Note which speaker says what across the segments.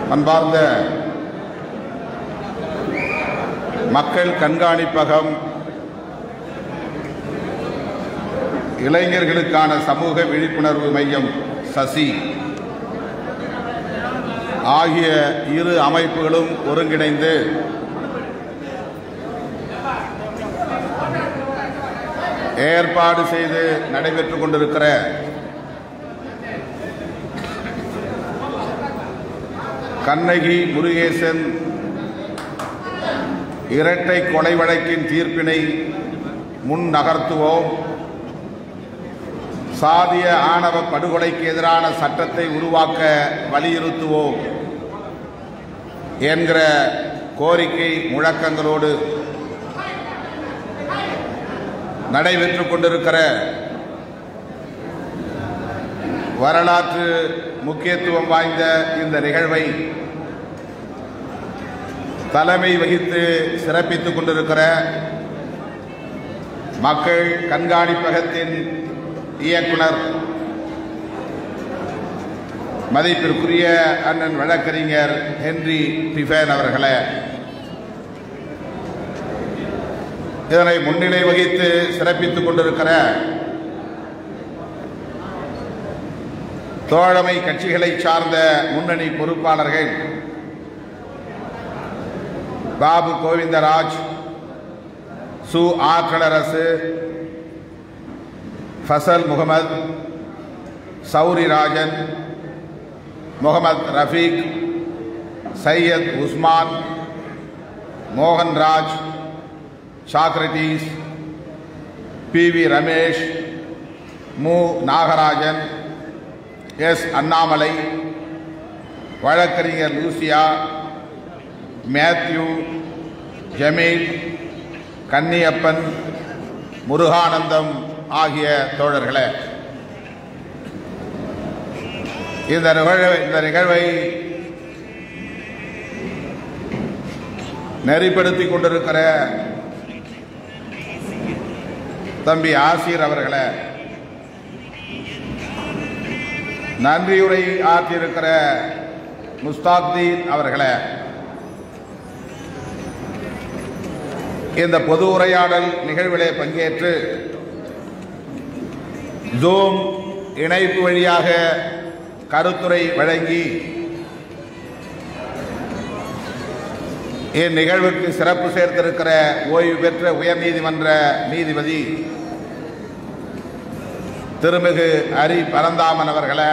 Speaker 1: அன்பார்ந்த மக்கள் கண்காணிப்பகம் இளைஞர்களுக்கான சமூக விழிப்புணர்வு மையம் சசி ஆகிய இரு அமைப்புகளும் ஒருங்கிணைந்து ஏற்பாடு செய்து நடைபெற்றுக் கொண்டிருக்கிற கண்ணகி முருகேசன் இரட்டை கொலை வழக்கின் தீர்ப்பினை முன் நகர்த்துவோம் சாதிய ஆணவ படுகொலைக்கு எதிரான சட்டத்தை உருவாக்க வலியுறுத்துவோம் என்கிற கோரிக்கை முழக்கங்களோடு நடைபெற்றுக் கொண்டிருக்கிற வரலாற்று முக்கியத்துவம் வாய்ந்த இந்த நிகழ்வை தலைமை வகித்து சிறப்பித்துக் கொண்டிருக்கிற மக்கள் கண்காணிப்பகத்தின் இயக்குனர் மதிப்பிற்குரிய அண்ணன் வழக்கறிஞர் ஹென்றி டிஃபேன் அவர்களே இதனை முன்னிலை வகித்து சிறப்பித்துக் கொண்டிருக்கிற தோழமை கட்சிகளை சார்ந்த முன்னணி பொறுப்பாளர்கள் பாபு கோவிந்தராஜ் சு Aatralarasu Fazal Mohammed Sowri Rajan Mohammed Rafeeq Syed Usman Mohanraj Socrates P V Ramesh மு நாகராஜன் எஸ் அண்ணாமலை வழக்கறிஞர் லூசியா மேத்யூ ஜமீல் கன்னியப்பன் முருகானந்தம் ஆகிய தோழர்களே இந்த நிகழ்வை இந்த நிகழ்வை நெறிப்படுத்திக் கொண்டிருக்கிற தம்பி ஆசிர் அவர்களே நன்றியுரை ஆற்றியிருக்கிற முஸ்தாக்தீன் அவர்களே இந்த பொது உரையாடல் நிகழ்விலே பங்கேற்று ஜூம் இணைப்பு வழியாக கருத்துரை வழங்கி இந்நிகழ்வுக்கு சிறப்பு சேர்த்திருக்கிற ஓய்வு பெற்ற உயர்நீதிமன்ற நீதிபதி திருமிகு ஹரி பரந்தாமன் அவர்களே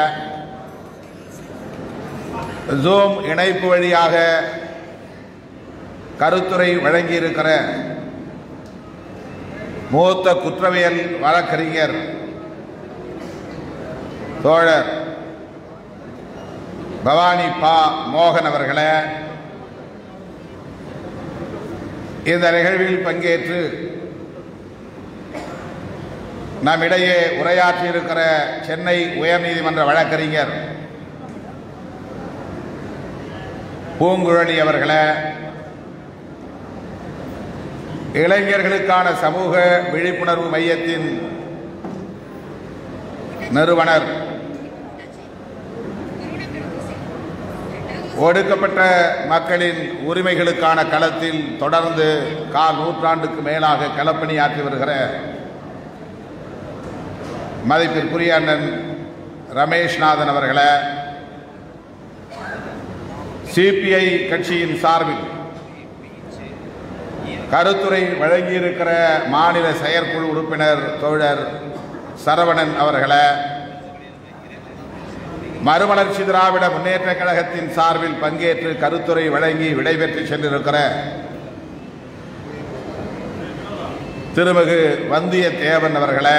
Speaker 1: ஜூம் இணைப்பு வழியாக கருத்துரை வழங்கியிருக்கிற மூத்த குற்றவியல் வழக்கறிஞர் தோழர் பவானி பா மோகன் அவர்களே இந்த நிகழ்வில் பங்கேற்று நம்மிடையே உரையாற்றியிருக்கிற சென்னை உயர்நீதிமன்ற வழக்கறிஞர் பூங்குழலி அவர்களே இளைஞர்களுக்கான சமூக விழிப்புணர்வு மையத்தின் நிறுவனர் ஒடுக்கப்பட்ட மக்களின் உரிமைகளுக்கான களத்தில் தொடர்ந்து கால் நூற்றாண்டுக்கு மேலாக களப்பணியாற்றி வருகிற மதிப்பிற்குரிய அண்ணன் ரமேஷ்நாதன் அவர்களே சிபிஐ கட்சியின் சார்பில் கருத்துரை வழங்கியிருக்கிற மாநில செயற்குழு உறுப்பினர் தோழர் சரவணன் அவர்களே மறுமலர்ச்சி திராவிட முன்னேற்ற கழகத்தின் சார்பில் பங்கேற்று கருத்துரை வழங்கி விடைபெற்று சென்றிருக்கிற திருமிகு வந்தியத்தேவன் அவர்களே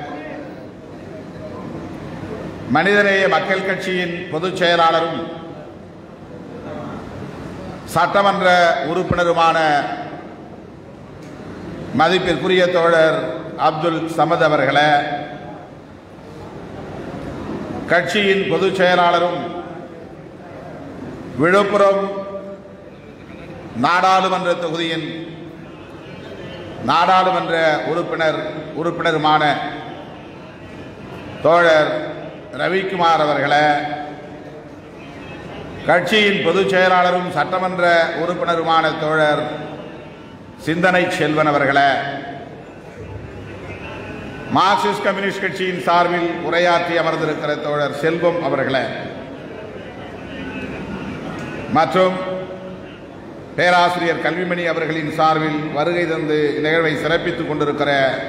Speaker 1: மனிதநேய மக்கள் கட்சியின் பொதுச் செயலாளரும் சட்டமன்ற உறுப்பினருமான மதிப்பிற்குரிய தோழர் அப்துல் சமத் அவர்களே கட்சியின் பொதுச் செயலாளரும் விழுப்புரம் நாடாளுமன்ற தொகுதியின் நாடாளுமன்ற உறுப்பினர் உறுப்பினருமான தோழர் ரவிக்குமார் அவர்களே கட்சியின் பொதுச் செயலாளரும் சட்டமன்ற உறுப்பினருமான தோழர் சிந்தனை செல்வன் அவர்களே மார்க்சிஸ்ட் கம்யூனிஸ்ட் கட்சியின் சார்பில் உரையாற்றி அமர்ந்திருக்கிற தோழர் செல்வம் அவர்களே மற்றும் பேராசிரியர் கல்விமணி அவர்களின் சார்பில் வருகை தந்து நிகழ்வை சிறப்பித்துக் கொண்டிருக்கிற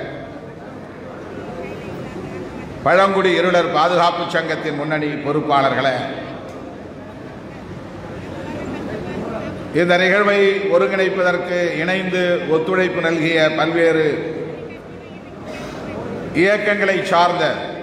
Speaker 1: பழங்குடி இருளர் பாதுகாப்பு சங்கத்தின் முன்னணி பொறுப்பாளர்களே இந்த நிகழ்வை ஒருங்கிணைப்பதற்கு இணைந்து ஒத்துழைப்பு நல்கிய பல்வேறு இயக்கங்களை சார்ந்த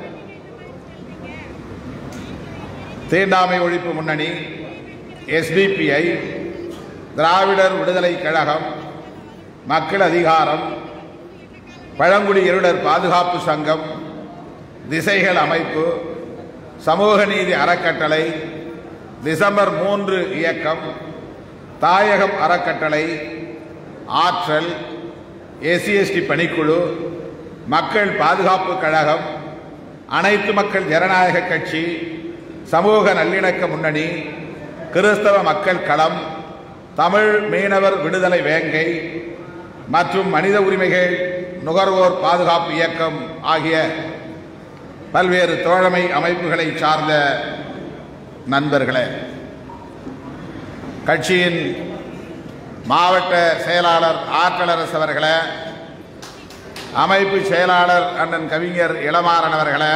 Speaker 1: தீண்டாமை ஒழிப்பு முன்னணி எஸ்டிபிஐ திராவிடர் விடுதலை கழகம் மக்கள் அதிகாரம் பழங்குடி இருளர் பாதுகாப்பு சங்கம் திசைகள் அமைப்பு சமூக நீதி அறக்கட்டளை டிசம்பர் மூன்று இயக்கம் தாயகம் அறக்கட்டளை ஆற்றல் எஸ்சிஎஸ்டி பணிக்குழு மக்கள் பாதுகாப்பு கழகம் அனைத்து மக்கள் ஜனநாயக கட்சி சமூக நல்லிணக்க முன்னணி கிறிஸ்தவ மக்கள் களம் தமிழ் மீனவர் விடுதலை வேங்கை மற்றும் மனித உரிமைகள் நுகர்வோர் பாதுகாப்பு இயக்கம் ஆகிய பல்வேறு தோழமை அமைப்புகளை சார்ந்த நண்பர்களே கட்சியின் மாவட்ட செயலாளர் ஆற்றலரசு அவர்களே அமைப்பு செயலாளர் அண்ணன் கவிஞர் இளமாறன் அவர்களே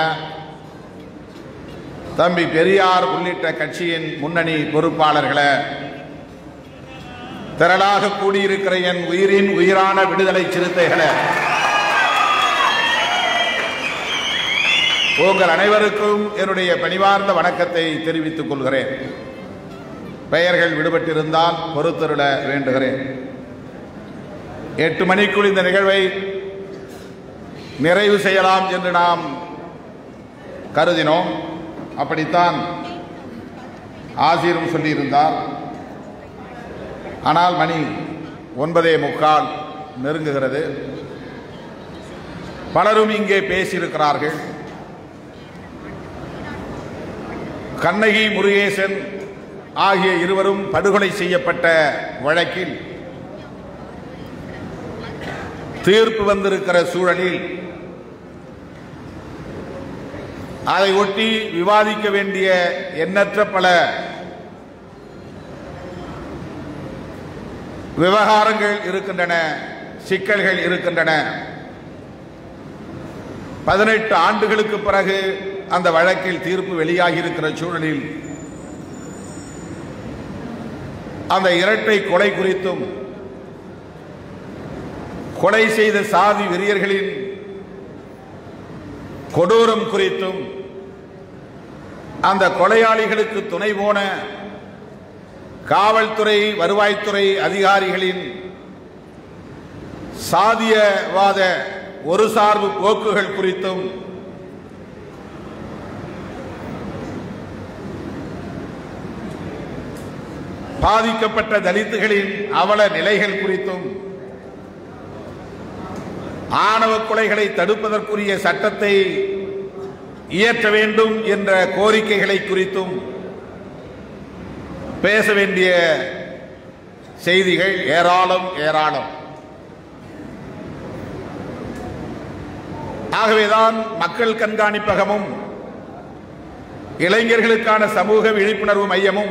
Speaker 1: தம்பி பெரியார் உள்ளிட்ட கட்சியின் முன்னணி பொறுப்பாளர்களே திரளாக கூடியிருக்கிற என் உயிரின் உயிரான விடுதலை சிறுத்தைகளே உங்கள் அனைவருக்கும் என்னுடைய பணிவார்ந்த வணக்கத்தை தெரிவித்துக் கொள்கிறேன் பெயர்கள் விடுபட்டிருந்தால் பொறுத்தருள வேண்டுகிறேன் எட்டு மணிக்குள் இந்த நிகழ்வை நிறைவு செய்யலாம் என்று நாம் கருதினோம் அப்படித்தான் ஆசிரியரும் சொல்லியிருந்தார் ஆனால் மணி ஒன்பதே முக்கால் நெருங்குகிறது பலரும் இங்கே பேசியிருக்கிறார்கள் கண்ணகி முருகேசன் ஆகிய இருவரும் படுகொலை செய்யப்பட்ட வழக்கில் தீர்ப்பு வந்திருக்கிற சூழலில் அதை ஒட்டி விவாதிக்க வேண்டிய எண்ணற்ற பல விவகாரங்கள் இருக்கின்றன சிக்கல்கள் இருக்கின்றன பதினெட்டு ஆண்டுகளுக்கு பிறகு அந்த வழக்கில் தீர்ப்பு வெளியாகி இருக்கிற சூழலில் அந்த இரட்டை கொலை குறித்தும் கொலை செய்த சாதி வெறியர்களின் கொடூரம் குறித்தும் அந்த கொலையாளிகளுக்கு துணை போன காவல்துறை வருவாய்த்துறை அதிகாரிகளின் சாதியவாத ஒரு சார்பு போக்குகள் குறித்தும் பாதிக்கப்பட்ட தலித்துகளின் அவல நிலைகள் குறித்தும் ஆணவ கொலைகளை தடுப்பதற்குரிய சட்டத்தை இயற்ற வேண்டும் என்ற கோரிக்கைகளை குறித்தும் பேச வேண்டிய செய்திகள் ஏராளம் ஏராளம் ஆகவேதான் மக்கள் கண்காணிப்பகமும் இளைஞர்களுக்கான சமூக விழிப்புணர்வு மையமும்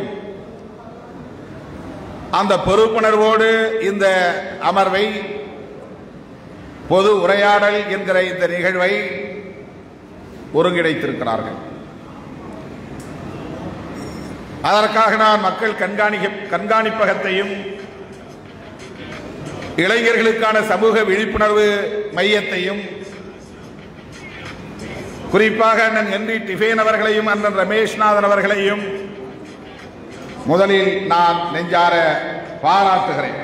Speaker 1: அந்த பொறுப்புணர்வோடு இந்த அமர்வை பொது உரையாடல் என்கிற இந்த நிகழ்வை ஒருங்கிணைத்திருக்கிறார்கள் அதற்காக நான் மக்கள் கண்காணிக்க கண்காணிப்பகத்தையும் இளைஞர்களுக்கான சமூக விழிப்புணர்வு மையத்தையும் குறிப்பாக அண்ணன் ஹென்றி டிஃபேன் அவர்களையும் அண்ணன் ரமேஷ்நாதன் அவர்களையும் முதலில் நான் நெஞ்சார பாராட்டுகிறேன்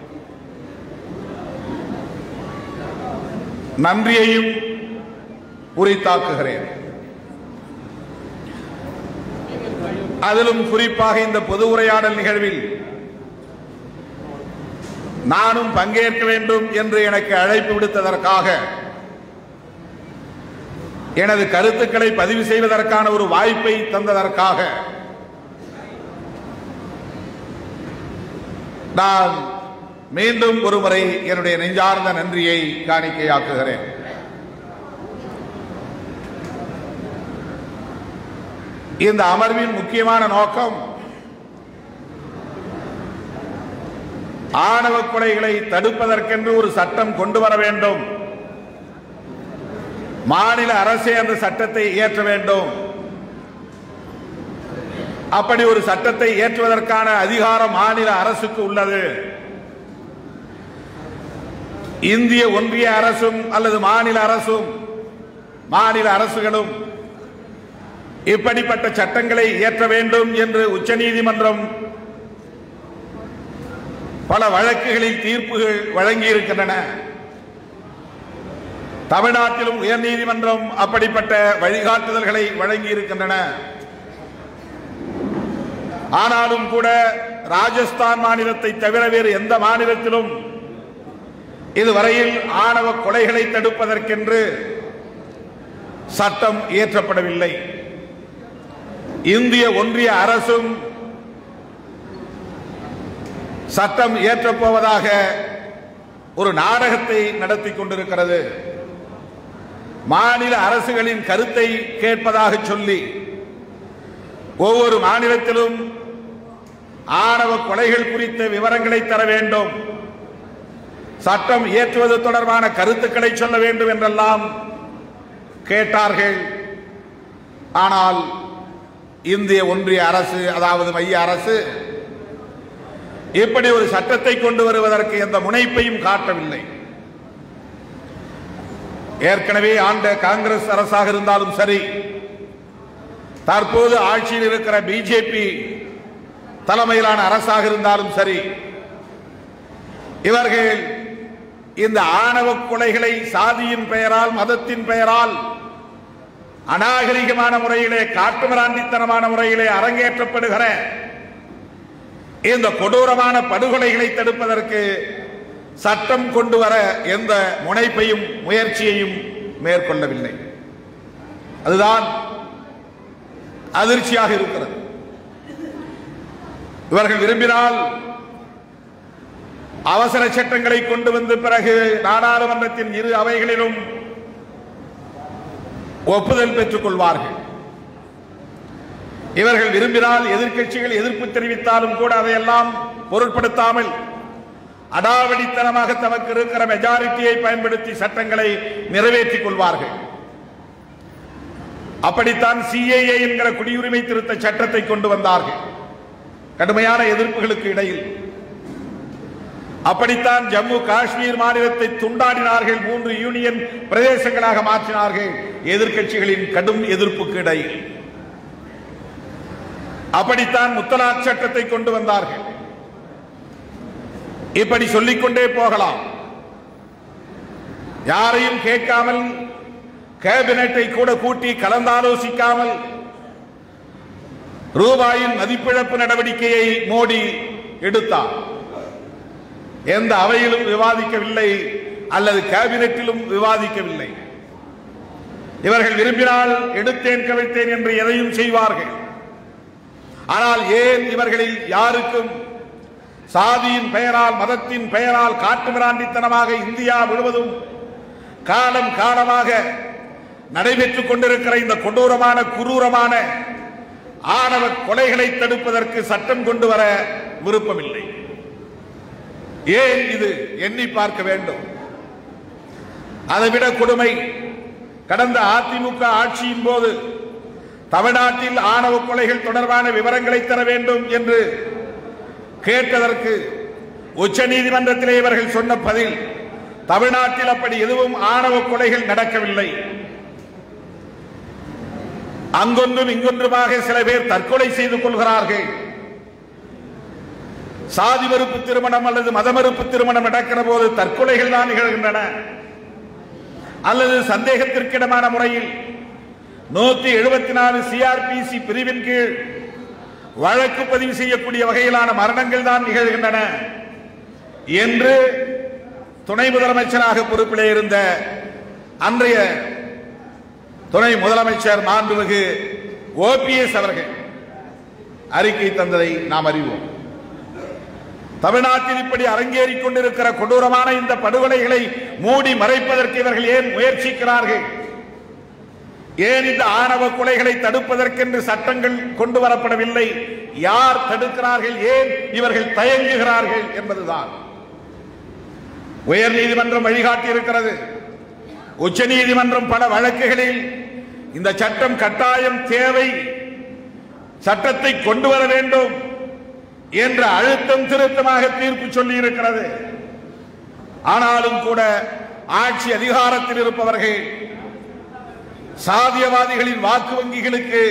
Speaker 1: நன்றியையும் உரித்தாக்குகிறேன் அதிலும் குறிப்பாக இந்த பொது உரையாடல் நிகழ்வில் நானும் பங்கேற்க வேண்டும் என்று எனக்கு அழைப்பு விடுத்ததற்காக எனது கருத்துக்களை பதிவு செய்வதற்கான ஒரு வாய்ப்பை தந்ததற்காக நான் மீண்டும் ஒருமுறை என்னுடைய நெஞ்சார்ந்த நன்றியை காணிக்கையாக்குகிறேன் இந்த அமர்வின் முக்கியமான நோக்கம் ஆணவ கொலைகளை தடுப்பதற்கென்று ஒரு சட்டம் கொண்டு வர வேண்டும் மாநில அரசே அந்த சட்டத்தை இயற்ற வேண்டும் அப்படி ஒரு சட்டத்தை இயற்றுவதற்கான அதிகாரம் மாநில அரசுக்கு உள்ளது இந்திய ஒன்றிய அரசும் அல்லது மாநில அரசும் மாநில அரசுகளும் இப்படிப்பட்ட சட்டங்களை இயற்ற வேண்டும் என்று உச்சநீதிமன்றம் பல வழக்குகளில் தீர்ப்புகள் வழங்கியிருக்கின்றன தமிழ்நாட்டிலும் உயர்நீதிமன்றம் அப்படிப்பட்ட வழிகாட்டுதல்களை வழங்கியிருக்கின்றன ஆனாலும் கூட ராஜஸ்தான் மாநிலத்தை தவிர வேறு எந்த மாநிலத்திலும் இதுவரையில் ஆணவ கொலைகளை தடுப்பதற்கென்று சட்டம் இயற்றப்படவில்லை இந்திய ஒன்றிய அரசும் சட்டம் இயற்றப் போவதாக ஒரு நாடகத்தை நடத்தி கொண்டிருக்கிறது மாநில அரசுகளின் கருத்தை கேட்பதாக சொல்லி ஒவ்வொரு மாநிலத்திலும் ஆணவ கொலைகள் குறித்த விவரங்களை தர வேண்டும் சட்டம் இயற்றுவது தொடர்பான கருத்துக்களை சொல்ல வேண்டும் என்றெல்லாம் கேட்டார்கள் ஆனால் இந்திய ஒன்றிய அரசு அதாவது மைய அரசு இப்படி ஒரு சட்டத்தை கொண்டு வருவதற்கு எந்த முனைப்பையும் காட்டவில்லை ஏற்கனவே ஆண்ட காங்கிரஸ் அரசாக இருந்தாலும் சரி தற்போது ஆட்சியில் இருக்கிற பிஜேபி தலைமையிலான அரசாக இருந்தாலும் சரி இவர்கள் இந்த ஆணவ கொலைகளை சாதியின் பெயரால் மதத்தின் பெயரால் அநாகரிகமான முறையிலே காட்டுமிராண்டித்தனமான முறையிலே அரங்கேற்றப்படுகிற இந்த கொடூரமான படுகொலைகளை தடுப்பதற்கு சட்டம் கொண்டு வர எந்த முனைப்பையும் முயற்சியையும் மேற்கொள்ளவில்லை அதுதான் அதிர்ச்சியாக இருக்கிறது இவர்கள் விரும்பினால் அவசர சட்டங்களை கொண்டு வந்த பிறகு நாடாளுமன்றத்தின் இரு அவைகளிலும் ஒப்புதல் பெற்றுக் கொள்வார்கள் இவர்கள் விரும்பினால் எதிர்க்கட்சிகள் எதிர்ப்பு தெரிவித்தாலும் கூட அதையெல்லாம் பொருட்படுத்தாமல் அடாவடித்தனமாக தமக்கு இருக்கிற மெஜாரிட்டியை பயன்படுத்தி சட்டங்களை நிறைவேற்றிக் கொள்வார்கள் அப்படித்தான் சிஏஏ என்கிற குடியுரிமை திருத்த சட்டத்தை கொண்டு வந்தார்கள் கடுமையான எதிர்ப்புகளுக்கு இடையில் அப்படித்தான் ஜம்மு காஷ்மீர் மாநிலத்தை துண்டாடினார்கள் மூன்று யூனியன் பிரதேசங்களாக மாற்றினார்கள் எதிர்க்கட்சிகளின் கடும் எதிர்ப்புக்கு இடையில் அப்படித்தான் முத்தலாக் சட்டத்தை கொண்டு வந்தார்கள் இப்படி சொல்லிக்கொண்டே போகலாம் யாரையும் கேட்காமல் கேபினட்டை கூட கூட்டி கலந்தாலோசிக்காமல் ரூபாயின் மதிப்பிழப்பு நடவடிக்கையை மோடி எடுத்தார் எந்த அவையிலும் விவாதிக்கவில்லை அல்லது கேபினட்டிலும் விவாதிக்கவில்லை இவர்கள் விரும்பினால் எடுத்தேன் கவிழ்த்தேன் என்று எதையும் செய்வார்கள் ஆனால் ஏன் இவர்களில் யாருக்கும் சாதியின் பெயரால் மதத்தின் பெயரால் காட்டுமிராண்டித்தனமாக இந்தியா முழுவதும் காலம் காலமாக நடைபெற்றுக் கொண்டிருக்கிற இந்த கொடூரமான குரூரமான ஆணவ கொலைகளை தடுப்பதற்கு சட்டம் கொண்டு வர விருப்பமில்லை ஏன் இது எண்ணி பார்க்க வேண்டும் அதைவிட கொடுமை கடந்த அதிமுக ஆட்சியின் போது தமிழ்நாட்டில் ஆணவ கொலைகள் தொடர்பான விவரங்களை தர வேண்டும் என்று கேட்டதற்கு உச்ச நீதிமன்றத்திலே இவர்கள் சொன்ன பதில் தமிழ்நாட்டில் அப்படி எதுவும் ஆணவ கொலைகள் நடக்கவில்லை அங்கொன்றும் இங்கொன்றுமாக சில பேர் தற்கொலை செய்து கொள்கிறார்கள் சாதி மறுப்பு திருமணம் அல்லது மத மறுப்பு திருமணம் நடக்கிற போது தற்கொலைகள் தான் நிகழ்கின்றன அல்லது சந்தேகத்திற்கிடமான முறையில் நூத்தி எழுபத்தி நாலு சிஆர்பிசி பிரிவின் கீழ் வழக்கு பதிவு செய்யக்கூடிய வகையிலான மரணங்கள் தான் நிகழ்கின்றன என்று துணை முதலமைச்சராக பொறுப்பிலே இருந்த அன்றைய துணை முதலமைச்சர் மாண்புமிகு ஓபிஎஸ் அவர்கள் அறிக்கை தந்ததை நாம் அறிவோம் தமிழ்நாட்டில் இப்படி அரங்கேறிக் கொண்டிருக்கிற கொடூரமான இந்த படுகொலைகளை மூடி மறைப்பதற்கு இவர்கள் ஏன் முயற்சிக்கிறார்கள் ஏன் இந்த ஆணவ கொலைகளை தடுப்பதற்கென்று சட்டங்கள் கொண்டு வரப்படவில்லை யார் தடுக்கிறார்கள் ஏன் இவர்கள் தயங்குகிறார்கள் என்பதுதான் உயர் நீதிமன்றம் வழிகாட்டி இருக்கிறது உச்ச நீதிமன்றம் பல வழக்குகளில் இந்த சட்டம் கட்டாயம் தேவை சட்டத்தை கொண்டு வர வேண்டும் என்ற அழுத்தம் திருத்தமாக தீர்ப்பு சொல்லி இருக்கிறது ஆனாலும் கூட ஆட்சி அதிகாரத்தில் இருப்பவர்கள் சாதியவாதிகளின் வாக்கு வங்கிகளுக்கு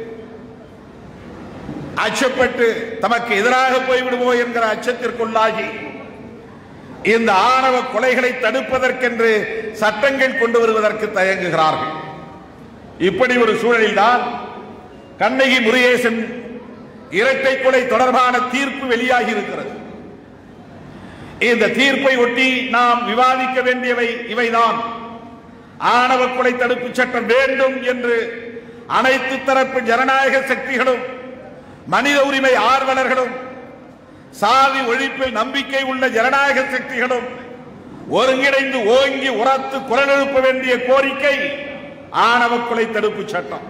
Speaker 1: அச்சப்பட்டு தமக்கு எதிராக போய்விடுவோ என்கிற அச்சத்திற்குள்ளாகி இந்த ஆணவ கொலைகளை தடுப்பதற்கென்று சட்டங்கள் கொண்டு வருவதற்கு தயங்குகிறார்கள் இப்படி ஒரு சூழலில்தான் கண்ணகி முருகேசன் இரட்டை கொலை தொடர்பான தீர்ப்பு வெளியாகி இருக்கிறது இந்த தீர்ப்பை ஒட்டி நாம் விவாதிக்க வேண்டியவை இவைதான் ஆணவ கொலை தடுப்பு சட்டம் வேண்டும் என்று அனைத்து தரப்பு ஜனநாயக சக்திகளும் மனித உரிமை ஆர்வலர்களும் சாதி ஒழிப்பில் நம்பிக்கை உள்ள ஜனநாயக சக்திகளும் ஒருங்கிணைந்து ஓங்கி உரத்து குரல் எழுப்ப வேண்டிய கோரிக்கை ஆணவ கொலை தடுப்பு சட்டம்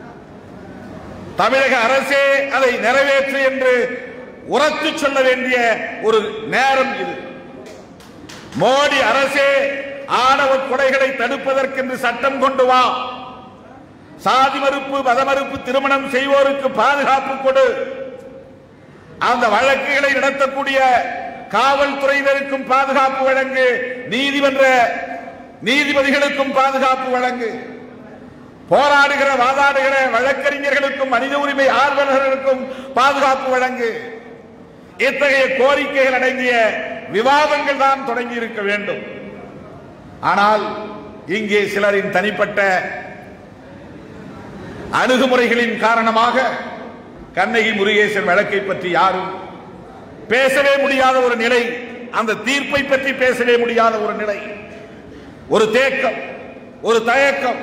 Speaker 1: தமிழக அரசே அதை நிறைவேற்று என்று உரத்து சொல்ல வேண்டிய ஒரு நேரம் இது மோடி அரசே ஆணவ கொலைகளை தடுப்பதற்கென்று சட்டம் கொண்டு வா சாதி மறுப்பு மத மறுப்பு திருமணம் செய்வோருக்கு பாதுகாப்பு கொடு அந்த வழக்குகளை நடத்தக்கூடிய காவல்துறையினருக்கும் பாதுகாப்பு வழங்கு நீதிமன்ற நீதிபதிகளுக்கும் பாதுகாப்பு வழங்கு போராடுகிற வாதாடுகிற வழக்கறிஞர்களுக்கும் மனித உரிமை ஆர்வலர்களுக்கும் பாதுகாப்பு வழங்கு இத்தகைய கோரிக்கைகள் அடங்கிய விவாதங்கள் தான் தொடங்கி இருக்க வேண்டும் ஆனால் இங்கே சிலரின் தனிப்பட்ட அணுகுமுறைகளின் காரணமாக கண்ணகி முருகேசன் வழக்கை பற்றி யாரும் பேசவே முடியாத ஒரு நிலை அந்த தீர்ப்பை பற்றி பேசவே முடியாத ஒரு நிலை ஒரு தேக்கம் ஒரு தயக்கம்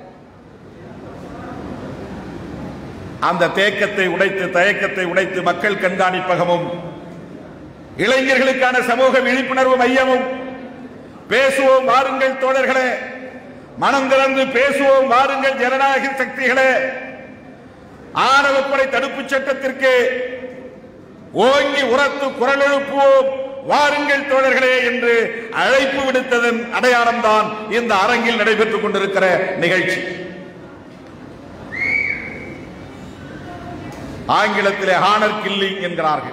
Speaker 1: அந்த தேக்கத்தை உடைத்து தயக்கத்தை உடைத்து மக்கள் கண்காணிப்பகமும் இளைஞர்களுக்கான சமூக விழிப்புணர்வு மையமும் பேசுவோம் வாருங்கள் தோழர்களே மனம் திறந்து பேசுவோம் வாருங்கள் ஜனநாயக சக்திகளே ஆணவப்படை தடுப்புச் சட்டத்திற்கு ஓங்கி உரத்து குரல் எழுப்புவோம் வாருங்கள் தோழர்களே என்று அழைப்பு விடுத்ததன் அடையாளம்தான் இந்த அரங்கில் நடைபெற்றுக் கொண்டிருக்கிற நிகழ்ச்சி ஆங்கிலத்திலே ஹானர் கில்லிங் என்கிறார்கள்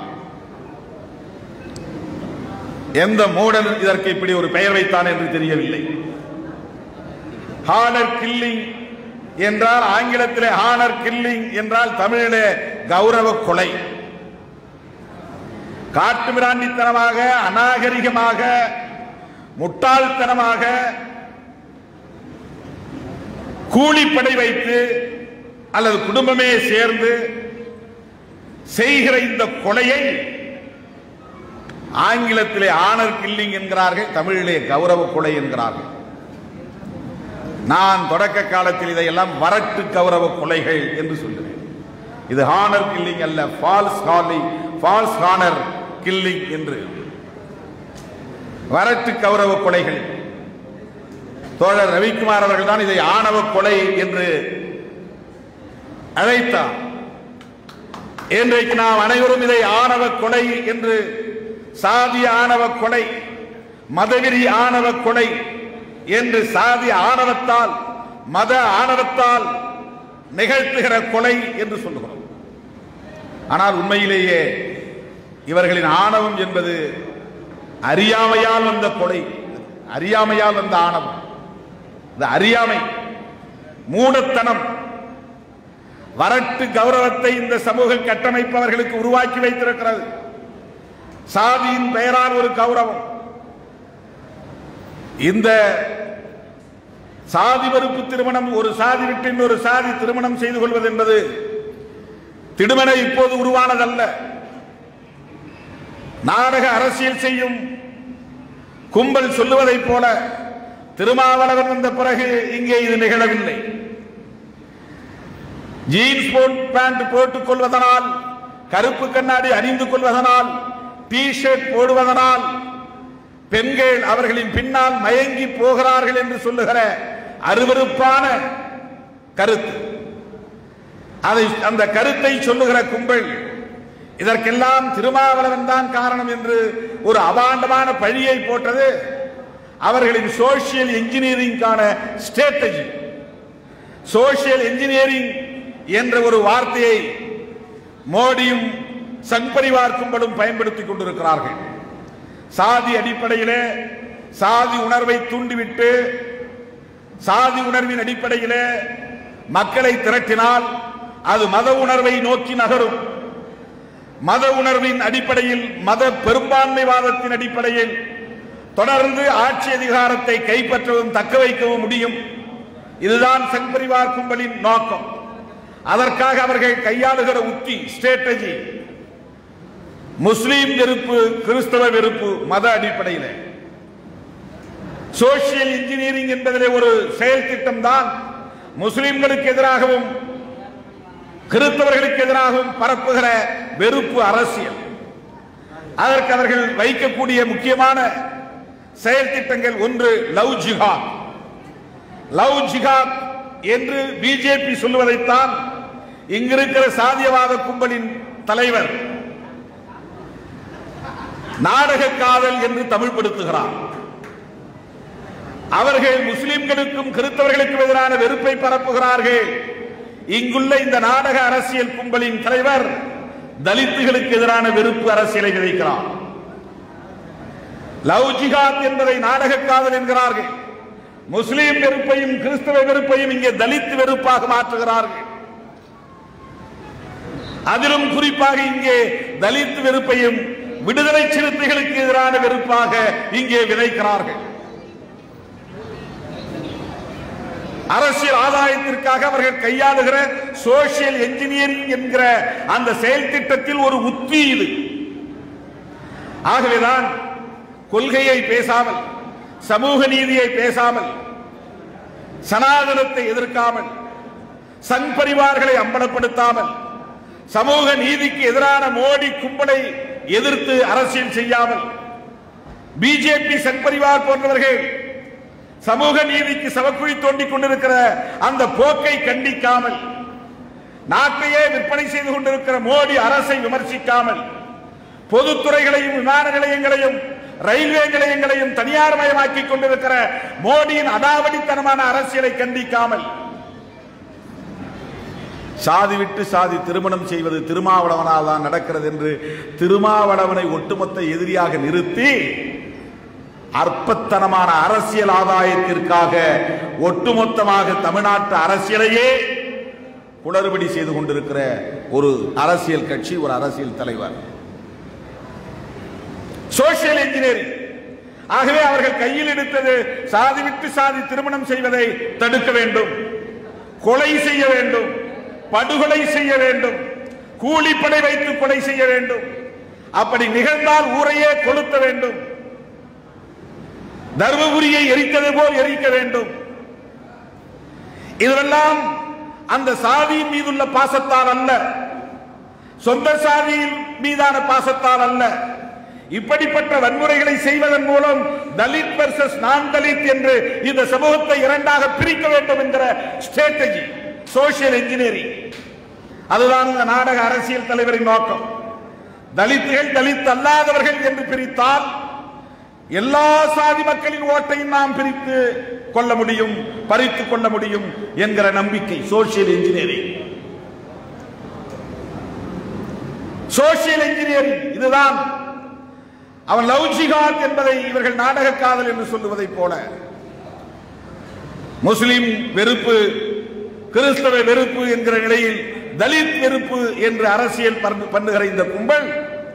Speaker 1: எந்த மூடன் இதற்கு இப்படி ஒரு பெயர் வைத்தான் என்று தெரியவில்லை ஹானர் கில்லிங் என்றால் ஆங்கிலத்திலே ஹானர் கில்லிங் என்றால் தமிழிலே கௌரவ கொலை காட்டுமிராண்டித்தனமாக அநாகரிகமாக முட்டாள்தனமாக கூலிப்படை வைத்து அல்லது குடும்பமே சேர்ந்து செய்கிற இந்த கொலையை ஆங்கிலத்திலே ஆனர் கில்லிங் என்கிறார்கள் தமிழிலே கௌரவ கொலை என்கிறார்கள் நான் தொடக்க காலத்தில் இதையெல்லாம் வரட்டு கௌரவ கொலைகள் என்று சொல்லுவேன் இது ஹானர் கில்லிங் அல்ல ஃபால்ஸ் ஹார்லிங் ஃபால்ஸ் ஹானர் கில்லிங் என்று வரட்டு கௌரவ கொலைகள் தோழர் ரவிக்குமார் அவர்கள் தான் இதை ஆணவ கொலை என்று அழைத்தார் இன்றைக்கு நாம் அனைவரும் இதை ஆணவ கொலை என்று சாதி ஆணவ கொலை மதவெறி ஆணவ கொலை என்று சாதி ஆணவத்தால் மத ஆணவத்தால் நிகழ்த்துகிற கொலை என்று சொல்லுகிறோம் ஆனால் உண்மையிலேயே இவர்களின் ஆணவம் என்பது அறியாமையால் வந்த கொலை அறியாமையால் வந்த ஆணவம் இந்த அறியாமை மூடத்தனம் வரட்டு கௌரவத்தை இந்த சமூக கட்டமைப்பவர்களுக்கு உருவாக்கி வைத்திருக்கிறது சாதியின் பெயரால் ஒரு கௌரவம் இந்த சாதி மறுப்பு திருமணம் ஒரு சாதி விட்டு இன்னொரு சாதி திருமணம் செய்து கொள்வது என்பது திடுமென இப்போது உருவானதல்ல நாடக அரசியல் செய்யும் கும்பல் சொல்லுவதைப் போல திருமாவளவன் வந்த பிறகு இங்கே இது நிகழவில்லை ஜீன்ஸ் போட் பேண்ட் போட்டுக் கொள்வதனால் கருப்பு கண்ணாடி அணிந்து கொள்வதனால் டி ஷர்ட் போடுவதனால் பெண்கள் அவர்களின் பின்னால் மயங்கி போகிறார்கள் என்று சொல்லுகிற அருவருப்பான கருத்து அதை அந்த கருத்தை சொல்லுகிற கும்பல் இதற்கெல்லாம் திருமாவளவன் தான் காரணம் என்று ஒரு அபாண்டமான பழியை போட்டது அவர்களின் சோசியல் இன்ஜினியரிங்கான ஸ்ட்ராட்டஜி சோசியல் இன்ஜினியரிங் என்ற ஒரு வார்த்தையை மோடியும் சங்பரிவார் கும்பலும் பயன்படுத்திக் கொண்டிருக்கிறார்கள் சாதி அடிப்படையிலே சாதி உணர்வை தூண்டிவிட்டு சாதி உணர்வின் அடிப்படையிலே மக்களை திரட்டினால் அது மத உணர்வை நோக்கி நகரும் மத உணர்வின் அடிப்படையில் மத பெரும்பான்மைவாதத்தின் அடிப்படையில் தொடர்ந்து ஆட்சி அதிகாரத்தை கைப்பற்றவும் தக்க வைக்கவும் முடியும் இதுதான் சங்பரிவார் கும்பலின் நோக்கம் அதற்காக அவர்கள் கையாளுகிற உத்தி ஸ்ட்ராட்டஜி முஸ்லீம் வெறுப்பு கிறிஸ்தவ வெறுப்பு மத அடிப்படையில் சோசியல் இன்ஜினியரிங் என்பதிலே ஒரு செயல் திட்டம் தான் முஸ்லிம்களுக்கு எதிராகவும் கிறிஸ்தவர்களுக்கு எதிராகவும் பரப்புகிற வெறுப்பு அரசியல் அதற்கு அவர்கள் வைக்கக்கூடிய முக்கியமான செயல் திட்டங்கள் ஒன்று லவ் ஜிஹாத் லவ் ஜிஹாத் என்று பிஜேபி சொல்லுவதைத்தான் இங்கிருக்கிற சாதியவாத கும்பலின் தலைவர் நாடக காதல் என்று தமிழ்படுத்துகிறார் அவர்கள் முஸ்லிம்களுக்கும் கிறிஸ்தவர்களுக்கும் எதிரான வெறுப்பை பரப்புகிறார்கள் இங்குள்ள இந்த நாடக அரசியல் கும்பலின் தலைவர் தலித்துகளுக்கு எதிரான வெறுப்பு அரசியலை விதைக்கிறார் லவ் ஜிஹாத் என்பதை நாடக காதல் என்கிறார்கள் முஸ்லிம் வெறுப்பையும் கிறிஸ்தவ வெறுப்பையும் இங்கே தலித் வெறுப்பாக மாற்றுகிறார்கள் அதிலும் குறிப்பாக இங்கே தலித் வெறுப்பையும் விடுதலை சிறுத்தைகளுக்கு எதிரான வெறுப்பாக இங்கே விதைக்கிறார்கள் அரசியல் ஆதாயத்திற்காக அவர்கள் கையாளுகிற சோசியல் என்ஜினியரிங் என்கிற அந்த செயல் திட்டத்தில் ஒரு உத்தி இது ஆகவேதான் கொள்கையை பேசாமல் சமூக நீதியை பேசாமல் சனாதனத்தை எதிர்க்காமல் சங் பரிவார்களை அம்பலப்படுத்தாமல் சமூக நீதிக்கு எதிரான மோடி கும்பலை எதிர்த்து அரசியல் செய்யாமல் பிஜேபி சங் பரிவார் போன்றவர்கள் சமூக நீதிக்கு சவக்குழி தோண்டிக் கொண்டிருக்கிற அந்த போக்கை கண்டிக்காமல் நாட்டையே விற்பனை செய்து கொண்டிருக்கிற மோடி அரசை விமர்சிக்காமல் பொதுத்துறைகளையும் விமான நிலையங்களையும் ரயில்வே நிலையங்களையும் தனியார் மயமாக்கி கொண்டிருக்கிற மோடியின் அடாவடித்தனமான அரசியலை கண்டிக்காமல் சாதி விட்டு சாதி திருமணம் செய்வது திருமாவளவனால் தான் நடக்கிறது என்று திருமாவளவனை ஒட்டுமொத்த எதிரியாக நிறுத்தி அற்பத்தனமான அரசியல் ஆதாயத்திற்காக ஒட்டுமொத்தமாக தமிழ்நாட்டு அரசியலையே குளறுபடி செய்து கொண்டிருக்கிற ஒரு அரசியல் கட்சி ஒரு அரசியல் தலைவர் சோசியல் இன்ஜினியரிங் ஆகவே அவர்கள் கையில் எடுத்தது சாதி விட்டு சாதி திருமணம் செய்வதை தடுக்க வேண்டும் கொலை செய்ய வேண்டும் படுகொலை செய்ய வேண்டும் கூலிப்படை வைத்து கொலை செய்ய வேண்டும் அப்படி நிகழ்ந்தால் ஊரையே கொளுத்த வேண்டும் தர்மபுரியை எரித்தது போல் எரிக்க வேண்டும் இதுவெல்லாம் அந்த சாதியின் மீதுள்ள பாசத்தால் அல்ல சொந்த சாதியின் மீதான பாசத்தால் அல்ல இப்படிப்பட்ட வன்முறைகளை செய்வதன் மூலம் தலித் வர்சஸ் நான் தலித் என்று இந்த சமூகத்தை இரண்டாக பிரிக்க வேண்டும் என்கிற ஸ்ட்ராட்டஜி சோசியல் இன்ஜினியரிங் அதுதான் இந்த நாடக அரசியல் தலைவரின் நோக்கம் தலித்துகள் தலித் அல்லாதவர்கள் என்று பிரித்தால் எல்லா சாதி மக்களின் ஓட்டையும் நாம் பிரித்து கொள்ள முடியும் பறித்துக் கொள்ள முடியும் என்கிற நம்பிக்கை சோசியல் இன்ஜினியரிங் சோசியல் இன்ஜினியரிங் இதுதான் அவன் லவ்ஜிகாத் என்பதை இவர்கள் நாடக காதல் என்று சொல்லுவதைப் போல முஸ்லிம் வெறுப்பு கிறிஸ்தவ வெறுப்பு என்கிற நிலையில் தலித் வெறுப்பு என்று அரசியல் பரப்பு- பண்ணுகிற இந்த கும்பல்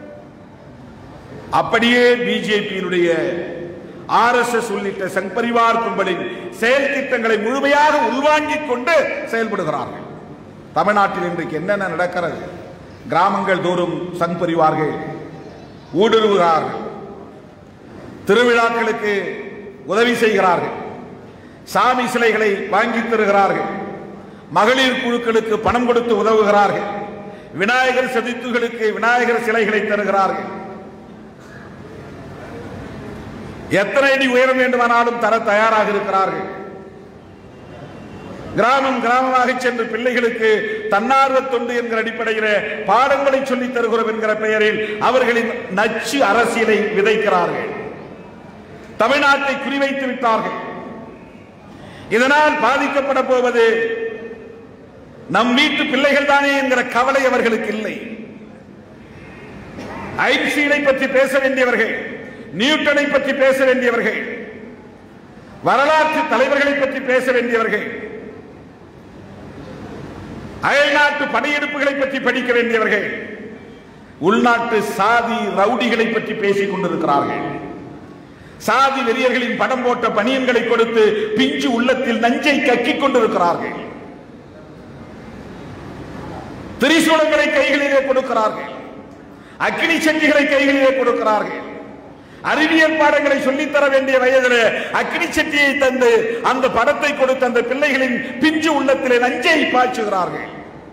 Speaker 1: அப்படியே பிஜேபியினுடைய ஆர்எஸ்எஸ் உள்ளிட்ட சங் பரிவார் கும்பலின் செயல் திட்டங்களை முழுமையாக உள்வாங்கிக் கொண்டு செயல்படுகிறார்கள் தமிழ்நாட்டில் இன்றைக்கு என்னென்ன நடக்கிறது கிராமங்கள் தோறும் சங் பரிவார்கள் ஊடுருவுகிறார்கள் திருவிழாக்களுக்கு உதவி செய்கிறார்கள் சாமி சிலைகளை வாங்கி தருகிறார்கள் மகளிர் குழுக்களுக்கு பணம் கொடுத்து உதவுகிறார்கள் விநாயகர் சதுர்த்திகளுக்கு விநாயகர் சிலைகளை தருகிறார்கள் எத்தனை அடி உயரம் வேண்டுமானாலும் தர தயாராக இருக்கிறார்கள் கிராமம் கிராமமாக சென்று பிள்ளைகளுக்கு தன்னார்வ தொண்டு என்கிற அடிப்படையில் பாடங்களை சொல்லித் தருகிறோம் என்கிற பெயரில் அவர்களின் நச்சு அரசியலை விதைக்கிறார்கள் தமிழ்நாட்டை குறிவைத்து விட்டார்கள் இதனால் பாதிக்கப்பட போவது நம் வீட்டு பிள்ளைகள் தானே என்கிற கவலை அவர்களுக்கு இல்லை ஐன்ஸ்டீனை பற்றி பேச வேண்டியவர்கள் நியூட்டனை பற்றி பேச வேண்டியவர்கள் வரலாற்று தலைவர்களை பற்றி பேச வேண்டியவர்கள் அயல்நாட்டு படையெடுப்புகளை பற்றி படிக்க வேண்டியவர்கள் உள்நாட்டு சாதி ரவுடிகளை பற்றி பேசிக் கொண்டிருக்கிறார்கள் சாதி வெறியர்களின் படம் போட்ட பணியன்களை கொடுத்து பிஞ்சு உள்ளத்தில் நஞ்சை கக்கிக் கொண்டிருக்கிறார்கள் திரிசூலங்களை கைகளிலே கொடுக்கிறார்கள் அக்னி சட்டிகளை கைகளிலே கொடுக்கிறார்கள் அறிவியல் பாடங்களை சொல்லித் தர வேண்டிய வயதில் அக்னி சட்டியை தந்து அந்த படத்தை கொடுத்த அந்த பிள்ளைகளின் பிஞ்சு உள்ளத்திலே நஞ்சை பாய்ச்சுகிறார்கள்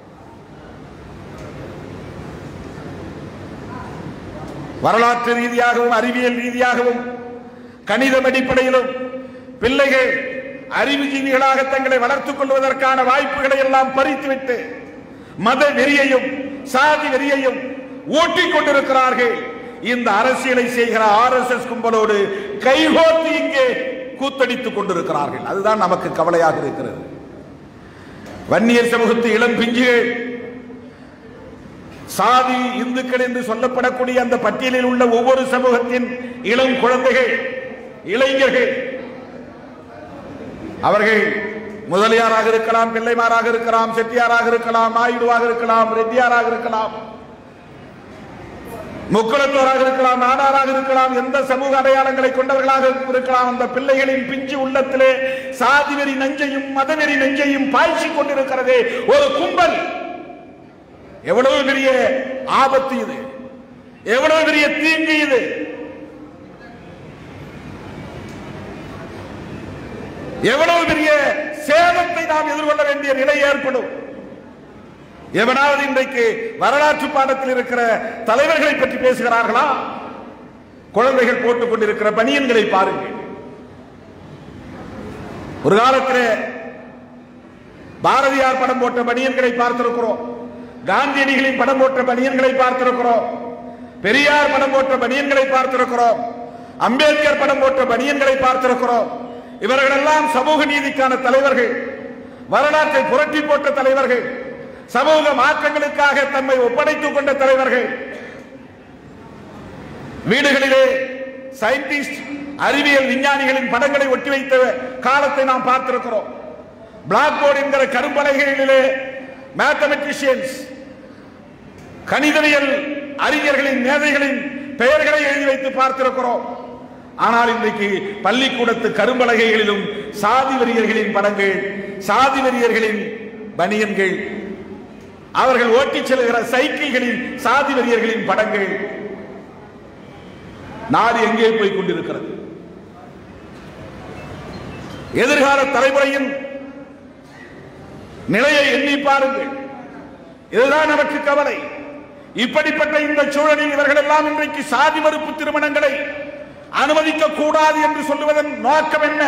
Speaker 1: வரலாற்று ரீதியாகவும் அறிவியல் ரீதியாகவும் கணிதம் அடிப்படையிலும் பிள்ளைகள் அறிவுஜீவிகளாக தங்களை வளர்த்துக் கொள்வதற்கான வாய்ப்புகளை எல்லாம் பறித்துவிட்டு மத வெறியையும் சாதி வெறியையும் ஊட்டிக் கொண்டிருக்கிறார்கள் இந்த அரசியலை செய்கிற ஆர் எஸ் எஸ் கும்பலோடு கைகோர்த்து இங்கே கூத்தடித்துக் கொண்டிருக்கிறார்கள் அதுதான் நமக்கு கவலையாக இருக்கிறது வன்னியர் சமூகத்து இளம் பிஞ்சுகள் சாதி இந்துக்கள் என்று சொல்லப்படக்கூடிய அந்த பட்டியலில் உள்ள ஒவ்வொரு சமூகத்தின் இளம் குழந்தைகள் இளைஞர்கள் அவர்கள் முதலியாராக இருக்கலாம் பிள்ளைமாராக இருக்கலாம் செட்டியாராக இருக்கலாம் நாயுடுவாக இருக்கலாம் ரெட்டியாராக இருக்கலாம் முக்குளத்தோராக இருக்கலாம் நாடாராக இருக்கலாம் எந்த சமூக அடையாளங்களை கொண்டவர்களாக இருக்கலாம் அந்த பிள்ளைகளின் பிஞ்சு உள்ளத்திலே சாதிவெறி நஞ்சையும் மதவெறி நஞ்சையும் பாய்ச்சிக் கொண்டிருக்கிறதே ஒரு கும்பல் எவ்வளவு பெரிய ஆபத்து இது எவ்வளவு பெரிய தீங்கு இது எவ்வளவு பெரிய சேதத்தை நாம் எதிர்கொள்ள வேண்டிய நிலை ஏற்படும் எவனாவது இன்றைக்கு வரலாற்று பாடத்தில் இருக்கிற தலைவர்களை பற்றி பேசுகிறார்களா குழந்தைகள் போட்டுக் கொண்டிருக்கிற பனியன்களை பாருங்கள் ஒரு காலத்திலே பாரதியார் படம் போட்ட பனியன்களை பார்த்திருக்கிறோம் காந்தியடிகளின் படம் போட்ட பனியன்களை பார்த்திருக்கிறோம் பெரியார் படம் போட்ட பனியன்களை பார்த்திருக்கிறோம் அம்பேத்கர் படம் போட்ட பனியன்களை பார்த்திருக்கிறோம் இவர்களெல்லாம் சமூக நீதிக்கான தலைவர்கள் வரலாற்றை புரட்டி போட்ட தலைவர்கள் சமூக மாற்றங்களுக்காக தம்மை ஒப்படைத்துக் கொண்ட தலைவர்கள் வீடுகளிலே சயின்டிஸ்ட் அறிவியல் விஞ்ஞானிகளின் படங்களை ஒட்டி வைத்த காலத்தை நாம் பார்த்திருக்கிறோம் பிளாக் போர்டு என்கிற கரும்பலகைகளிலே மேத்தமெட்டிஷியன்ஸ் கணிதவியல் அறிஞர்களின் மேதைகளின் பெயர்களை எழுதி வைத்து பார்த்திருக்கிறோம் ஆனால் இன்றைக்கு பள்ளிக்கூடத்து கரும்பலகைகளிலும் சாதி வெறியர்களின் படங்கள் சாதி வெறியர்களின் பனியன்கள் அவர்கள் ஓட்டிச் செல்கிற சைக்கிள்களின் சாதி வெறியர்களின் படங்கள் நாடு எங்கே போய் கொண்டிருக்கிறது எதிர்கால தலைமுறையின் நிலையை எண்ணி பாருங்கள் இதுதான் நமக்கு கவலை இப்படிப்பட்ட இந்த சூழலில் இவர்கள் எல்லாம் இன்றைக்கு சாதி மறுப்பு திருமணங்களை அனுமதிக்க கூடாது என்று சொல்லுவதன் நோக்கம் என்ன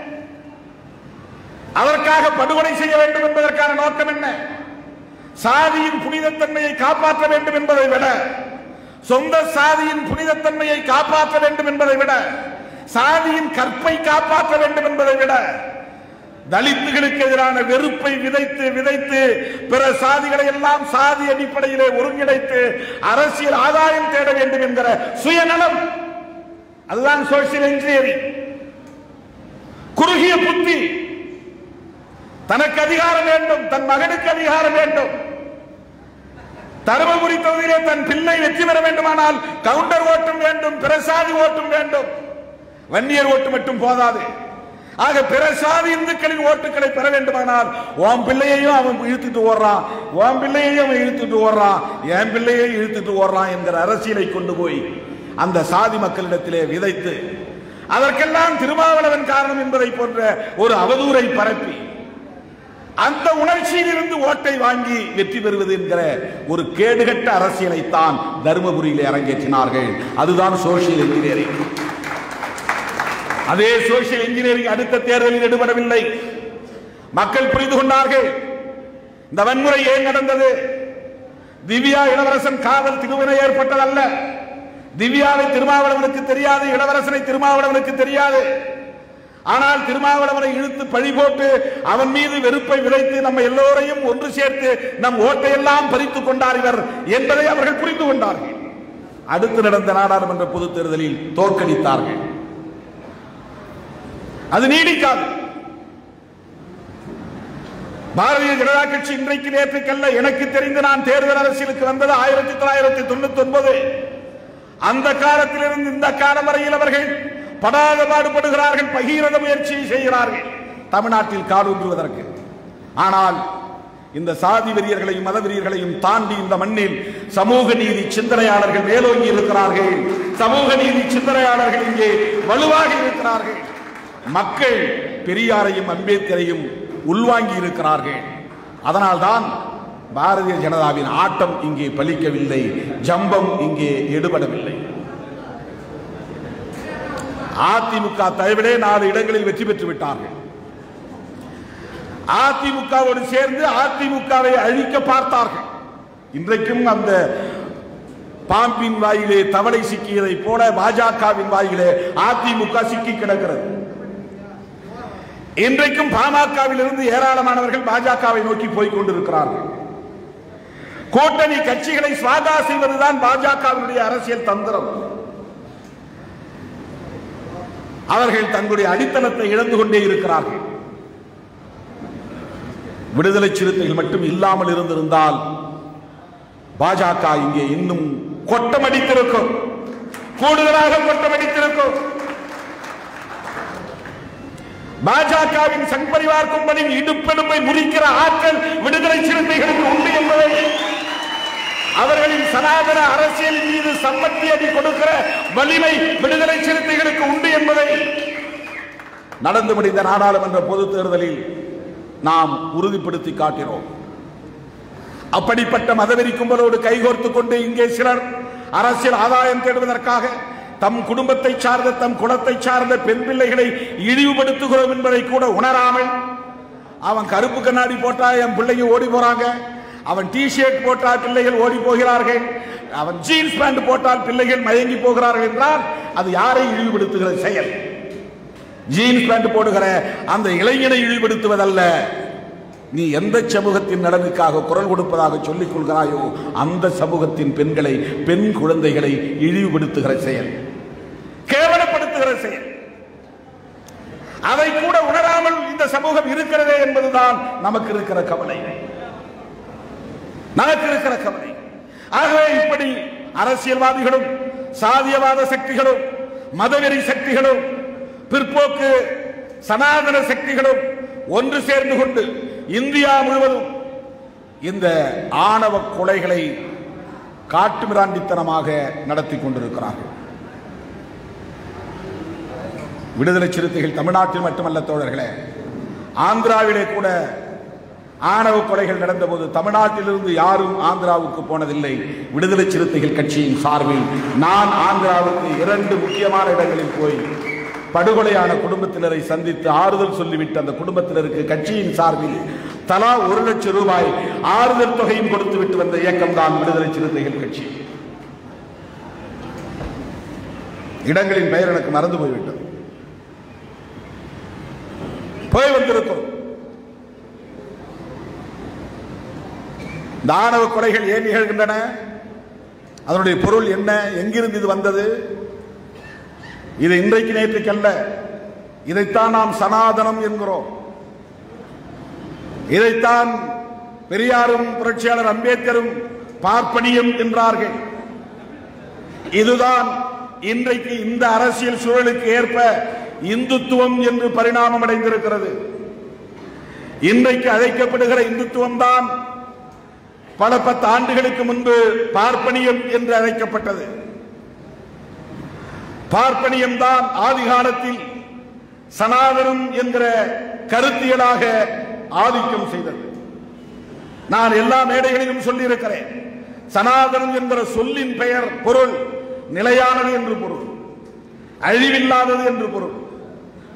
Speaker 1: அதற்காக படுகொலை செய்ய வேண்டும் என்பதற்கான நோக்கம் என்ன சாதியின் புனிதத்தன்மையை காப்பாற்ற வேண்டும் என்பதை விட சொந்த சாதியின் புனிதத்தன்மையை காப்பாற்ற வேண்டும் என்பதை விட சாதியின் கற்பை காப்பாற்ற வேண்டும் என்பதை விட தலித்துகளுக்கு எதிரான வெறுப்பை விதைத்து விதைத்து பிற சாதிகளை எல்லாம் சாதி அடிப்படையிலே ஒருங்கிணைத்து அரசியல் ஆதாயம் தேட வேண்டும் என்கிற சுயநலம் அதுதான் சோசியல் இன்ஜினியரிங் குறுகிய புத்தி தனக்கு அதிகாரம் வேண்டும் தன் மகனுக்கு அதிகாரம் வேண்டும் தருமபுரி தொகுதியிலே தன் பிள்ளை வெற்றி பெற வேண்டுமானால் கவுண்டர் ஓட்டும் வேண்டும் பிரசாதி ஓட்டும் வேண்டும் வன்னியர் ஓட்டு மட்டும் போதாது ஆக பிற சாதி இந்துக்களின் ஓட்டுகளை பெற வேண்டுமானால் உன் பிள்ளையையும் அவன் இழுத்துட்டு ஓடுறான் உன் பிள்ளையையும் அவன் இழுத்துட்டு ஓடுறான் என் பிள்ளையை இழுத்துட்டு ஓடுறான் என்கிற அரசியலை கொண்டு போய் அந்த சாதி மக்களிடத்திலே விதைத்து அதற்கெல்லாம் திருமாவளவன் காரணம் என்பதை போன்ற ஒரு அவதூறை பரப்பி அந்த உணர்ச்சியிலிருந்து ஓட்டை வாங்கி வெற்றி பெறுவது என்கிற ஒரு கேடுகட்ட அரசியலைத்தான் தருமபுரியில் அரங்கேற்றினார்கள் அதுதான் சோசியல் இன்ஜினியரிங் அதே சோசியல் இன்ஜினியரிங் அடுத்த தேர்தலில் ஈடுபடவில்லை மக்கள் புரிந்து கொண்டார்கள் இந்த வன்முறை ஏன் நடந்தது திவ்யா இளவரசன் காதல் திருமணம் ஏற்பட்டதல்ல திவ்யாவை திருமாவளவனுக்கு தெரியாது இளவரசனை திருமாவளவனுக்கு தெரியாது ஆனால் திருமாவளவனை இழுத்து பழி போட்டு அவன் மீது வெறுப்பை விதைத்து நம்ம எல்லோரையும் ஒன்று சேர்த்து நம் ஓட்டையெல்லாம் பறித்துக் கொண்டார் இவர் என்பதை அவர்கள் புரிந்து கொண்டார்கள் அடுத்து நடந்த நாடாளுமன்ற பொதுத் தேர்தலில் தோற்கடித்தார்கள் அது நீடிக்காது பாரதிய ஜனதா கட்சி இன்றைக்கு நேற்றுக்கல்ல எனக்கு தெரிந்து நான் தேர்தல் அரசியலுக்கு வந்தது ஆயிரத்தி தொள்ளாயிரத்தி தொண்ணூத்தி ஒன்பது அந்த காலத்திலிருந்து இந்த காலம் வரையில் அவர்கள் படாத பாடுபடுகிறார்கள் பகீரத முயற்சியை செய்கிறார்கள் தமிழ்நாட்டில் காலூன்றுவதற்கு ஆனால் இந்த சாதி வெறியர்களையும் மத வெறியர்களையும் தாண்டி இந்த மண்ணில் சமூக நீதி சிந்தனையாளர்கள் மேலோங்கி இருக்கிறார்கள் சமூக நீதி சிந்தனையாளர்கள் இங்கே வலுவாக இருக்கிறார்கள் மக்கள் பெரியாரையும் அம்பேத்கரையும் உள்வாங்கி இருக்கிறார்கள் அதனால்தான் பாரதிய ஜனதாவின் ஆட்டம் இங்கே பலிக்கவில்லை ஜம்பம் இங்கே எடுபடவில்லை அதிமுக தவிர நாலு இடங்களில் வெற்றி பெற்று விட்டார்கள் அதிமுகவோடு சேர்ந்து அதிமுகவை அழிக்க பார்த்தார்கள் இன்றைக்கும் அந்த பாம்பின் வாயிலே தவளை சிக்கியதை போல பாஜகவின் வாயிலே அதிமுக சிக்கி கிடக்கிறது இன்றைக்கும் பாமகவில் இருந்து ஏராளமானவர்கள் பாஜகவை நோக்கி போய் கொண்டிருக்கிறார்கள் கூட்டணி கட்சிகளை சுவாகா செய்வதுதான் பாஜகவினுடைய அரசியல் தந்திரம் அவர்கள் தங்களுடைய அடித்தளத்தை இழந்து கொண்டே இருக்கிறார்கள் விடுதலை சிறுத்தைகள் மட்டும் இல்லாமல் இருந்திருந்தால் பாஜக இங்கே இன்னும் கொட்டமடித்திருக்கும் கூடுதலாக கொட்டமடித்திருக்கும் பாஜகவின் சங்பரிவார் கும்பலின் இடுப்பெலும்பை முறிக்கிற ஆற்றல் விடுதலை சிறுத்தைகளுக்கு உண்டு என்பதை அவர்களின் சனாதன அரசியல் மீது சம்மத்தி அடி கொடுக்கிற வலிமை விடுதலை சிறுத்தைகளுக்கு உண்டு என்பதை நடந்து முடிந்த நாடாளுமன்ற பொதுத் தேர்தலில் நாம் உறுதிப்படுத்தி காட்டினோம் அப்படிப்பட்ட மதவெறி கும்பலோடு கைகோர்த்துக் கொண்டு இங்கே சிலர் அரசியல் ஆதாயம் தேடுவதற்காக தம் குடும்பத்தை சார்ந்த தம் குலத்தை சார்ந்த பெண் பிள்ளைகளை இழிவுபடுத்துகிறோம் என்பதை கூட உணராமல் அவன் கருப்பு கண்ணாடி போட்டா என் பிள்ளைங்க ஓடி போறாங்க அவன் டி ஷர்ட் போட்டால் பிள்ளைகள் ஓடி போகிறார்கள் அவன் ஜீன்ஸ் பேண்ட் போட்டால் பிள்ளைகள் மயங்கி போகிறார்கள் என்றால் அது யாரை இழிவுபடுத்துகிற செயல் ஜீன்ஸ் பேண்ட் போடுகிற அந்த இளைஞனை இழிவுபடுத்துவதல்ல நீ எந்த சமூகத்தின் நலனுக்காக குரல் கொடுப்பதாக சொல்லிக் கொள்கிறாயோ அந்த சமூகத்தின் பெண்களை பெண் குழந்தைகளை இழிவுபடுத்துகிற செயல் கேவலப்படுத்துகிற செயல் அதை கூட உணராமல் இந்த சமூகம் இருக்கிறதே என்பதுதான் நமக்கு இருக்கிற கவலை நமக்கு இருக்கிற கவலை ஆகவே இப்படி அரசியல்வாதிகளும் சாதியவாத சக்திகளும் மதவெறி சக்திகளும் பிற்போக்கு சனாதன சக்திகளும் ஒன்று சேர்ந்து கொண்டு இந்தியா முழுவதும் இந்த ஆணவ கொலைகளை காட்டுமிராண்டித்தனமாக நடத்தி கொண்டிருக்கிறார்கள் விடுதலை சிறுத்தைகள் தமிழ்நாட்டில் மட்டுமல்ல தோழர்களே ஆந்திராவிலே கூட ஆணவ கொலைகள் நடந்தபோது தமிழ்நாட்டிலிருந்து யாரும் ஆந்திராவுக்கு போனதில்லை விடுதலை சிறுத்தைகள் கட்சியின் சார்பில் நான் ஆந்திராவுக்கு இரண்டு முக்கியமான இடங்களில் போய் படுகொலையான குடும்பத்தினரை சந்தித்து ஆறுதல் சொல்லிவிட்டு அந்த குடும்பத்தினருக்கு கட்சியின் சார்பில் தலா ஒரு லட்சம் ரூபாய் ஆறுதல் தொகையும் கொடுத்து விட்டு வந்த இயக்கம் தான் விடுதலை சிறுத்தைகள் கட்சி இடங்களின் பெயர் எனக்கு மறந்து போய்விட்டது போய் வந்திருக்கும் இந்த ஆணவ கொலைகள் ஏன் நிகழ்கின்றன அதனுடைய பொருள் என்ன எங்கிருந்து இது வந்தது இது இன்றைக்கு நேற்றுக்கல்ல இதைத்தான் நாம் சனாதனம் என்கிறோம் இதைத்தான் பெரியாரும் புரட்சியாளர் அம்பேத்கரும் பார்ப்பனியம் என்றார்கள் இதுதான் இன்றைக்கு இந்த அரசியல் சூழலுக்கு ஏற்ப இந்துத்துவம் என்று பரிணாமம் அடைந்திருக்கிறது இன்றைக்கு அழைக்கப்படுகிற இந்துத்துவம் தான் பல பத்து ஆண்டுகளுக்கு முன்பு பார்ப்பனியம் என்று அழைக்கப்பட்டது பார்ப்பனியம் தான் ஆதி காலத்தில் சனாதனம் என்கிற கருத்தியலாக ஆதிக்கம் செய்தது நான் எல்லா மேடைகளிலும் சொல்லியிருக்கிறேன் சனாதனம் என்கிற சொல்லின் பெயர் பொருள் நிலையானது என்று பொருள் அழிவில்லாதது என்று பொருள்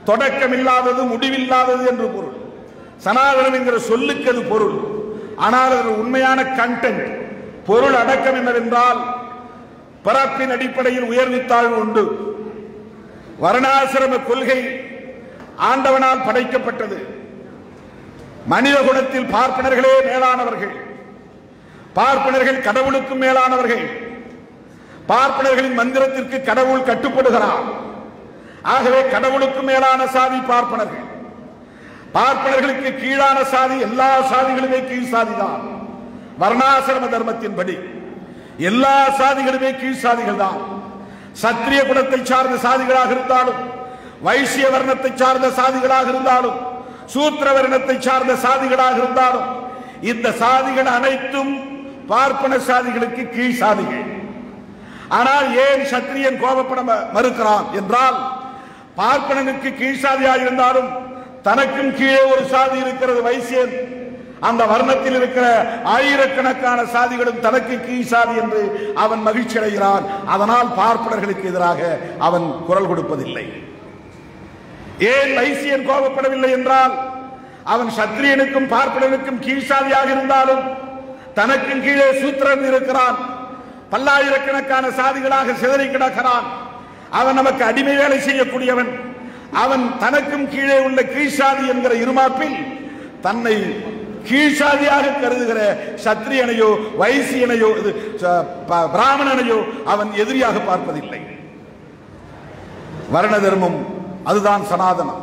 Speaker 1: தொடக்கம் இல்லாதது முடிவில்லாதது என்று பொருள் சனாதனம் என்கிற சொல்லுக்கு அது பொருள் ஆனால் அது உண்மையான கண்டென்ட் பொருள் அடக்கம் என்னவென்றால் பிறப்பின் அடிப்படையில் உயர்வு தாழ்வு உண்டு வர்ணாசிரம கொள்கை ஆண்டவனால் படைக்கப்பட்டது மனித குலத்தில் பார்ப்பனர்களே மேலானவர்கள் பார்ப்பனர்கள் கடவுளுக்கும் மேலானவர்கள் பார்ப்பனர்களின் மந்திரத்திற்கு கடவுள் கட்டுப்படுகிறார் ஆகவே கடவுளுக்கு மேலான சாதி பார்ப்பனர்கள் பார்ப்பனர்களுக்கு கீழான சாதி எல்லா சாதிகளுமே கீழ் சாதிதான் வர்ணாசிரம தர்மத்தின்படி எல்லா சாதிகளுமே கீழ் சாதிகள் தான் சத்திரிய குலத்தை சார்ந்த சாதிகளாக இருந்தாலும் வைசிய வர்ணத்தை சார்ந்த சாதிகளாக இருந்தாலும் சூத்திர வர்ணத்தை சார்ந்த சாதிகளாக இருந்தாலும் இந்த சாதிகள் அனைத்தும் பார்ப்பன சாதிகளுக்கு கீழ் சாதிகள் ஆனால் ஏன் சத்திரியன் கோபப்பட ம- மறுக்கிறான் என்றால் பார்ப்பனனுக்கு கீழ் சாதியாக இருந்தாலும் தனக்கும் கீழே ஒரு சாதி இருக்கிறது வைசியன் அந்த வர்ணத்தில் இருக்கிற ஆயிரக்கணக்கான சாதிகளும் தனக்கு கீழ் சாதி என்று அவன் மகிழ்ச்சி அடைகிறான் அதனால் பார்ப்பனர்களுக்கு எதிராக அவன் குரல் கொடுப்பதில்லை ஏன் வைசியன் கோபப்படவில்லை என்றால் அவன் சத்திரியனுக்கும் பார்ப்பனனுக்கும் கீழ் சாதியாக இருந்தாலும் தனக்கும் கீழே சூத்திரன் இருக்கிறான் பல்லாயிரக்கணக்கான சாதிகளாக சிதறி கிடக்கிறான் அவன் நமக்கு அடிமை வேலை செய்யக்கூடியவன் அவன் தனக்கும் கீழே உள்ள கீழ்சாதி என்கிற இருமாப்பில் தன்னை கீழ்சாதியாக கருதுகிற சத்திரியனையோ வைசியனையோ இது, ச- ப- பிராமணனையோ அவன் எதிரியாக பார்ப்பதில்லை வர்ண தர்மம் அதுதான் சனாதனம்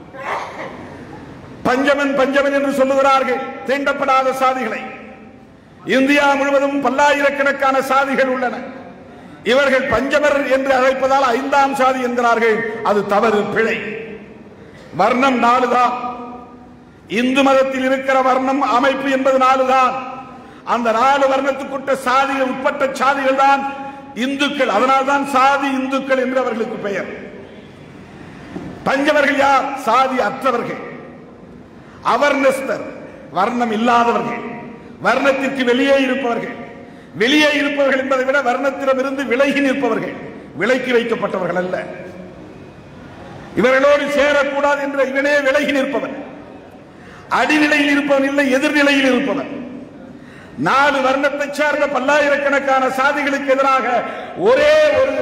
Speaker 1: பஞ்சமன் பஞ்சமன் என்று சொல்லுகிறார்கள் தீண்டப்படாத சாதிகளை இந்தியா முழுவதும் பல்லாயிரக்கணக்கான சாதிகள் உள்ளன இவர்கள் பஞ்சமர் என்று அழைப்பதால் ஐந்தாம் சாதி என்கிறார்கள் அது தவறு பிழை வர்ணம் நாலுதான் இந்து மதத்தில் இருக்கிற வர்ணம் அமைப்பு என்பது நாலுதான் அந்த நாலு வர்ணத்துக்குட்ட சாதிகள் உட்பட்ட சாதிகள் தான் இந்துக்கள் அதனால்தான் சாதி இந்துக்கள் என்று அவர்களுக்கு பெயர் பஞ்சவர்கள் யார் சாதி அற்றவர்கள் அவர்ணஸ்தர் வர்ணம் இல்லாதவர்கள் வர்ணத்திற்கு வெளியே இருப்பவர்கள் வெளியே இருப்பவர்கள் என்பதை விட வர்ணத்திடமிருந்து விலகி நிற்பவர்கள் விலக்கி வைக்கப்பட்டவர்கள் அல்ல இவர்களோடு சேரக்கூடாது என்ற இவனே விலகி நிற்பவன் அடிநிலையில் இருப்பவன் இல்லை எதிர்நிலையில் இருப்பவன் நாலு வர்ணத்தை சார்ந்த பல்லாயிரக்கணக்கான சாதிகளுக்கு எதிராக ஒரே ஒரு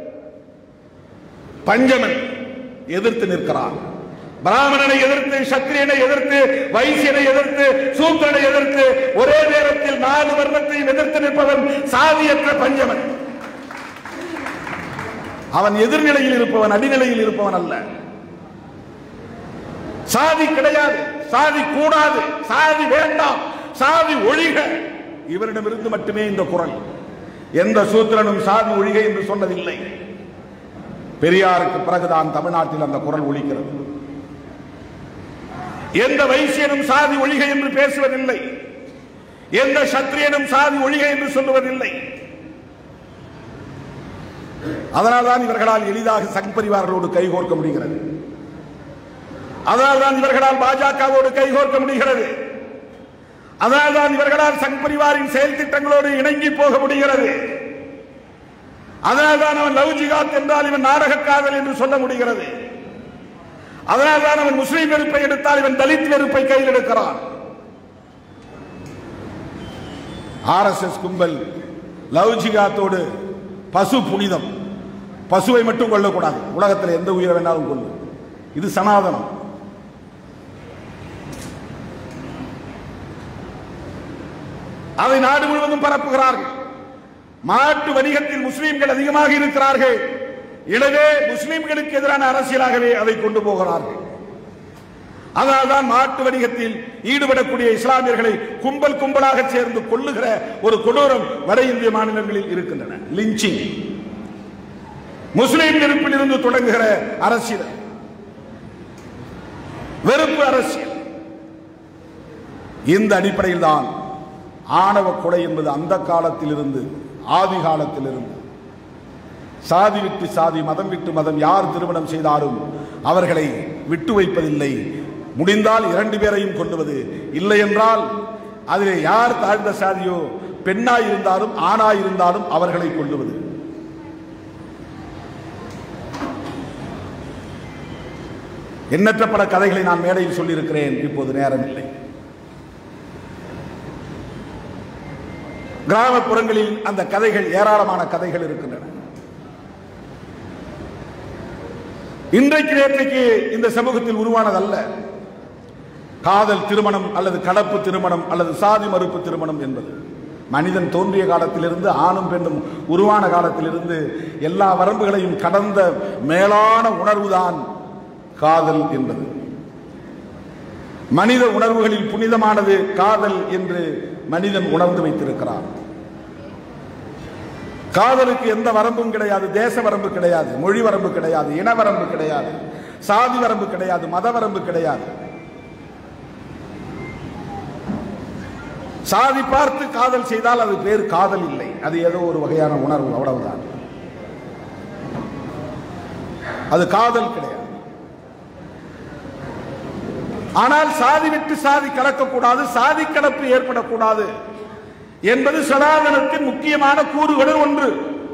Speaker 1: பஞ்சமன் எதிர்த்து நிற்கிறான் பிராமணனை எதிர்த்து சத்திரியனை எதிர்த்து வைசியனை எதிர்த்து சூத்திரனை எதிர்த்து ஒரே நேரத்தில் நாலு வர்ணத்தையும் எதிர்த்து நிற்பவன் சாதியற்ற பஞ்சமன் அவன் எதிர்நிலையில் இருப்பவன் அடிநிலையில் இருப்பவன் அல்ல சாதி கிடையாது சாதி கூடாது சாதி வேண்டாம் சாதி ஒழிக இவரிடமிருந்து மட்டுமே இந்த குரல் எந்த சூத்திரனும் சாதி ஒழிக என்று சொன்னதில்லை பெரியாருக்கு பிறகுதான் தமிழ்நாட்டில் அந்த குரல் ஒழிக்கிறது எந்த வைசியனும் சாதி ஒழிக என்று பேசுவதில்லை எந்த சத்திரியனும் சாதி ஒழிக என்று சொல்லுவதில்லை அதனால்தான் இவர்களால் எளிதாக சங் பரிவார்களோடு கைகோர்க்க முடிகிறது அதனால்தான் இவர்களால் பாஜகவோடு கைகோர்க்க முடிகிறது அதனால்தான் இவர்களால் சங் பரிவாரின் செயல் திட்டங்களோடு இணங்கி போக முடிகிறது அதனால்தான் அவன் லவ் ஜிகாத் என்றால் இவன் நாடக காதல் என்று சொல்ல முடிகிறது அதனால்தான் அவன் முஸ்லீம் வெறுப்பை எடுத்தால் இவன் தலித் வெறுப்பை கையில் எடுக்கிறான் ஆர்எஸ்எஸ் கும்பல் லவ் ஜிகாத்தோடு பசு புனிதம் பசுவை மட்டும் கொல்லக்கூடாது உலகத்தில் எந்த உயிரை வேணாலும் கொள்ளு இது சனாதனம் அதை நாடு முழுவதும் பரப்புகிறார்கள் மாட்டு வணிகத்தில் முஸ்லிம்கள் அதிகமாக இருக்கிறார்கள் எனவே முஸ்லிம்களுக்கு எதிரான அரசியலாகவே அதை கொண்டு போகிறார்கள் அதனால்தான் மாட்டு வணிகத்தில் ஈடுபடக்கூடிய இஸ்லாமியர்களை கும்பல் கும்பலாக சேர்ந்து கொள்ளுகிற ஒரு கொடூரம் வட இந்திய மாநிலங்களில் இருக்கின்றன லிஞ்சிங் முஸ்லிம் நெருப்பில் இருந்து தொடங்குகிற அரசியல் வெறுப்பு அரசியல் இந்த அடிப்படையில் தான் ஆணவ கொலை என்பது அந்த காலத்தில் இருந்து ஆதி காலத்தில் இருந்து சாதி விட்டு சாதி மதம் விட்டு மதம் யார் திருமணம் செய்தாலும் அவர்களை விட்டு வைப்பதில்லை முடிந்தால் இரண்டு பேரையும் கொள்ளுவது இல்லை என்றால் அதிலே யார் தாழ்ந்த சாதியோ பெண்ணாய் இருந்தாலும் ஆணாய் இருந்தாலும் அவர்களை கொள்ளுவது எண்ணற்ற பல கதைகளை நான் மேடையில் சொல்லியிருக்கிறேன் இப்போது நேரம் இல்லை கிராமப்புறங்களில் அந்த கதைகள் ஏராளமான கதைகள் இருக்கின்றன இன்றைக்கு நேற்றைக்கு இந்த சமூகத்தில் உருவானதல்ல காதல் திருமணம் அல்லது கடப்பு திருமணம் அல்லது சாதி மறுப்பு திருமணம் என்பது மனிதன் தோன்றிய காலத்திலிருந்து ஆணும் பெண்ணும் உருவான காலத்திலிருந்து எல்லா வரம்புகளையும் கடந்த மேலான உணர்வுதான் காதல் என்பது மனித உணர்வுகளில் புனிதமானது காதல் என்று மனிதன் உணர்ந்து வைத்திருக்கிறான் காதலுக்கு எந்த வரம்பும் கிடையாது தேச வரம்பு கிடையாது மொழி வரம்பு கிடையாது இன வரம்பு கிடையாது சாதி வரம்பு கிடையாது மத வரம்பு கிடையாது சாதி பார்த்து காதல் செய்தால் அது பேர் காதல் இல்லை அது ஏதோ ஒரு வகையான உணர்வு அவ்வளவுதான் அது காதல் கிடையாது ஆனால் சாதி விட்டு சாதி கலக்கக்கூடாது சாதி கலப்பு ஏற்படக்கூடாது என்பது சனாதனத்தின் முக்கியமான கூறுகளில் ஒன்று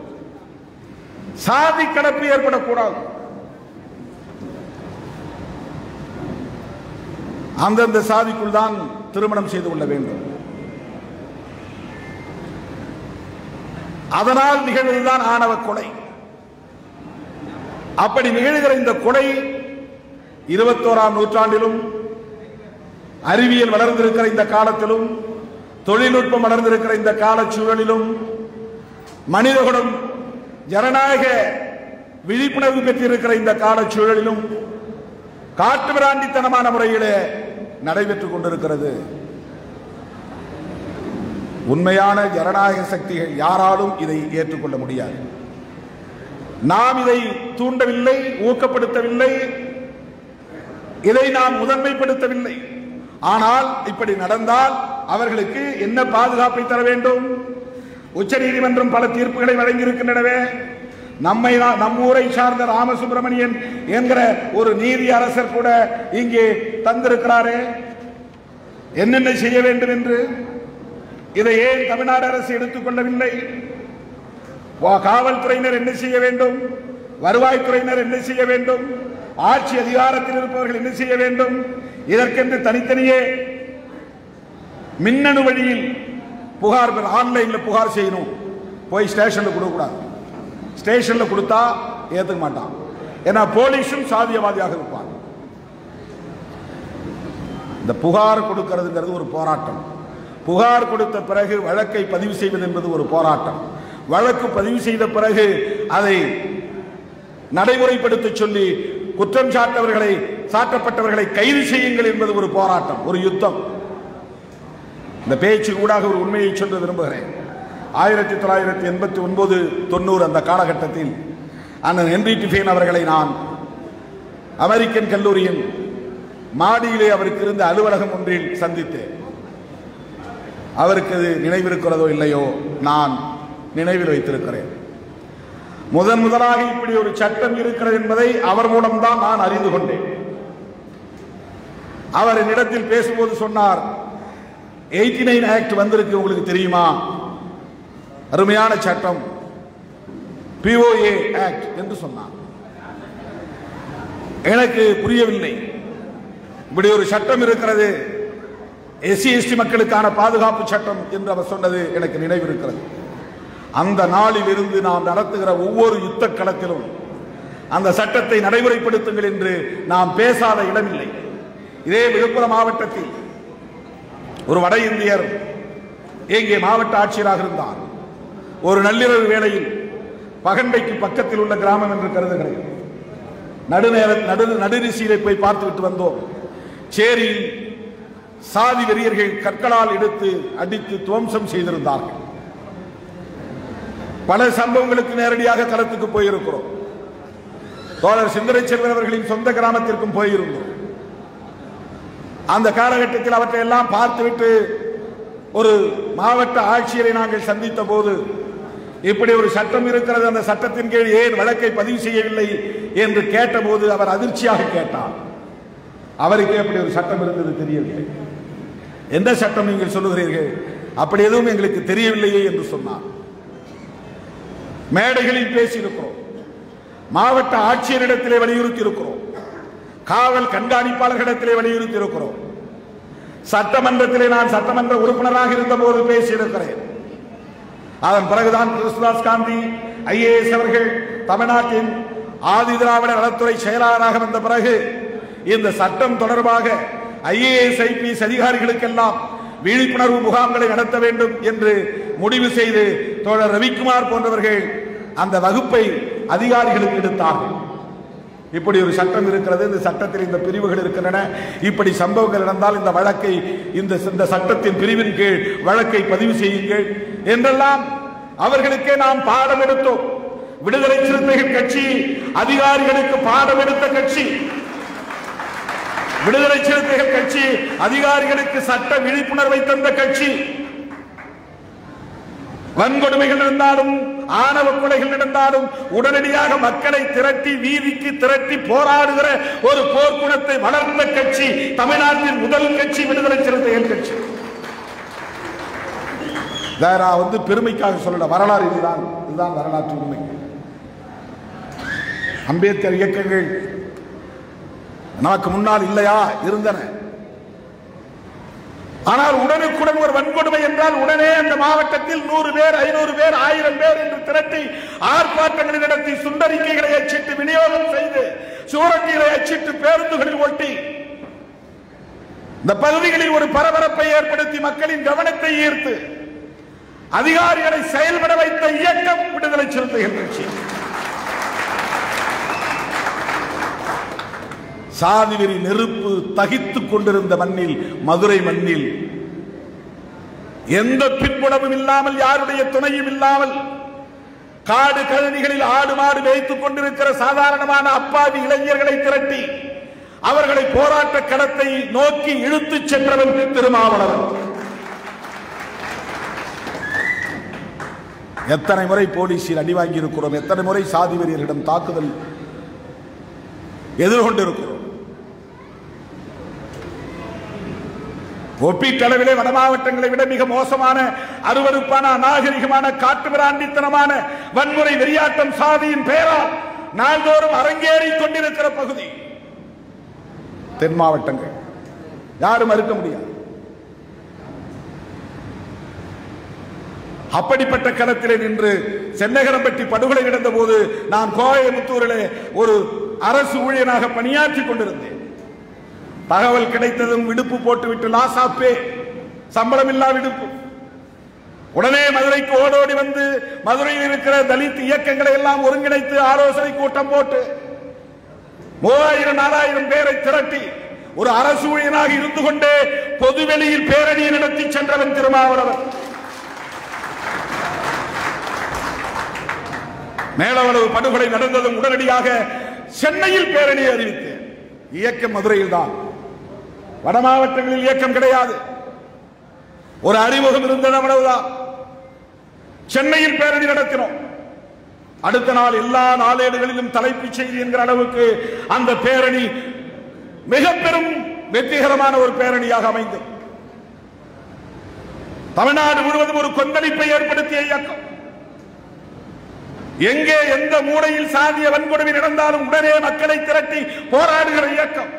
Speaker 1: சாதி கலப்பு ஏற்படக்கூடாது அந்தந்த சாதிக்குள் தான் திருமணம் செய்து கொள்ள வேண்டும் அதனால் நிகழ்வதுதான் ஆணவ கொலை அப்படி நிகழ்கிற இந்த கொலை இருபத்தோராம் நூற்றாண்டிலும் அறிவியல் வளர்ந்திருக்கிற இந்த காலத்திலும் தொழில்நுட்பம் வளர்ந்திருக்கிற இந்த காலச்சூழலிலும் மனிதகுலம் ஜனநாயக விழிப்புணர்வு பெற்றிருக்கிற இந்த காலச்சூழலிலும் காட்டுமிராண்டித்தனமான முறையிலே நடைபெற்றுக் கொண்டிருக்கிறது உண்மையான ஜனநாயக சக்திகள் யாராலும் இதை ஏற்றுக்கொள்ள முடியாது நாம் இதை தூண்டவில்லை ஊக்கப்படுத்தவில்லை இதை நாம் முதன்மைப்படுத்தவில்லை ஆனால் இப்படி நடந்தால் அவர்களுக்கு என்ன பாதுகாப்பை தர வேண்டும் உச்ச நீதிமன்றம் பல தீர்ப்புகளை வழங்கியிருக்கின்றனவே நம்மை நம் ஊரை சார்ந்த ராமசுப்பிரமணியன் என்கிற ஒரு நீதி அரசர் கூட இங்கே தந்திருக்கிறாரே என்னென்ன செய்ய வேண்டும் என்று இதை ஏன் தமிழ்நாடு அரசு எடுத்துக்கொள்ளவில்லை வா- காவல்துறையினர் என்ன செய்ய வேண்டும் வருவாய்த்துறையினர் என்ன செய்ய வேண்டும் ஆட்சி அதிகாரத்தில் இருப்பவர்கள் என்ன செய்ய வேண்டும் இதற்கென்று தனித்தனியே மின்னணு வழியில் புகார் பெற- ஆன்லைன்ல புகார் செய்யணும் போய் ஸ்டேஷன்ல கொடுக்கக்கூடாது ஸ்டேஷன்ல கொடுத்தா ஏத்துக்க மாட்டான் ஏன்னா போலீஸும் சாதியவாதியாக இருப்பான் இந்த புகார் கொடுக்கிறதுங்கிறது ஒரு போராட்டம் புகார் கொடுத்த பிறகு வழக்கை பதிவு செய்வது என்பது ஒரு போராட்டம் வழக்கு பதிவு செய்த பிறகு அதை நடைமுறைப்படுத்த சொல்லி குற்றம் சாட்டவர்களை சாட்டப்பட்டவர்களை கைது செய்யுங்கள் என்பது ஒரு போராட்டம் ஒரு யுத்தம் இந்த பேச்சு ஊடாக ஒரு உண்மையை சொல்ல விரும்புகிறேன் ஆயிரத்தி தொள்ளாயிரத்தி எண்பத்தி ஒன்பது தொண்ணூறு அந்த காலகட்டத்தில் அண்ணன் ஹென்ரி டிஃபேன் அவர்களை நான் அமெரிக்கன் கல்லூரியின் மாடியிலே அவருக்கு இருந்த அலுவலகம் ஒன்றில் சந்தித்தேன் அவருக்கு அது நினைவிருக்கிறதோ இல்லையோ நான் நினைவில் வைத்திருக்கிறேன் முதன் முதலாக இப்படி ஒரு சட்டம் இருக்கிறது என்பதை அவர் மூலம்தான் நான் அறிந்து கொண்டேன் அவர் என்னிடத்தில் பேசும்போது சொன்னார் எயிட்டி நைன் ஆக்ட் வந்திருக்கு உங்களுக்கு தெரியுமா அருமையான சட்டம் பிஓஏ ஆக்ட் என்று சொன்னார் எனக்கு புரியவில்லை இப்படி ஒரு சட்டம் இருக்கிறது எஸ்சி எஸ்டி மக்களுக்கான பாதுகாப்பு சட்டம் என்று அவர் சொன்னது எனக்கு நினைவிருக்கிறது அந்த நாளில் இருந்து நாம் நடத்துகிற ஒவ்வொரு யுத்த களத்திலும் அந்த சட்டத்தை நடைமுறைப்படுத்துங்கள் என்று நாம் பேசாத இடமில்லை இதே விழுப்புரம் மாவட்டத்தில் ஒரு வட இந்தியர் இங்கே மாவட்ட ஆட்சியராக இருந்தார் ஒரு நள்ளிரவு வேளையில் பகண்டைக்கு பக்கத்தில் உள்ள கிராமம் என்று கருதுகிறேன் நடுநேர நடு நடுநிசீரை போய் பார்த்துவிட்டு வந்தோம் சேரியில் சாதி வெறியர்கள் கற்களால் எடுத்து அடித்து துவம்சம் செய்திருந்தார்கள் பல சம்பவங்களுக்கு நேரடியாக களத்துக்கு போயிருக்கிறோம் தோழர் சிந்தரை செல்வன் அவர்களின் சொந்த கிராமத்திற்கும் போயிருந்தோம் அந்த காலகட்டத்தில் அவற்றை எல்லாம் பார்த்துவிட்டு ஒரு மாவட்ட ஆட்சியரை நாங்கள் சந்தித்த போது இப்படி ஒரு சட்டம் இருக்கிறது அந்த சட்டத்தின் கீழ் ஏன் வழக்கை பதிவு செய்யவில்லை என்று கேட்டபோது அவர் அதிர்ச்சியாக கேட்டார் அவருக்கு அப்படி ஒரு சட்டம் இருந்தது தெரியவில்லை எந்த சட்டம் நீங்கள் சொல்லுகிறீர்கள் அப்படி எதுவும் எங்களுக்கு தெரியவில்லையே என்று சொன்னார் மேடைகளில் பேசியிருக்கிறோம் மாவட்ட ஆட்சியரிடத்திலே வலியுறுத்தி இருக்கிறோம் காவல் கண்காணிப்பாளர்களிடத்திலே வலியுறுத்தி இருக்கிறோம் சட்டமன்றத்திலே நான் சட்டமன்ற உறுப்பினராக இருந்த போது பேசியிருக்கிறேன் அதன் பிறகுதான் கிருஷ்ணதாஸ் காந்தி ஐஏஎஸ் அவர்கள் தமிழ்நாட்டின் ஆதி திராவிட நலத்துறை செயலாளராக வந்த பிறகு இந்த சட்டம் தொடர்பாக ஐஏஎஸ் ஐபிஎஸ் அதிகாரிகளுக்கெல்லாம் விழிப்புணர்வு முகாம்களை நடத்த வேண்டும் என்று முடிவு செய்து தோழர் ரவிக்குமார் போன்றவர்கள் அந்த வகுப்பை அதிகாரிகளுக்கு எடுத்தார்கள் இப்படி ஒரு சட்டம் இருக்கிறது இந்த சட்டத்தில் இந்த பிரிவுகள் இருக்கின்றன இப்படி சம்பவங்கள் நடந்தால் இந்த வழக்கை இந்த இந்த சட்டத்தின் பிரிவின் கீழ் வழக்கை பதிவு செய்யுங்கள் என்றெல்லாம் அவர்களுக்கே நாம் பாடம் எடுத்தோம் விடுதலை சிறுத்தைகள் கட்சி அதிகாரிகளுக்கு பாடம் எடுத்த கட்சி விடுதலை சிறுத்தைகள் கட்சி அதிகாரிகளுக்கு சட்ட விழிப்புணர்வை தந்த கட்சி வன்கொடுமைகள் நடந்தாலும் ஆணவ கொலைகள் நடந்தாலும் உடனடியாக மக்களை திரட்டி வீதிக்கு திரட்டி போராடுகிற ஒரு போர்க்குணத்தை வளர்ந்த கட்சி தமிழ்நாட்டின் முதல் கட்சி விடுதலை சிறுத்தைகள் கட்சி இதை நான் வந்து பெருமைக்காக சொல்லல வரலாறு இதுதான் இதுதான் வரலாற்று உண்மை அம்பேத்கர் இயக்கங்கள் நமக்கு முன்னால் இல்லையா இருந்தன ஆனால் உடனுக்குடன் ஒரு வன்கொடுமை என்றால் உடனே அந்த மாவட்டத்தில் நூறு பேர் ஐநூறு பேர் ஆயிரம் பேர் என்று திரட்டி ஆர்ப்பாட்டங்களை நடத்தி சுண்டறிக்கைகளை அச்சிட்டு விநியோகம் செய்து சூரட்டிகளை அச்சிட்டு பேருந்துகளில் ஒட்டி இந்த பகுதிகளில் ஒரு பரபரப்பை ஏற்படுத்தி மக்களின் கவனத்தை ஈர்த்து அதிகாரிகளை செயல்பட வைத்த இயக்கம் விடுதலை சிறுத்தைகள் கட்சி சாதி வெறி நெருப்பு தகித்துக் கொண்டிருந்த மண்ணில் மதுரை மண்ணில் எந்த பின்புலமும் இல்லாமல் யாருடைய துணையும் இல்லாமல் காடு கழனிகளில் ஆடு மாடு மேய்த்துக் கொண்டிருக்கிற சாதாரணமான அப்பாவி இளைஞர்களை திரட்டி அவர்களை போராட்ட களத்தை நோக்கி இழுத்துச் சென்றவன் திருமாவளவன் எத்தனை முறை போலீசில் அடி வாங்கி இருக்கிறோம் எத்தனை முறை சாதி வெறியர்களிடம் தாக்குதல் எதிர்கொண்டிருக்கிறோம் ஒப்பீட்டளவிலே வட மாவட்டங்களை விட மிக மோசமான அருவருப்பான அநாகரிகமான காட்டுமிராண்டித்தனமான வன்முறை வெறியாட்டம் சாதியின் பெயரால் நாள்தோறும் அரங்கேறிக் கொண்டிருக்கிற பகுதி தென் மாவட்டங்கள் யாரும் மறுக்க முடியாது அப்படிப்பட்ட களத்திலே நின்று சென்னகரம்பட்டி படுகொலை நடந்த போது நான் கோயமுத்தூரிலே ஒரு அரசு ஊழியனாக பணியாற்றிக் கொண்டிருந்தேன் தகவல் கிடைத்ததும் விடுப்பு போட்டுவிட்டு லாசாப்பே சம்பளம் இல்லா விடுப்பு உடனே மதுரைக்கு ஓடோடி வந்து மதுரையில் இருக்கிற தலித் இயக்கங்களை எல்லாம் ஒருங்கிணைத்து ஆலோசனை கூட்டம் போட்டு மூவாயிரம் நாலாயிரம் பேரை திரட்டி ஒரு அரசு ஊழியனாக இருந்து கொண்டே பொதுவெளியில் பேரணியை நடத்தி சென்றவன் திருமாவளவன் மேலவளவு படுகொலை நடந்ததும் உடனடியாக சென்னையில் பேரணியை அறிவித்தேன் இயக்கம் மதுரையில் தான் வட மாவட்டங்களில் இயக்கம் கிடையாது ஒரு அறிமுகம் இருந்தது அவ்வளவுதான் சென்னையில் பேரணி நடத்தினோம் அடுத்த நாள் எல்லா நாளேடுகளிலும் தலைப்புச் செய்தி என்கிற அளவுக்கு அந்த பேரணி மிக பெரும் வெற்றிகரமான ஒரு பேரணியாக அமைந்தது தமிழ்நாடு முழுவதும் ஒரு கொந்தளிப்பை ஏற்படுத்திய இயக்கம் எங்கே எந்த மூலையில் சாதிய வன்கொடுமை நடந்தாலும் உடனே மக்களை திரட்டி போராடுகிற இயக்கம்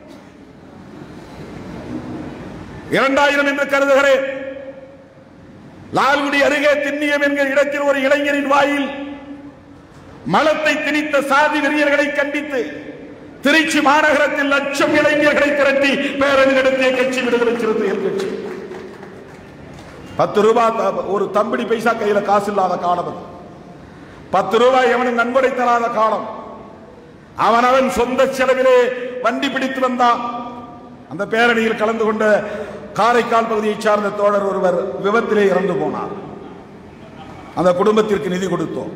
Speaker 1: இரண்டாயிரம் என்று கருதுகிறேன் லால்குடி அருகே திண்ணியம் என்கிற இடத்தில் ஒரு இளைஞரின் வாயில் மலத்தை திணித்த சாதி வெறியர்களை கண்டித்து திருச்சி மாநகரத்தில் லட்சம் இளைஞர்களை திரட்டி பேரணி நடத்திய கட்சி விடுதலை சிறுத்தைகள் கட்சி பத்து ரூபாய் த- ஒரு தம்பிடி பைசா கையில காசு இல்லாத காலம் அது பத்து ரூபாய் எவனும் நன்கொடை தராத காலம் அவன் அவன் சொந்த செலவிலே வண்டி பிடித்து வந்தான் அந்த பேரணியில் கலந்து கொண்ட காரைக்கால் பகுதியைச் சார்ந்த தோழர் ஒருவர் விபத்திலே இறந்து போனார் அந்த குடும்பத்திற்கு நிதி கொடுத்தோம்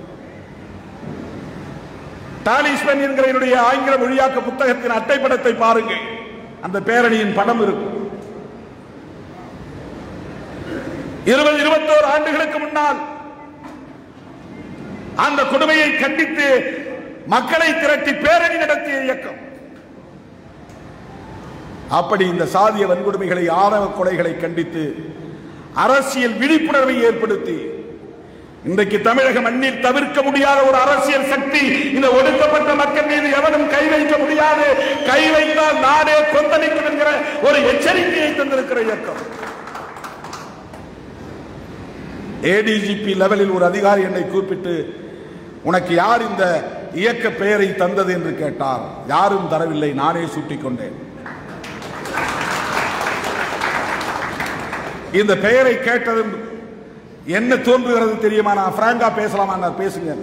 Speaker 1: டாலிஸ்மன் என்கிற என்னுடைய ஆங்கில மொழியாக்க புத்தகத்தின் அட்டைப்படத்தை பாருங்கள் அந்த பேரணியின் படம் இருக்கும் இருபது இருபத்தோரு ஆண்டுகளுக்கு முன்னால் அந்த கொடுமையை கண்டித்து மக்களை திரட்டி பேரணி நடத்திய இயக்கம் அப்படி இந்த சாதிய வன்கொடுமைகளை ஆணவ கொலைகளை கண்டித்து அரசியல் விழிப்புணர்வை ஏற்படுத்தி இன்றைக்கு தமிழக மண்ணில் தவிர்க்க முடியாத ஒரு அரசியல் சக்தி இந்த ஒடுக்கப்பட்ட மக்கள் மீது எவனும் கை வைக்க முடியாது கை வைத்தால் நாடே கொந்தளிக்கும் என்கிற ஒரு எச்சரிக்கையை தந்திருக்கிற இயக்கம் ஏடிஜிபி லெவலில் ஒரு அதிகாரி என்னை கூப்பிட்டு உனக்கு யார் இந்த இயக்க பெயரை தந்தது என்று கேட்டார் யாரும் தரவில்லை நானே சூட்டிக் கொண்டேன் இந்த பெயரை கேட்டதும் என்ன தோன்றுகிறது தெரியுமா நான் பிராங்கா பேசலாமா நான் பேசுங்க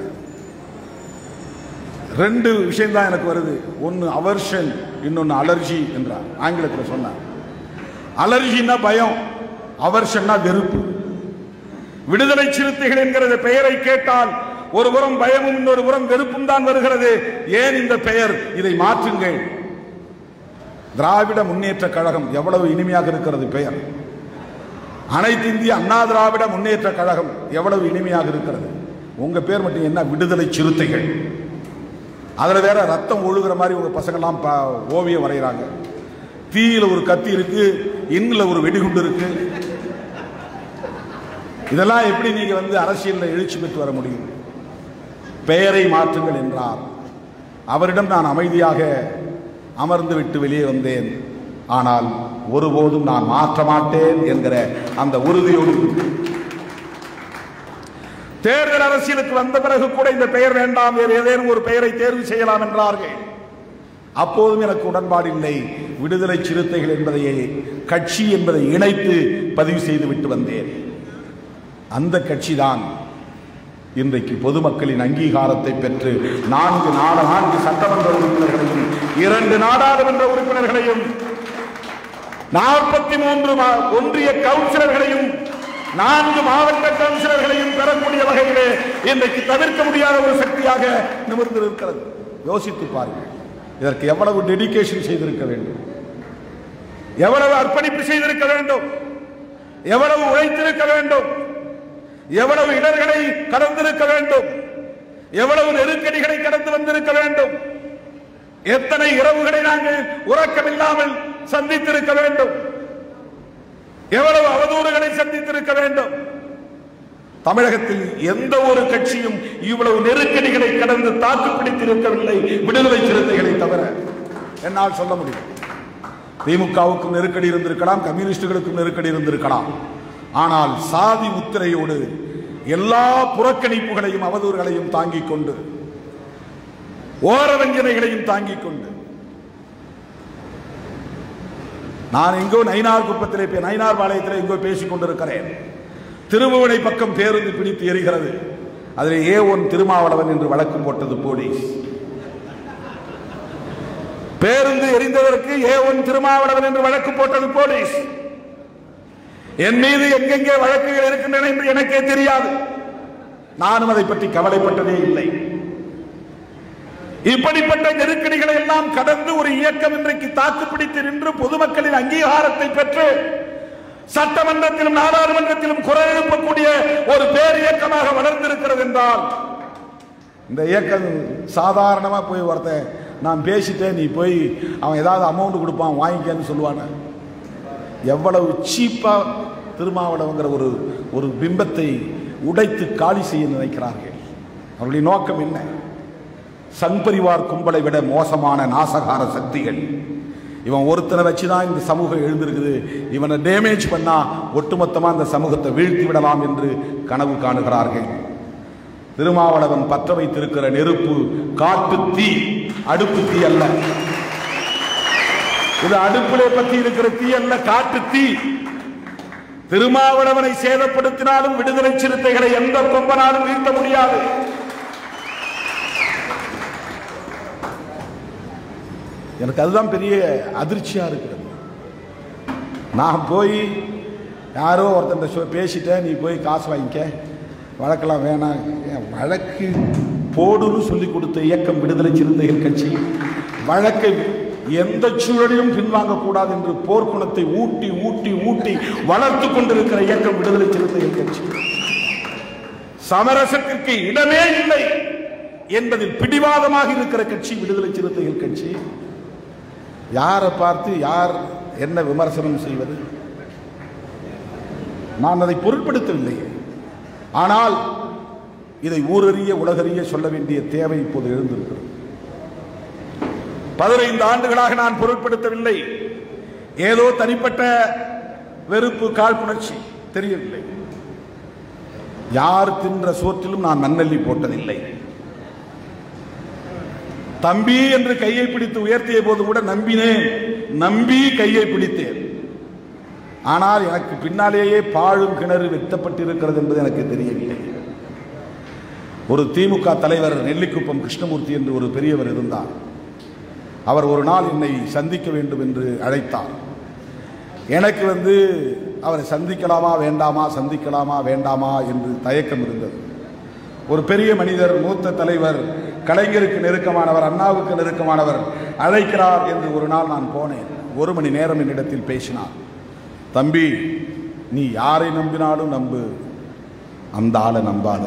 Speaker 1: ரெண்டு விஷயம் தான் எனக்கு வருது ஒன்னு அவர்ஷன் இன்னொன்னு அலர்ஜி என்றார் ஆங்கிலத்தில் சொன்னார் அலர்ஜின்னா பயம் அவர்ஷன்னா வெறுப்பு விடுதலை சிறுத்தைகள் என்கிற பெயரை கேட்டால் ஒரு புறம் பயமும் இன்னொரு புறம் வெறுப்பும் தான் வருகிறது ஏன் இந்த பெயர் இதை மாற்றுங்கள் திராவிட முன்னேற்ற கழகம் எவ்வளவு இனிமையாக இருக்கிறது பெயர் அனைத்து இந்திய அண்ணா திராவிட முன்னேற்ற கழகம் எவ்வளவு இனிமையாக இருக்கிறது உங்க பேர் மட்டும் என்ன விடுதலை சிறுத்தைகள் அதுல வேற ரத்தம் ஒழுகுற மாதிரி உங்க பசங்கெல்லாம் ப- ஓவியம் வரைகிறாங்க தீயில ஒரு கத்தி இருக்கு இன்னில் ஒரு வெடிகுண்டு இருக்கு இதெல்லாம் எப்படி நீங்க வந்து அரசியலில் எழுச்சி பெற்று வர முடியும் பெயரை மாற்றுங்கள் என்றார் அவரிடம் நான் அமைதியாக அமர்ந்து விட்டு வெளியே வந்தேன் ஆனால் ஒருபோதும் நான் மாற்ற மாட்டேன் என்கிற அந்த உறுதியோடு இருந்தேன். தேர்தல் அரசியலுக்கு வந்த பிறகு கூட இந்த பெயர் வேண்டாம் வேறு ஏதேனும் ஒரு பெயரை தேர்வு செய்யலாம் என்றார்கள் அப்போதும் எனக்கு உடன்பாடு இல்லை விடுதலை சிறுத்தைகள் என்பதையே கட்சி என்பதை இணைத்து பதிவு செய்து விட்டு வந்தேன் அந்த கட்சிதான் இன்றைக்கு பொதுமக்களின் அங்கீகாரத்தை பெற்று நான்கு நாட நான்கு சட்டமன்ற உறுப்பினர்களையும் இரண்டு நாடாளுமன்ற உறுப்பினர்களையும் நாற்பத்தி மூன்று மா- ஒன்றிய கவுன்சிலர்களையும் நான்கு மாவட்ட கவுன்சிலர்களையும் பெறக்கூடிய வகையிலே இன்றைக்கு தவிர்க்க முடியாத ஒரு சக்தியாக நிமிர்ந்து இருக்கிறது யோசித்து பாருங்கள் இதற்கு எவ்வளவு டெடிகேஷன் செய்திருக்க வேண்டும் எவ்வளவு அர்ப்பணிப்பு செய்திருக்க வேண்டும் எவ்வளவு உழைத்திருக்க வேண்டும் எவ்வளவு இடர்களை கடந்திருக்க வேண்டும் எவ்வளவு நெருக்கடிகளை கடந்து வந்திருக்க வேண்டும் எத்தனை இரவுகளை நாங்கள் உறக்கமில்லாமல் சந்தித்திருக்க வேண்டும் எவ்வளவு அவதூறுகளை சந்தித்திருக்க வேண்டும் தமிழகத்தில் எந்த ஒரு கட்சியும் இவ்வளவு நெருக்கடிகளை கடந்து தாக்கு பிடித்திருக்கவில்லை விடுதலை சிறுத்தைகளை தவிர என்னால் சொல்ல முடியும் திமுகவுக்கும் நெருக்கடி இருந்திருக்கலாம் கம்யூனிஸ்டுகளுக்கும் நெருக்கடி இருந்திருக்கலாம் ஆனால் சாதி முத்திரையோடு எல்லா புறக்கணிப்புகளையும் அவதூறுகளையும் தாங்கிக் கொண்டு ஓரவஞ்சனைகளையும் தாங்கிக் கொண்டு நான் எங்கோ நயினார் குப்பத்திலே பே- நயினார் பாளையத்திலே எங்கோ பேசிக் கொண்டிருக்கிறேன் திருமுவனை பக்கம் பேருந்து பிடித்து எரிகிறது அதில் ஏ ஒன் திருமாவளவன் என்று வழக்கு போட்டது போலீஸ் பேருந்து எரிந்ததற்கு ஏ ஒன் திருமாவளவன் என்று வழக்கு போட்டது போலீஸ் என் மீது எங்கெங்கே வழக்குகள் இருக்கின்றன என்று எனக்கே தெரியாது நானும் அதை பற்றி கவலைப்பட்டதே இல்லை இப்படிப்பட்ட நெருக்கடிகளை எல்லாம் கடந்து ஒரு இயக்கம் இன்றைக்கு தாக்கு பிடித்து நின்று பொதுமக்களின் அங்கீகாரத்தை பெற்று சட்டமன்றத்திலும் நாடாளுமன்றத்திலும் குரல் எழுப்பக்கூடிய ஒரு பேர் இயக்கமாக வளர்ந்திருக்கிறது என்றால் இந்த இயக்கம் சாதாரணமா போய் ஒருத்தன் நான் பேசிட்டேன் நீ போய் அவன் ஏதாவது அமௌண்ட் கொடுப்பான் வாங்கிக்கன்னு சொல்லுவானே எவ்வளவு சீப்பா திருமாவளவங்கிற ஒரு ஒரு பிம்பத்தை உடைத்து காலி செய்ய நினைக்கிறார்கள் அவருடைய நோக்கம் என்ன சங்பரிவார் கும்பலை விட மோசமான நாசகார சக்திகள் இவன் ஒருத்தனை வச்சுதான் இந்த சமூகம் எழுந்திருக்குது இவனை டேமேஜ் பண்ணா ஒட்டுமொத்தமா இந்த சமூகத்தை வீழ்த்தி விடலாம் என்று கனவு காணுகிறார்கள் திருமாவளவன் பற்ற வைத்திருக்கிற நெருப்பு காட்டு தீ அடுப்பு தீ அல்ல இது அடுப்பிலே பத்தி இருக்கிற தீ அல்ல காட்டு தீ திருமாவளவனை சேதப்படுத்தினாலும் விடுதலை சிறுத்தைகளை எந்த கொம்பனாலும் வீழ்த்த முடியாது எனக்கு அதுதான் பெரிய அதிர்ச்சியா இருக்கிறது நான் போய் யாரோ ஒருத்தன் சொ- பேசிட்டேன் நீ போய் காசு வாங்கிக்க வழக்கெல்லாம் வேணாம் ஏன் வழக்கு போடுன்னு சொல்லி கொடுத்த இயக்கம் விடுதலை சிறுத்தைகள் கட்சி வழக்கை எந்த சூழலிலும் பின்வாங்க கூடாது என்று போர்க்குணத்தை ஊட்டி ஊட்டி ஊட்டி வளர்த்து கொண்டிருக்கிற இயக்கம் விடுதலை சிறுத்தைகள் கட்சி சமரசத்திற்கு இடமே இல்லை என்பதில் பிடிவாதமாக இருக்கிற கட்சி விடுதலை சிறுத்தைகள் கட்சி யாரை பார்த்து யார் என்ன விமர்சனம் செய்வது நான் அதை பொருட்படுத்தவில்லை ஆனால் இதை ஊரறிய உலகறிய சொல்ல வேண்டிய தேவை இப்போது எழுந்திருக்கிறது பதினைந்து ஆண்டுகளாக நான் பொருட்படுத்தவில்லை ஏதோ தனிப்பட்ட வெறுப்பு காழ்ப்புணர்ச்சி தெரியவில்லை யார் தின்ற சோற்றிலும் நான் மண்ணள்ளி போட்டதில்லை தம்பி என்று கையை பிடித்து உயர்த்திய போது கூட நம்பினேன் நம்பி கையை பிடித்தேன் ஆனால் எனக்கு பின்னாலேயே பாழும் கிணறு வெட்டப்பட்டிருக்கிறது என்பது எனக்கு தெரியவில்லை ஒரு திமுக தலைவர் நெல்லிக்குப்பம் கிருஷ்ணமூர்த்தி என்று ஒரு பெரியவர் இருந்தார் அவர் ஒரு நாள் என்னை சந்திக்க வேண்டும் என்று அழைத்தார் எனக்கு வந்து அவரை சந்திக்கலாமா வேண்டாமா சந்திக்கலாமா வேண்டாமா என்று தயக்கம் இருந்தது ஒரு பெரிய மனிதர் மூத்த தலைவர் கலைஞருக்கு நெருக்கமானவர் அண்ணாவுக்கு நெருக்கமானவர் அழைக்கிறார் என்று ஒரு நாள் நான் போனேன் ஒரு மணி நேரம் என்னிடத்தில் பேசினார் தம்பி நீ யாரை நம்பினாலும் நம்பு அந்த ஆளை நம்பாத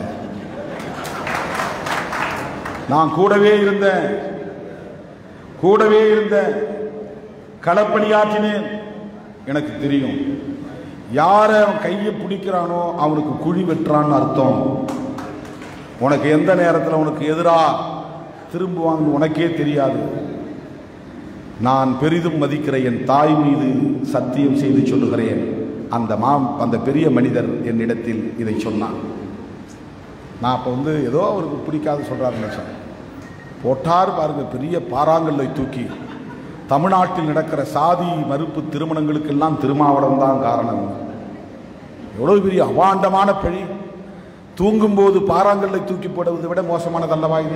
Speaker 1: நான் கூடவே இருந்தேன் கூடவே இருந்த களப்பணியாற்றினேன் எனக்கு தெரியும் யாரை அவன் கையை பிடிக்கிறானோ அவனுக்கு குழி வெட்டுறான்னு அர்த்தம் உனக்கு எந்த நேரத்தில் உனக்கு எதிராக திரும்புவாங்கன்னு உனக்கே தெரியாது நான் பெரிதும் மதிக்கிற என் தாய் மீது சத்தியம் செய்து சொல்லுகிறேன் அந்த மாம் அந்த பெரிய மனிதர் என்னிடத்தில் இதை சொன்னான் நான் அப்போ வந்து ஏதோ அவருக்கு பிடிக்காது சொல்கிறாருன்னு நினச்சேன் போட்டார் பாருங்க பெரிய பாறாங்கல்லை தூக்கி தமிழ்நாட்டில் நடக்கிற சாதி மறுப்பு திருமணங்களுக்கெல்லாம் திருமாவளம் தான் காரணம் எவ்வளவு பெரிய அவாண்டமான பழி தூங்கும்போது பாறாங்கல்லை தூக்கி போடுவதை விட மோசமானதல்லவா இது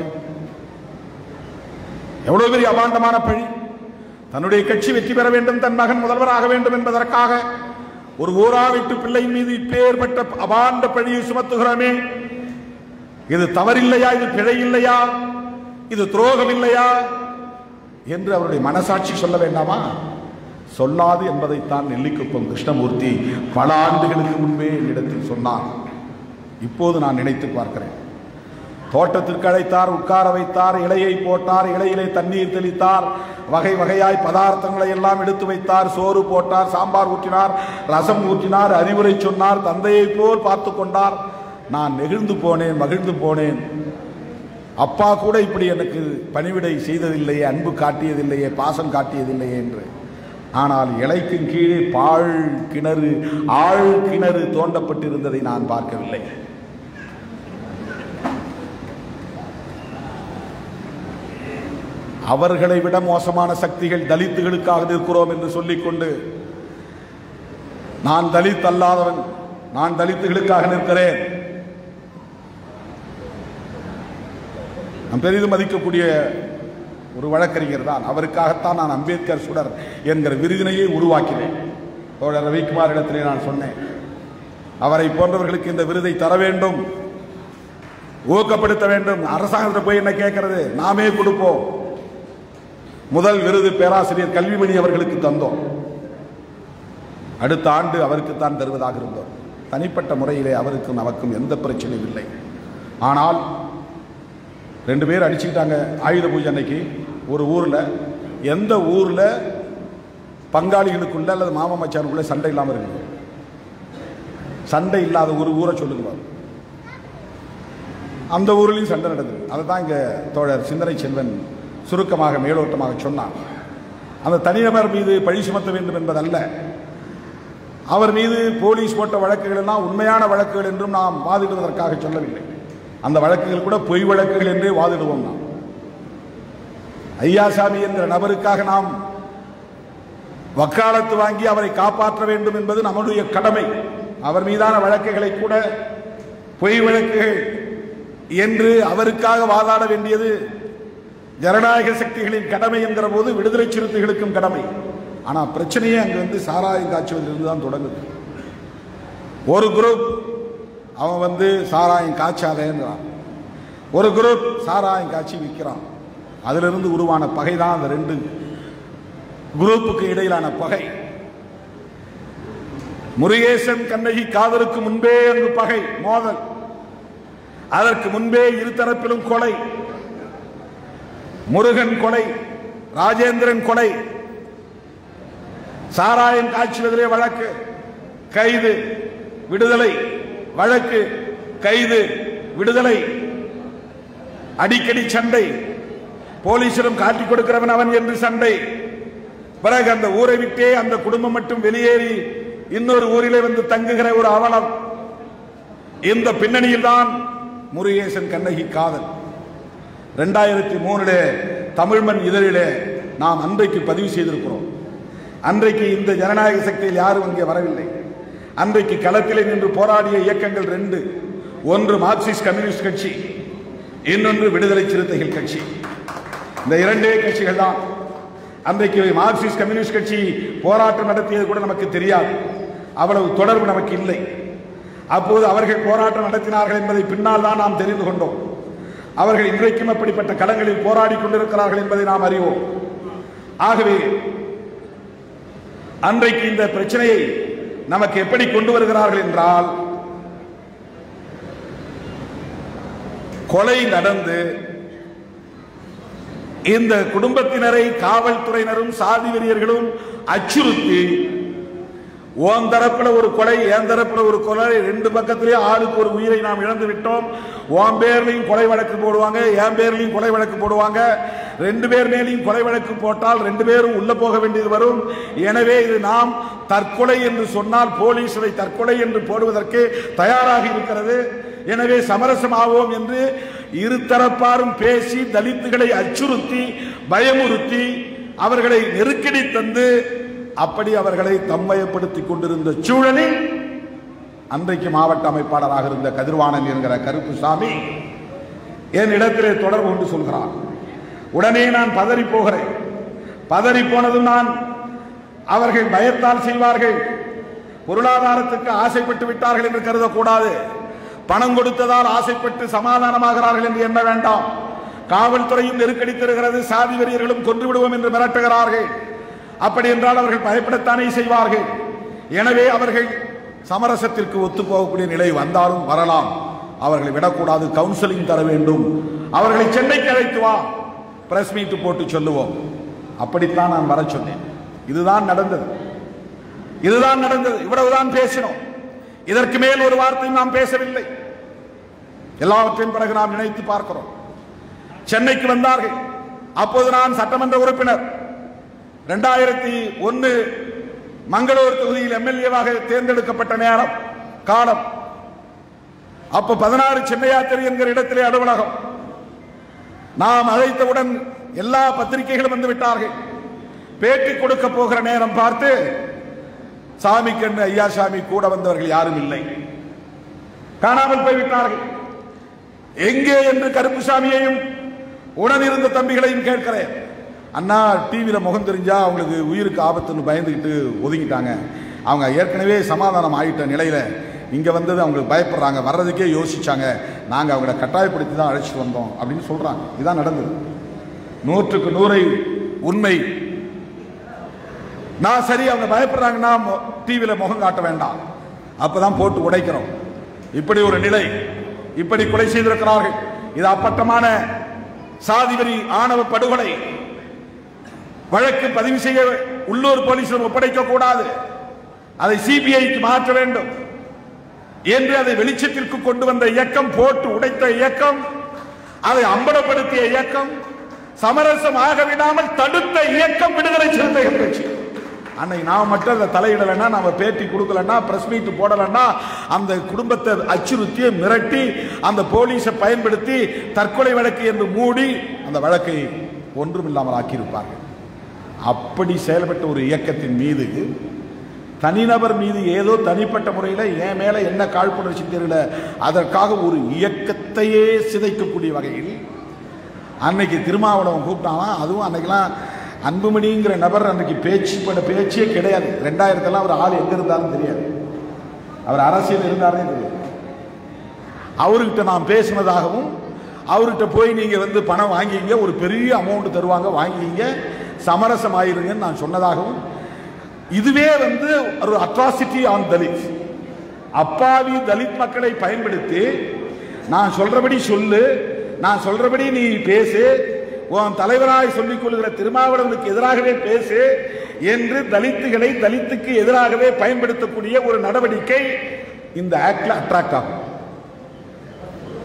Speaker 1: எவ்வளவு பெரிய அபாண்டமான பழி தன்னுடைய கட்சி வெற்றி பெற வேண்டும் தன் மகன் முதல்வராக வேண்டும் என்பதற்காக ஒரு ஊரா விட்டு பிள்ளை மீது இப்பேற்பட்ட அபாண்ட பழியை சுமத்துகிறோமே இது தவறில்லையா இது பிழை இல்லையா இது துரோகம் இல்லையா என்று அவருடைய மனசாட்சி சொல்ல வேண்டாமா சொல்லாது என்பதைத்தான் நெல்லிக்குப்பம் கிருஷ்ணமூர்த்தி பல ஆண்டுகளுக்கு முன்பே என்னிடத்தில் சொன்னார் இப்போது நான் நினைத்து பார்க்கிறேன் தோட்டத்திற்கு அழைத்தார் உட்கார வைத்தார் இலையை போட்டார் இலையிலே தண்ணீர் தெளித்தார் வகை வகையாய் பதார்த்தங்களை எல்லாம் எடுத்து வைத்தார் சோறு போட்டார் சாம்பார் ஊற்றினார் ரசம் ஊற்றினார் அறிவுரை சொன்னார் தந்தையைப் போல் பார்த்து கொண்டார் நான் நெகிழ்ந்து போனேன் மகிழ்ந்து போனேன் அப்பா கூட இப்படி எனக்கு பணிவிடை செய்ததில்லையே அன்பு காட்டியதில்லையே பாசம் காட்டியதில்லையே என்று ஆனால் இலைக்கும் கீழே பாழ் கிணறு ஆழ் கிணறு தோண்டப்பட்டிருந்ததை நான் பார்க்கவில்லை அவர்களை விட மோசமான சக்திகள் தலித்துகளுக்காக நிற்கிறோம் என்று சொல்லிக்கொண்டு நான் தலித் அல்லாதவன் நான் தலித்துகளுக்காக நிற்கிறேன் நான் பெரிதும் மதிக்கக்கூடிய ஒரு வழக்கறிஞர் தான் அவருக்காகத்தான் நான் அம்பேத்கர் சுடர் என்கிற விருதினையே உருவாக்கினேன் தோழர் ரவிக்குமார் இடத்திலே நான் சொன்னேன் அவரை போன்றவர்களுக்கு இந்த விருதை தர வேண்டும் ஊக்கப்படுத்த வேண்டும் அரசாங்கத்தை போய் என்ன கேட்கறது நாமே கொடுப்போம் முதல் விருது பேராசிரியர் கல்விமணி அவர்களுக்கு தந்தோம் அடுத்த ஆண்டு அவருக்குத்தான் தருவதாக இருந்தோம் தனிப்பட்ட முறையிலே அவருக்கும் நமக்கும் எந்த பிரச்சனையும் இல்லை ஆனால் ரெண்டு பேர் அடிச்சுக்கிட்டாங்க ஆயுத பூஜை அன்னைக்கு ஒரு ஊரில் எந்த ஊரில் பங்காளிகளுக்குள்ள அல்லது மாமா மச்சானுக்குள்ள சண்டை இல்லாமல் இருக்குது சண்டை இல்லாத ஒரு ஊரை சொல்லுங்க பாரு. அந்த ஊர்லேயும் சண்டை நடந்தது அதை தான் இங்கே தோழர் சிந்தனை செல்வன் சுருக்கமாக மேலோட்டமாக சொன்னார் அந்த தனிநபர் மீது பழி சுமத்த வேண்டும் என்பதல்ல அவர் மீது போலீஸ் போட்ட வழக்குகள் எல்லாம் உண்மையான வழக்குகள் என்றும் நாம் வாதிடுவதற்காக சொல்லவில்லை அந்த வழக்குகள் கூட பொய் வழக்குகள் என்றே வாதிடுவோம் நாம் ஐயாசாமி என்கிற நபருக்காக நாம் வக்காலத்து வாங்கி அவரை காப்பாற்ற வேண்டும் என்பது நம்முடைய கடமை அவர் மீதான வழக்குகளை கூட பொய் வழக்குகள் என்று அவருக்காக வாதாட வேண்டியது ஜனநாயக சக்திகளின் கடமை என்கிற போது விடுதலை சிறுத்தைகளுக்கும் கடமை ஆனா பிரச்சனையே அங்க வந்து சாராயம் காய்ச்சுவதிலிருந்து தான் தொடங்குது ஒரு குரூப் அவன் வந்து சாராயம் காய்ச்சாதேன்றான் ஒரு குரூப் சாராயம் காய்ச்சி விற்கிறான் அதிலிருந்து உருவான பகை தான் அந்த ரெண்டு குரூப்புக்கு இடையிலான பகை முருகேசன் கண்ணகி காதலுக்கு முன்பே அங்கு பகை மோதல் அதற்கு முன்பே இருதரப்பிலும் கொலை முருகன் கொலை ராஜேந்திரன் கொலை சாராயம் காய்ச்சுவதிலே வழக்கு கைது விடுதலை வழக்கு கைது விடுதலை அடிக்கடி சண்டை போலீசிடம் காட்டிக் கொடுக்கிறவன் அவன் என்று சண்டை பிறகு அந்த ஊரை விட்டே அந்த குடும்பம் மட்டும் வெளியேறி இன்னொரு ஊரிலே வந்து தங்குகிற ஒரு அவலம் இந்த பின்னணியில் தான் முருகேசன் கண்ணகி காதல் ரெண்டாயிரத்தி மூணுலே தமிழ்மண் இதழிலே நாம் அன்றைக்கு பதிவு செய்திருக்கிறோம் அன்றைக்கு இந்த ஜனநாயக சக்தியில் யாரும் அங்கே வரவில்லை அன்றைக்கு களத்திலே நின்று போராடிய இயக்கங்கள் ரெண்டு ஒன்று மார்க்சிஸ்ட் கம்யூனிஸ்ட் கட்சி இன்னொன்று விடுதலை சிறுத்தைகள் கட்சி இந்த இரண்டே கட்சிகள் தான் அன்றைக்கு மார்க்சிஸ்ட் கம்யூனிஸ்ட் கட்சி போராட்டம் நடத்தியது கூட நமக்கு தெரியாது அவ்வளவு தொடர்பு நமக்கு இல்லை அப்போது அவர்கள் போராட்டம் நடத்தினார்கள் என்பதை பின்னால் தான் நாம் தெரிந்து கொண்டோம் அவர்கள் இன்றைக்கும் அப்படிப்பட்ட களங்களில் போராடி கொண்டிருக்கிறார்கள் என்பதை நாம் அறிவோம் ஆகவே அன்றைக்கு இந்த பிரச்சனையை நமக்கு எப்படி கொண்டு வருகிறார்கள் என்றால் கொலை நடந்து இந்த குடும்பத்தினரை காவல்துறையினரும் சாதி வெறியர்களும் அச்சுறுத்தி ஓன் தரப்புல ஒரு கொலை என் தரப்புல ஒரு கொலை ரெண்டு பக்கத்திலேயே ஆளுக்கு ஒரு உயிரை நாம் இழந்து விட்டோம் உன் பேர்லையும் கொலை வழக்கு போடுவாங்க என் பேர்லையும் கொலை வழக்கு போடுவாங்க ரெண்டு பேர் மேலையும் கொலை வழக்கு போட்டால் ரெண்டு பேரும் உள்ள போக வேண்டியது வரும் எனவே இது நாம் தற்கொலை என்று சொன்னால் போலீஸ் இதை தற்கொலை என்று போடுவதற்கு தயாராக இருக்கிறது எனவே சமரசமாவோம் என்று இருதரப்பாரும் பேசி தலித்துகளை அச்சுறுத்தி பயமுறுத்தி அவர்களை நெருக்கடி தந்து அப்படி அவர்களை தம்மயப்படுத்திக் கொண்டிருந்த சூழலில் அன்றைக்கு மாவட்ட அமைப்பாளராக இருந்த கதிர்வாணன் என்கிற கருப்புசாமி என் இடத்திலே தொடர்பு கொண்டு சொல்கிறார் உடனே நான் பதறி போகிறேன் பதறி போனதும் நான் அவர்கள் பயத்தால் செய்வார்கள் பொருளாதாரத்துக்கு ஆசைப்பட்டு விட்டார்கள் என்று கருதக்கூடாது பணம் கொடுத்ததால் ஆசைப்பட்டு சமாதானமாகிறார்கள் என்று எண்ண வேண்டாம் காவல்துறையும் நெருக்கடி தருகிறது சாதி வெறியர்களும் கொன்று விடுவோம் என்று மிரட்டுகிறார்கள் அப்படி என்றால் அவர்கள் பயப்படத்தானே செய்வார்கள் எனவே அவர்கள் சமரசத்திற்கு ஒத்துப்போகக்கூடிய நிலை வந்தாலும் வரலாம் அவர்களை விடக்கூடாது கவுன்சிலிங் தர வேண்டும் அவர்களை சென்னைக்கு அழைத்து வா பிரஸ் மீட் போட்டு சொல்லுவோம் அப்படித்தான் நான் வர சொன்னேன் இதுதான் நடந்தது இதுதான் நடந்தது இவ்வளவுதான் பேசினோம் இதற்கு மேல் ஒரு வார்த்தை நாம் பேசவில்லை எல்லாவற்றையும் பிறகு நாம் நினைத்து பார்க்கிறோம் சென்னைக்கு வந்தார்கள் அப்போது நான் சட்டமன்ற உறுப்பினர் இரண்டாயிரத்தி ஒன்னு மங்களூர் தொகுதியில் எம்எல்ஏவாக தேர்ந்தெடுக்கப்பட்ட நேரம் காலம் அப்ப பதினாறு சென்னையாத்திரை என்கிற இடத்திலே அலுவலகம் நாம் அழைத்தவுடன் எல்லா பத்திரிகைகளும் வந்து விட்டார்கள் பேட்டி கொடுக்க போகிற நேரம் பார்த்து சாமி கண்ணு ஐயா சாமி கூட வந்தவர்கள் யாரும் இல்லை காணாமல் போய்விட்டார்கள் எங்கே என்று கருப்புசாமியையும் உடனிருந்த தம்பிகளையும் கேட்கிறேன் அண்ணா டிவியில் முகம் தெரிஞ்சா அவங்களுக்கு உயிருக்கு ஆபத்துன்னு பயந்துக்கிட்டு ஒதுங்கிட்டாங்க அவங்க ஏற்கனவே சமாதானம் ஆயிட்ட நிலையில இங்க வந்தது அவங்களுக்கு பயப்படுறாங்க வர்றதுக்கே யோசிச்சாங்க நாங்க அவங்கள கட்டாயப்படுத்தி தான் அழைச்சிட்டு வந்தோம் அப்படின்னு சொல்றாங்க இதான் நடந்தது நூற்றுக்கு நூறை உண்மை நான் சரி அவங்க பயப்படுறாங்கன்னா டிவியில் முகம் காட்ட வேண்டாம் அப்பதான் போட்டு உடைக்கிறோம் இப்படி ஒரு நிலை இப்படி கொலை செய்திருக்கிறார்கள் இது அப்பட்டமான சாதிவரி ஆணவ படுகொலை வழக்கு பதிவு செய்ய உள்ளூர் போலீசிடம் ஒப்படைக்க கூடாது அதை சிபிஐக்கு மாற்ற வேண்டும் என்று அதை வெளிச்சத்திற்கு கொண்டு வந்த இயக்கம் போட்டு உடைத்த இயக்கம் அதை அம்பலப்படுத்திய இயக்கம் சமரசம் ஆக விடாமல் தடுத்த இயக்கம் விடுதலை சிறுத்தைகள் கட்சி அன்னைக்கு நாம் மட்டும் அதை தலையிடலைன்னா நம்ம பேட்டி கொடுக்கலன்னா பிரஸ் மீட் போடலைன்னா அந்த குடும்பத்தை அச்சுறுத்தி மிரட்டி அந்த போலீஸை பயன்படுத்தி தற்கொலை வழக்கு என்று மூடி அந்த வழக்கை ஒன்றுமில்லாமல் ஆக்கியிருப்பார்கள் அப்படி செயல்பட்ட ஒரு இயக்கத்தின் மீது தனிநபர் மீது ஏதோ தனிப்பட்ட முறையில் என் மேல என்ன காழ்ப்புணர்ச்சி தெரியல அதற்காக ஒரு இயக்கத்தையே சிதைக்கக்கூடிய வகையில் அன்னைக்கு திருமாவளவன் கூப்பிட்டானா அதுவும் அன்னைக்கெல்லாம் அன்புமணிங்கிற நபர் அன்னைக்கு பேச்சு பண்ண பேச்சே கிடையாது ரெண்டாயிரத்தெல்லாம் அவர் ஆள் எங்க இருந்தாலும் தெரியாது அவர் அரசியல் இருந்தாரே தெரியாது அவர்கிட்ட நான் பேசினதாகவும் அவர்கிட்ட போய் நீங்க வந்து பணம் வாங்கிங்க ஒரு பெரிய அமௌண்ட் தருவாங்க வாங்கிங்க சமரசம் ஆயிருங்கன்னு நான் சொன்னதாகவும் இதுவே வந்து ஒரு அட்ராசிட்டி ஆன் தலித் அப்பாவி தலித் மக்களை பயன்படுத்தி நான் சொல்றபடி சொல்லு நான் சொல்றபடி நீ பேசு உன் தலைவராய் சொல்லிக் கொள்கிற திருமாவளவனுக்கு எதிராகவே பேசு என்று தலித்துகளை தலித்துக்கு எதிராகவே பயன்படுத்தக்கூடிய ஒரு நடவடிக்கை இந்த ஆக்ட்ல அட்ராக்ட் ஆகும்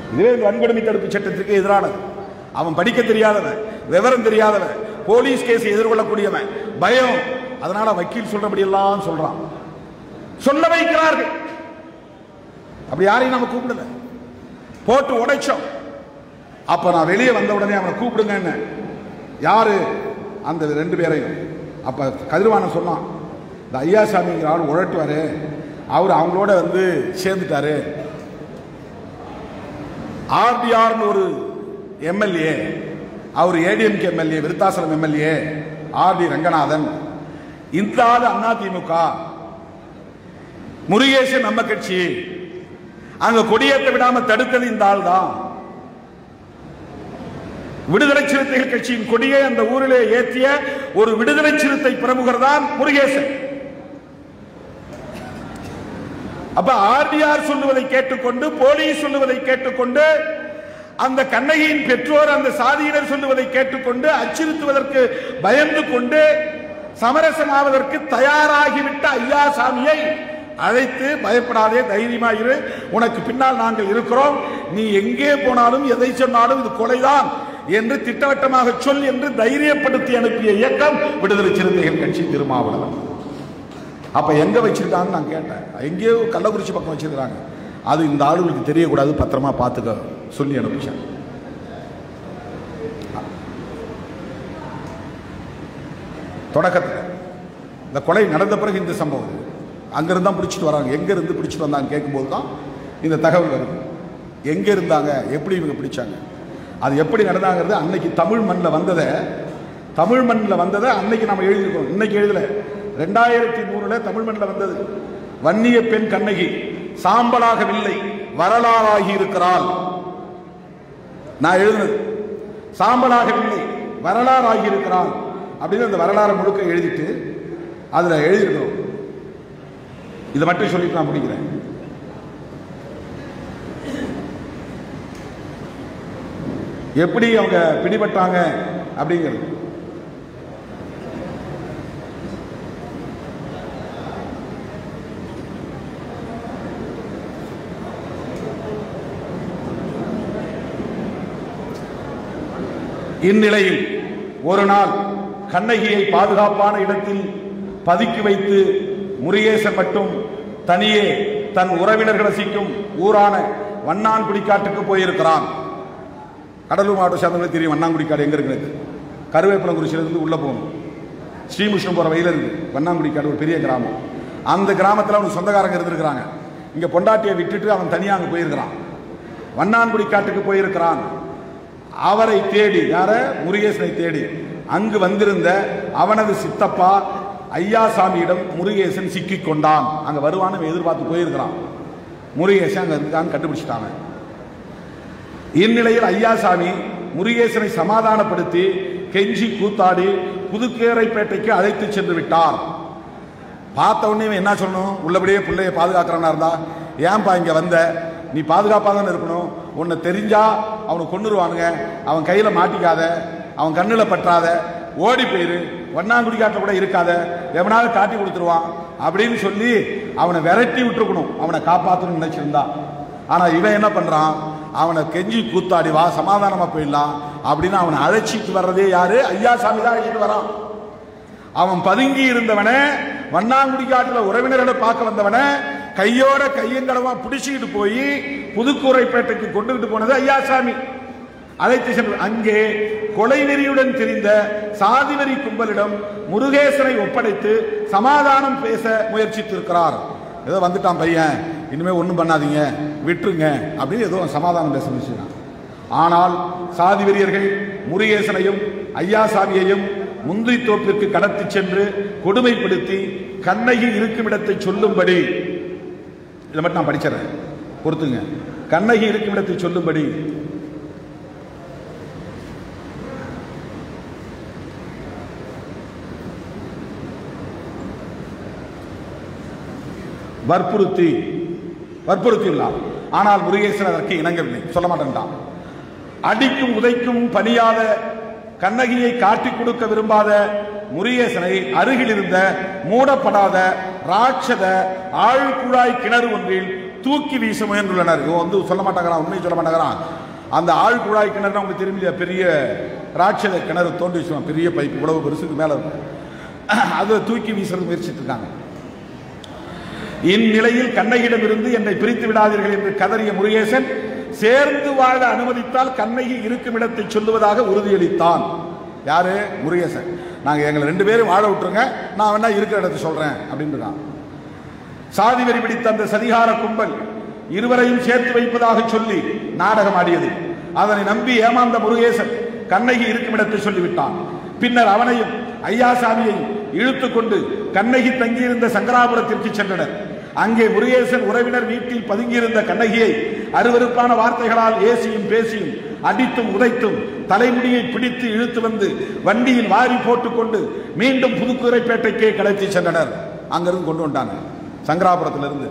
Speaker 1: இதுவே இந்த வன்கொடுமை தடுப்பு சட்டத்திற்கு எதிரானது அவன் படிக்க தெரியாதவன் விவரம் தெரியாதவன் போலீஸ் கேஸ் எதிர்கொள்ளக்கூடியவன் பயம் அதனால வக்கீல் சொல்றபடி எல்லாம் சொல்றான் சொல்ல வைக்கிறார்கள் அப்படி யாரையும் நம்ம கூப்பிடல போட்டு உடைச்சோம் அப்ப நான் வெளியே வந்த உடனே அவனை கூப்பிடுங்க என்ன யாரு அந்த ரெண்டு பேரையும் அப்ப கதிர்வாணன் சொன்னான் இந்த ஐயாசாமிங்கிற ஆள் உழட்டுவாரு அவர் அவங்களோட வந்து சேர்ந்துட்டாரு ஆர்டிஆர்னு ஒரு எம்எல்ஏ அவர் ADMK MLA Virudhachalam MLA R D Ranganathan இந்த ஆள் அதிமுக முருகேசன் நம்ம கட்சி அங்க கொடியேற்ற விடாம தடுத்தது இந்த ஆள் தான் விடுதலை சிறுத்தைகள் கட்சியின் கொடியை அந்த ஊரிலே ஏற்றிய ஒரு விடுதலை சிறுத்தை பிரமுகர் தான் முருகேசன் அப்ப ஆர்டிஆர் சொல்லுவதை கேட்டுக்கொண்டு போலீஸ் சொல்லுவதை கேட்டுக்கொண்டு அந்த கண்ணகியின் பெற்றோர் அந்த சாதியினர் சொல்லுவதை கேட்டுக்கொண்டு அச்சுறுத்துவதற்கு பயந்து கொண்டு சமரசமாவதற்கு தயாராகிவிட்ட ஐயா சாமியை அழைத்து பயப்படாதே தைரியமா இரு உனக்கு பின்னால் நாங்கள் இருக்கிறோம் நீ எங்கே போனாலும் எதை சொன்னாலும் இது கொலைதான் என்று திட்டவட்டமாக சொல் என்று தைரியப்படுத்தி அனுப்பிய இயக்கம் விடுதலை சிறுத்தைகள் கட்சி திருமாவளவன் அப்ப எங்க வச்சிருக்காங்கன்னு நான் கேட்டேன் எங்கேயோ கள்ளக்குறிச்சி பக்கம் வச்சிருக்காங்க அது இந்த ஆளுகளுக்கு தெரியக்கூடாது பத்திரமா பார்த்துக்க சொல்லி அனுப்பிச்சேன் தொடக்கத்தில் இந்த கொலை நடந்த பிறகு இந்த சம்பவம் இது. அங்கிருந்து தான் பிடிச்சிட்டு வராங்க எங்க இருந்து பிடிச்சிட்டு வந்தாங்க கேட்கும்போது தான் இந்த தகவல் வருது எங்க இருந்தாங்க எப்படி இவங்க பிடிச்சாங்க அது எப்படி நடந்தாங்கிறது அன்னைக்கு தமிழ் மண்ணில் வந்ததை தமிழ் மண்ணில் வந்ததை அன்னைக்கு நம்ம எழுதியிருக்கோம் இன்னைக்கு எழுதல ரெண்டாயிரத்தி மூணுல தமிழ் மண்ணில் வந்தது வன்னிய பெண் கண்ணகி சாம்பலாகவில்லை வரலாறாகி இருக்கிறாள் நான் எழுதுனது சாம்பலாகவில்லை வரலாறாகி இருக்கிறாள் அப்படின்னு அந்த வரலாறு முழுக்க எழுதிட்டு அதுல எழுதியிருக்கிறோம் இதை மட்டும் சொல்லிட்டு நான் முடிக்கிறேன் எப்படி அவங்க பிடிபட்டாங்க அப்படிங்கிறது இந்நிலையில் ஒரு நாள் கண்ணகியை பாதுகாப்பான இடத்தில் பதுக்கி வைத்து முருகேசன் மட்டும் தனியே தன் உறவினர்கள் வசிக்கும் ஊரான வண்ணான்குடிக்காட்டுக்கு போயிருக்கிறான் கடலூர் மாவட்டம் சேர்ந்தவங்களுக்கு தெரியும் வண்ணாங்குடிக்காடு எங்க இருக்குது கருவேப்பனங்குறிச்சியிலிருந்து உள்ள போகணும் ஸ்ரீமுஷ்ணம் போற வழியில இருக்கு வண்ணாங்குடிக்காடு ஒரு பெரிய கிராமம் அந்த கிராமத்தில் அவனுக்கு சொந்தக்காரங்க இருந்திருக்கிறாங்க இங்க பொண்டாட்டியை விட்டுட்டு அவன் தனியா அங்க போயிருக்கிறான் வண்ணான்குடி காட்டுக்கு போயிருக்கிறான் அவரை தேடி யார முருகேசனை தேடி அங்கு வந்திருந்த அவனது சித்தப்பா ஐயாசாமியிடம் முருகேசன் சிக்கிக் கொண்டான் அங்க வருவான்னு எதிர்பார்த்து போயிருக்கிறான் முருகேசன் அங்க இருக்கான்னு கண்டுபிடிச்சிட்டாங்க இந்நிலையில் ஐயாசாமி முருகேசனை சமாதானப்படுத்தி கெஞ்சி கூத்தாடி புதுக்கேரைப்பேட்டைக்கு அழைத்து சென்று விட்டார் பார்த்த உடனே இவன் என்ன சொல்லணும் உள்ளபடியே பிள்ளைய பாதுகாக்கிறவனா இருந்தா ஏன்பா இங்க வந்த நீ பாதுகாப்பாக தானே இருக்கணும் உன்னை தெரிஞ்சா அவனை கொண்டுருவானுங்க அவன் கையில மாட்டிக்காத அவன் கண்ணுல பற்றாத ஓடி போயிரு வண்ணாங்குடி காட்டில் கூட இருக்காத எவனாவது காட்டி கொடுத்துருவான் அப்படின்னு சொல்லி அவனை விரட்டி விட்டுருக்கணும் அவனை காப்பாற்றணும்னு நினைச்சிருந்தா ஆனா இவன் என்ன பண்றான் அவனை கெஞ்சி கூத்தாடி வா சமாதானமா போயிடலாம் அப்படின்னு அவனை அழைச்சிட்டு வர்றதே யாரு ஐயாசாமி தான் அழைச்சிட்டு வரான் அவன் பதுங்கி இருந்தவனை வண்ணாங்குடி காட்டுல உறவினர்களை பார்க்க வந்தவனை கையோட கையங்கடமா பிடிச்சிக்கிட்டு போய் புதுக்கூரைப்பேட்டைக்கு கொண்டுகிட்டு போனது ஐயாசாமி அழைத்து சென்று அங்கே கொலை வெறியுடன் தெரிந்த சாதிவெறி கும்பலிடம் முருகேசனை ஒப்படைத்து சமாதானம் பேச முயற்சித்திருக்கிறார் ஏதோ வந்துட்டான் பையன் இனிமே ஒன்றும் பண்ணாதீங்க விட்டுருங்க அப்படின்னு ஏதோ சமாதானம் பேச முயற்சிக்கிறான் ஆனால் சாதி வெறியர்கள் முருகேசனையும் ஐயாசாமியையும் முந்திரி தோப்பிற்கு கடத்தி சென்று கொடுமைப்படுத்தி கண்ணகி இருக்கும் இடத்தை சொல்லும்படி இதை மட்டும் நான் படிச்சிடறேன் பொறுத்துங்க கண்ணகி இருக்கும் இடத்தை சொல்லும்படி வற்புறுத்தி வற்புறுத்தியுள்ளார் ஆனால் முருகேசன் அதற்கு இணங்கவில்லை சொல்ல மாட்டேன்டான் அடிக்கும் உதைக்கும் பணியாத கண்ணகியை காட்டிக் கொடுக்க விரும்பாத முருகேசனை அருகில் இருந்த மூடப்படாத ராட்சத ஆழ்குழாய் கிணறு ஒன்றில் தூக்கி வீச முயன்றுள்ளனர் இவன் வந்து சொல்ல மாட்டாங்கிறான் உண்மையை சொல்ல மாட்டாங்கிறான் அந்த ஆழ் குழாய் கிணறு உங்களுக்கு தெரியும் பெரிய ராட்சத கிணறு தோண்டி வச்சுருவான் பெரிய பைப் இவ்வளவு பெருசுக்கு மேலே இருக்கும் அதை தூக்கி வீசுறது முயற்சிட்டு இருக்காங்க இந்நிலையில் கண்ணகியிடம் இருந்து என்னை பிரித்து விடாதீர்கள் என்று கதறிய முருகேசன் சேர்ந்து வாழ அனுமதித்தால் கண்ணகி இருக்கும் இடத்தை சொல்லுவதாக உறுதியளித்தான் யாரு முருகேசன் நாங்க எங்களை ரெண்டு பேரும் வாழ விட்டுருங்க நான் வேணா இருக்கிற இடத்தை சொல்றேன் அப்படின்னு இருக்கான் சாதி வெறி பிடித்த அந்த சதிகார கும்பல் இருவரையும் சேர்த்து வைப்பதாக சொல்லி நாடகம் ஆடியது அதனை நம்பி ஏமாந்த முருகேசன் கண்ணகி இருக்கும் இடத்தை சொல்லிவிட்டான் பின்னர் அவனையும் ஐயாசாமியையும் இழுத்துக் கொண்டு கண்ணகி தங்கியிருந்த சங்கராபுரத்திற்கு சென்றனர் அங்கே முருகேசன் உறவினர் வீட்டில் பதுங்கியிருந்த கண்ணகியை அருவருப்பான வார்த்தைகளால் ஏசியும் பேசியும் அடித்தும் உதைத்தும் தலைமுடியை பிடித்து இழுத்து வந்து வண்டியில் வாரி போட்டுக்கொண்டு மீண்டும் புதுக்குதிரைப்பேட்டைக்கே கடத்தி சென்றனர் அங்கிருந்து கொண்டு வந்தாங்க சங்கராபுரத்திலிருந்து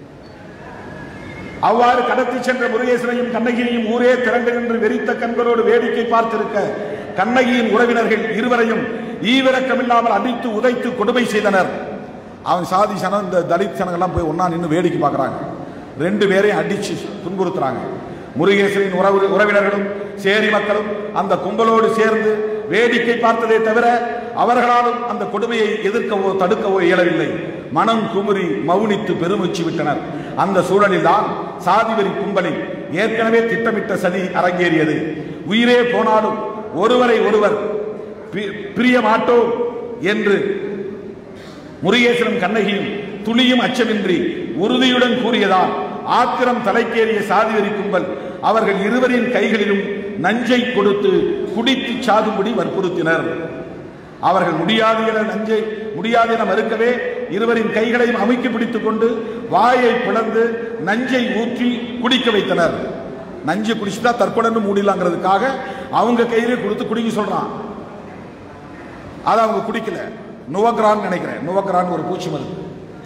Speaker 1: அவ்வாறு கடத்தி சென்ற முருகேசனையும் கண்ணகியையும் ஊரே திரண்டு நின்று வெறித்த கண்களோடு வேடிக்கை பார்த்திருக்க கண்ணகியின் உறவினர்கள் இருவரையும் ஈவிரக்கமில்லாமல் அடித்து உதைத்து கொடுமை செய்தனர் அவன் சாதி சனம் இந்த தலித் சனங்கள்லாம் போய் ஒண்ணா நின்று வேடிக்கை பார்க்கறாங்க ரெண்டு பேரையும் அடிச்சு துன்புறுத்துறாங்க முருகேசனின் உறவு உறவினர்களும் சேரி மக்களும் அந்த கும்பலோடு சேர்ந்து வேடிக்கை பார்த்ததே தவிர அவர்களாலும் அந்த கொடுமையை எதிர்க்கவோ தடுக்கவோ இயலவில்லை மனம் குமுறி மௌனித்து பெருமூச்சு விட்டனர் அந்த சூழலில்தான் சாதிவெறி கும்பலில் ஏற்கனவே திட்டமிட்ட சதி அரங்கேறியது உயிரே போனாலும் ஒருவரை ஒருவர் பி- பிரிய மாட்டோம் என்று முருகேசனும் கண்ணகியும் துளியும் அச்சமின்றி உறுதியுடன் கூறியதால் ஆத்திரம் தலைக்கேறிய சாதிவெறி கும்பல் அவர்கள் இருவரின் கைகளிலும் நஞ்சை கொடுத்து குடித்து சாகும்படி வற்புறுத்தினர் அவர்கள் முடியாது என நஞ்சை முடியாது என மறுக்கவே இருவரின் கைகளையும் அமுக்கி பிடித்துக் கொண்டு வாயை பிளந்து நஞ்சை ஊற்றி குடிக்க வைத்தனர் நஞ்சு குடிச்சுட்டா தற்கொலைன்னு மூடிலாங்கிறதுக்காக அவங்க கையிலே கொடுத்து குடிக்க சொல்றான் அதை அவங்க குடிக்கல நுவக்ரான் நினைக்கிறேன் நுவக்ரான் ஒரு பூச்சி மருந்து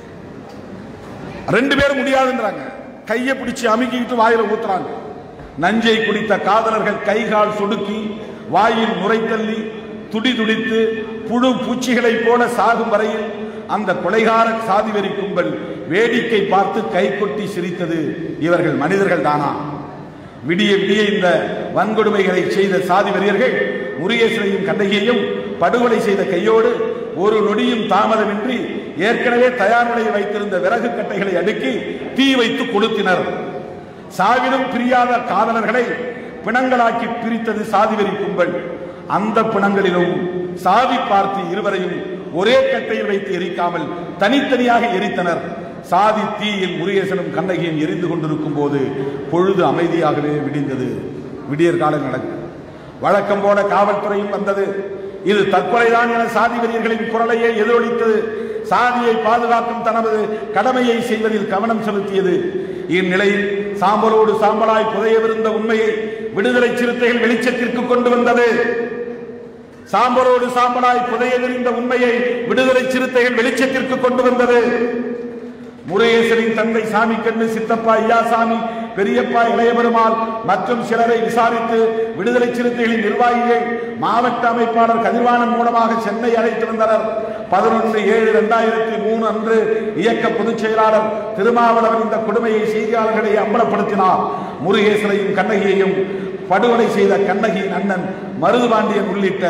Speaker 1: ரெண்டு பேரும் முடியாதுன்றாங்க கையை பிடிச்சு அமுக்கிட்டு வாயில ஊத்துறாங்க நஞ்சை குடித்த காதலர்கள் கை கால் சொடுக்கி வாயில் நுரை தள்ளி துடி துடித்து புழு பூச்சிகளைப் போல சாகும் வரையில் அந்த கொலைகார சாதிவெறி கும்பல் வேடிக்கை பார்த்து கை கொட்டி சிரித்தது இவர்கள் மனிதர்கள் தானா விடிய விடிய இந்த வன்கொடுமைகளை செய்த சாதி வெறியர்கள் முருகேசனையும் கண்ணகியையும் படுகொலை செய்த கையோடு ஒரு நொடியும் தாமதமின்றி ஏற்கனவே தயார் நிலையில் வைத்திருந்த விறகு கட்டைகளை அடுக்கி தீ வைத்து கொளுத்தினர் சாவிலும் பிரியாத காதலர்களை பிணங்களாக்கி பிரித்தது சாதிவெறி கும்பல் அந்த பிணங்களிலும் சாதி பார்த்து இருவரையும் ஒரே கட்டையில் வைத்து எரிக்காமல் தனித்தனியாக எரித்தனர் சாதி தீயில் முருகேசனும் கண்ணகியும் எரிந்து கொண்டிருக்கும் போது பொழுது அமைதியாகவே விடிந்தது விடியற் காலம் நடக்கும் வழக்கம் போல காவல்துறையும் வந்தது இது தற்கொலைதான் என சாதி வெறியர்களின் குரலையே எதிரொலித்தது சாதியை பாதுகாக்கும் தனது கடமையை செய்வதில் கவனம் செலுத்தியது இந்நிலையில் சாம்பலோடு சாம்பலாய் புதையவிருந்த உண்மையை விடுதலை சிறுத்தைகள் வெளிச்சத்திற்கு கொண்டு வந்தது சாம்பலோடு சாம்பலாய் புதையவிருந்த உண்மையை விடுதலை சிறுத்தைகள் வெளிச்சத்திற்கு கொண்டு வந்தது முருகேசனின் தந்தை சாமி கண்ணு சித்தப்பா ஐயாசாமி பெரியப்பா இளையபெருமாள் மற்றும் சிலரை விசாரித்து விடுதலை சிறுத்தைகளின் நிர்வாகிகள் மாவட்ட அமைப்பாளர் கதிர்வாணன் மூலமாக சென்னை அழைத்து வந்தனர் பதினொன்று ஏழு இரண்டாயிரத்தி மூணு அன்று இயக்க பொதுச் செயலாளர் திருமாவளவன் இந்த கொடுமையை செய்தியாளர்களை அம்பலப்படுத்தினார் முருகேசனையும் கண்ணகியையும் படுகொலை செய்த கண்ணகியின் அண்ணன் மருதுபாண்டியன் உள்ளிட்ட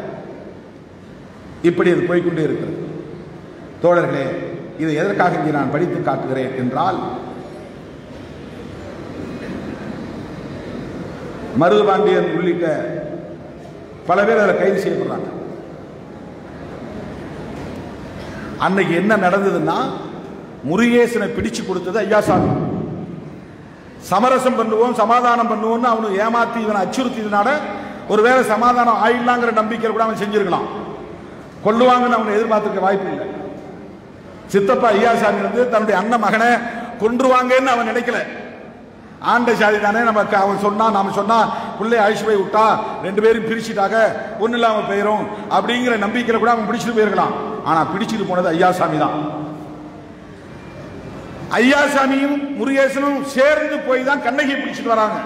Speaker 1: இப்படி அது போய்க்கொண்டே இருக்கிறது தோழர்களே இதை எதற்காக இங்கே நான் படித்து காட்டுகிறேன் என்றால் மருதுபாண்டியன் உள்ளிட்ட பல பேர் அதில் கைது செய்யப்படுறாங்க அன்னைக்கு என்ன நடந்ததுன்னா முருகேசனை பிடிச்சு கொடுத்தது ஐயாசாமி சமரசம் பண்ணுவோம் சமாதானம் பண்ணுவோம்னு அவனு ஏமாத்தி இவனை அச்சுறுத்தியதுனால ஒருவேளை சமாதானம் ஆயிடலாங்கிற நம்பிக்கையில் கூட அவன் செஞ்சிருக்கலாம் கொல்லுவாங்கன்னு அவனை எதிர்பார்த்துக்க வாய்ப்பு இல்லை சித்தப்பா ஐயாசாமி வந்து தன்னுடைய அண்ணன் மகனை கொன்றுவாங்கன்னு அவன் நினைக்கல ஆண்ட சாதி தானே நமக்கு அவன் சொன்னா நாம சொன்னா பிள்ளை அழிச்சு போய் விட்டா ரெண்டு பேரும் பிரிச்சுட்டாக ஒண்ணு இல்லாம போயிரும் அப்படிங்கிற நம்பிக்கையில கூட அவன் பிடிச்சிட்டு போயிருக்கலாம் ஆனா பிடிச்சிட்டு போனது ஐயாசாமி தான் ஐயாசாமியும் முருகேசனும் சேர்ந்து போய் தான் கண்ணகியை பிடிச்சிட்டு வராங்க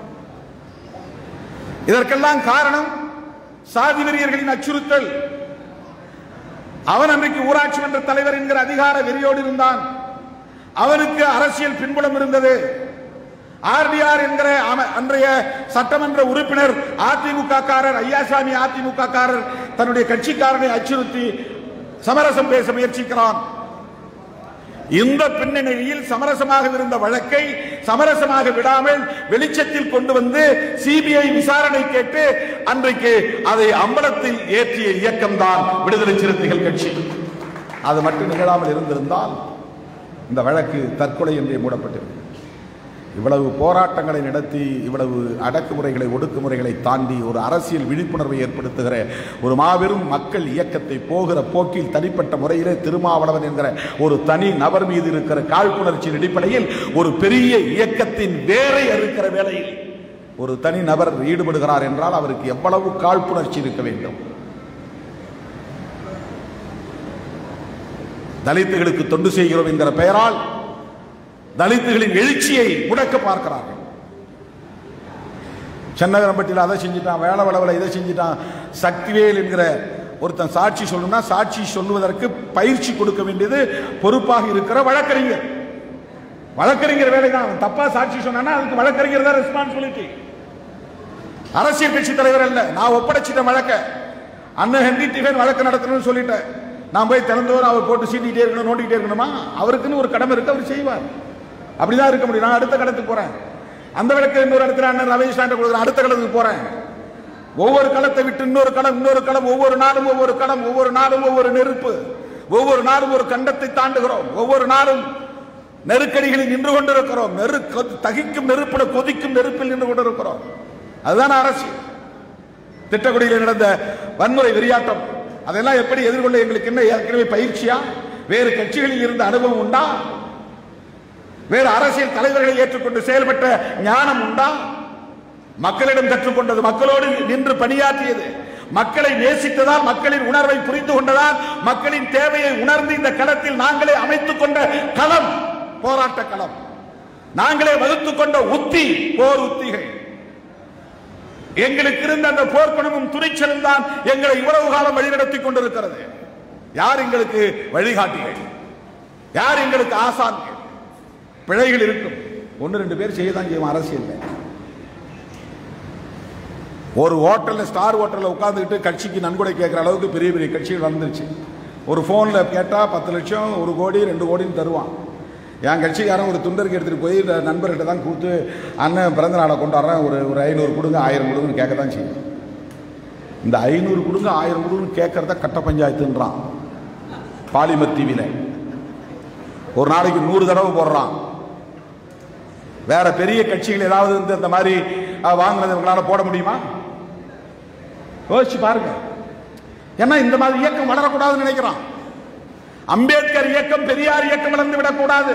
Speaker 1: இதற்கெல்லாம் காரணம் சாதி வெறியர்களின் அச்சுறுத்தல் அவன் அன்றைக்கு ஊராட்சி மன்ற தலைவர் என்கிற அதிகார வெறியோடு இருந்தான் அவனுக்கு அரசியல் பின்புலம் இருந்தது ஆர்டிஆர் என்கிற அம- அன்றைய சட்டமன்ற உறுப்பினர் அதிமுக காரர் ஐயாசாமி அதிமுக காரர் தன்னுடைய கட்சிக்காரனை அச்சுறுத்தி சமரசம் பேச முயற்சிக்கிறான் இந்த பின்னணியில் சமரசமாக இருந்த வழக்கை சமரசமாக விடாமல் வெளிச்சத்தில் கொண்டு வந்து சிபிஐ விசாரணை கேட்டு அன்றைக்கு அதை அம்பலத்தில் ஏற்றிய இயக்கம்தான் விடுதலை சிறுத்தைகள் கட்சி அது மட்டும் நிகழாமல் இருந்திருந்தால் இந்த வழக்கு தற்கொலை என்றே மூடப்பட்டிருக்கும் இவ்வளவு போராட்டங்களை நடத்தி இவ்வளவு அடக்குமுறைகளை ஒடுக்குமுறைகளை தாண்டி ஒரு அரசியல் விழிப்புணர்வை ஏற்படுத்துகிற ஒரு மாபெரும் மக்கள் இயக்கத்தை போகிற போக்கில் தனிப்பட்ட முறையிலே திருமாவளவன் என்கிற ஒரு தனி நபர் மீது இருக்கிற காழ்ப்புணர்ச்சியின் அடிப்படையில் ஒரு பெரிய இயக்கத்தின் வேரை அறுக்கிற வேளையில் ஒரு தனி நபர் ஈடுபடுகிறார் என்றால் அவருக்கு எவ்வளவு காழ்ப்புணர்ச்சி இருக்க வேண்டும் தலித்துகளுக்கு தொண்டு செய்கிறோம் என்கிற பெயரால் தலித்துகளின் எழுச்சியை முடக்க பார்க்கிறார்கள் சென்னகரம்பட்டியில் அதை செஞ்சிட்டான் வேளவளவில் இதை செஞ்சிட்டான் சக்திவேல் என்கிற ஒருத்தன் சாட்சி சொல்லணும்னா சாட்சி சொல்லுவதற்கு பயிற்சி கொடுக்க வேண்டியது பொறுப்பாக இருக்கிற வழக்கறிஞர் வழக்கறிஞர் வேலை தான் அவன் தப்பா சாட்சி சொன்னான்னா அதுக்கு வழக்கறிஞர் தான் ரெஸ்பான்சிபிலிட்டி அரசியல் கட்சி தலைவர் அல்ல நான் ஒப்படைச்சிட்டேன் வழக்க அண்ணன் ஹென்றி டிஃபன் வழக்கு நடத்தணும்னு சொல்லிட்டேன் நான் போய் திறந்தோர் அவர் போட்டு சீட்டிகிட்டே இருக்கணும் நோண்டிக்கிட்டே இருக்கணுமா அவருக்குன்னு ஒரு கடமை இருக்கு அவர் செய்வார் அப்படிதான் இருக்க முடியும் நான் அடுத்த கடத்துக்கு போறேன் அந்த வழக்கு இன்னொரு இடத்துல அண்ணன் ரமேஷ் சாண்டை கொடுக்குறேன் அடுத்த கடத்துக்கு போறேன் ஒவ்வொரு களத்தை விட்டு இன்னொரு களம் இன்னொரு களம் ஒவ்வொரு நாளும் ஒவ்வொரு களம் ஒவ்வொரு நாளும் ஒவ்வொரு நெருப்பு ஒவ்வொரு நாளும் ஒரு கண்டத்தை தாண்டுகிறோம் ஒவ்வொரு நாளும் நெருக்கடிகளில் நின்று கொண்டிருக்கிறோம் நெரு கொ- தகிக்கும் நெருப்பிட கொதிக்கும் நெருப்பில் நின்று கொண்டிருக்கிறோம் அதுதான் அரசியல் திட்டக்குடியில் நடந்த வன்முறை வெறியாட்டம் அதெல்லாம் எப்படி எதிர்கொள்ள எங்களுக்கு என்ன ஏற்கனவே பயிற்சியா வேறு கட்சிகளில் இருந்த அனுபவம் உண்டா வேறு அரசியல் தலைவர்களை ஏற்றுக்கொண்டு செயல்பட்ட ஞானம் உண்டா மக்களிடம் கற்றுக்கொண்டது மக்களோடு நின்று பணியாற்றியது மக்களை நேசித்ததால் மக்களின் உணர்வை புரிந்து கொண்டதால் மக்களின் தேவையை உணர்ந்து இந்த களத்தில் நாங்களே அமைத்துக் கொண்ட களம் போராட்ட களம் நாங்களே வகுத்துக் கொண்ட உத்தி போர் உத்திகள் எங்களுக்கு இருந்த அந்த போர்க்குணமும் துணிச்சலும் தான் எங்களை இவ்வளவு காலம் வழிநடத்தி கொண்டிருக்கிறது யார் எங்களுக்கு வழிகாட்டிகள் யார் எங்களுக்கு ஆசான்கள் பிழைகள் இருக்கும் ஒன்று ரெண்டு பேர் செய்ய தான் செய்வோம் அரசியல் ஒரு ஹோட்டல்ல ஸ்டார் ஹோட்டல்ல உட்கார்ந்துக்கிட்டு கட்சிக்கு நன்கொடை கேட்குற அளவுக்கு பெரிய பெரிய கட்சிகள் வந்துருச்சு ஒரு ஃபோனில் கேட்டால் பத்து லட்சம் ஒரு கோடி ரெண்டு கோடின்னு தருவான் என் கட்சிக்காரன் ஒரு துண்டருக்கு எடுத்துகிட்டு போய் இந்த நண்பர்கிட்ட தான் கொடுத்து அண்ணன் பிறந்த நாளை கொண்டாடுறேன் ஒரு ஒரு ஐநூறு கொடுங்க ஆயிரம் கொடுங்கன்னு கேட்க தான் செய்யும் இந்த ஐநூறு கொடுங்க ஆயிரம் கொடுங்கன்னு கேட்கறத கட்ட பஞ்சாயத்துன்றான் பாலிமர் டிவியில் ஒரு நாளைக்கு நூறு தடவை போடுறான் வேற பெரிய கட்சிகள் ஏதாவது வந்து அந்த மாதிரி அஹ், வாங்குனது இவங்களால போட முடியுமா யோசிச்சு பாருங்க ஏன்னா இந்த மாதிரி இயக்கம் வளரக்கூடாதுன்னு நினைக்கிறான் அம்பேத்கர் இயக்கம் பெரியார் இயக்கம் வளர்ந்து விடக்கூடாது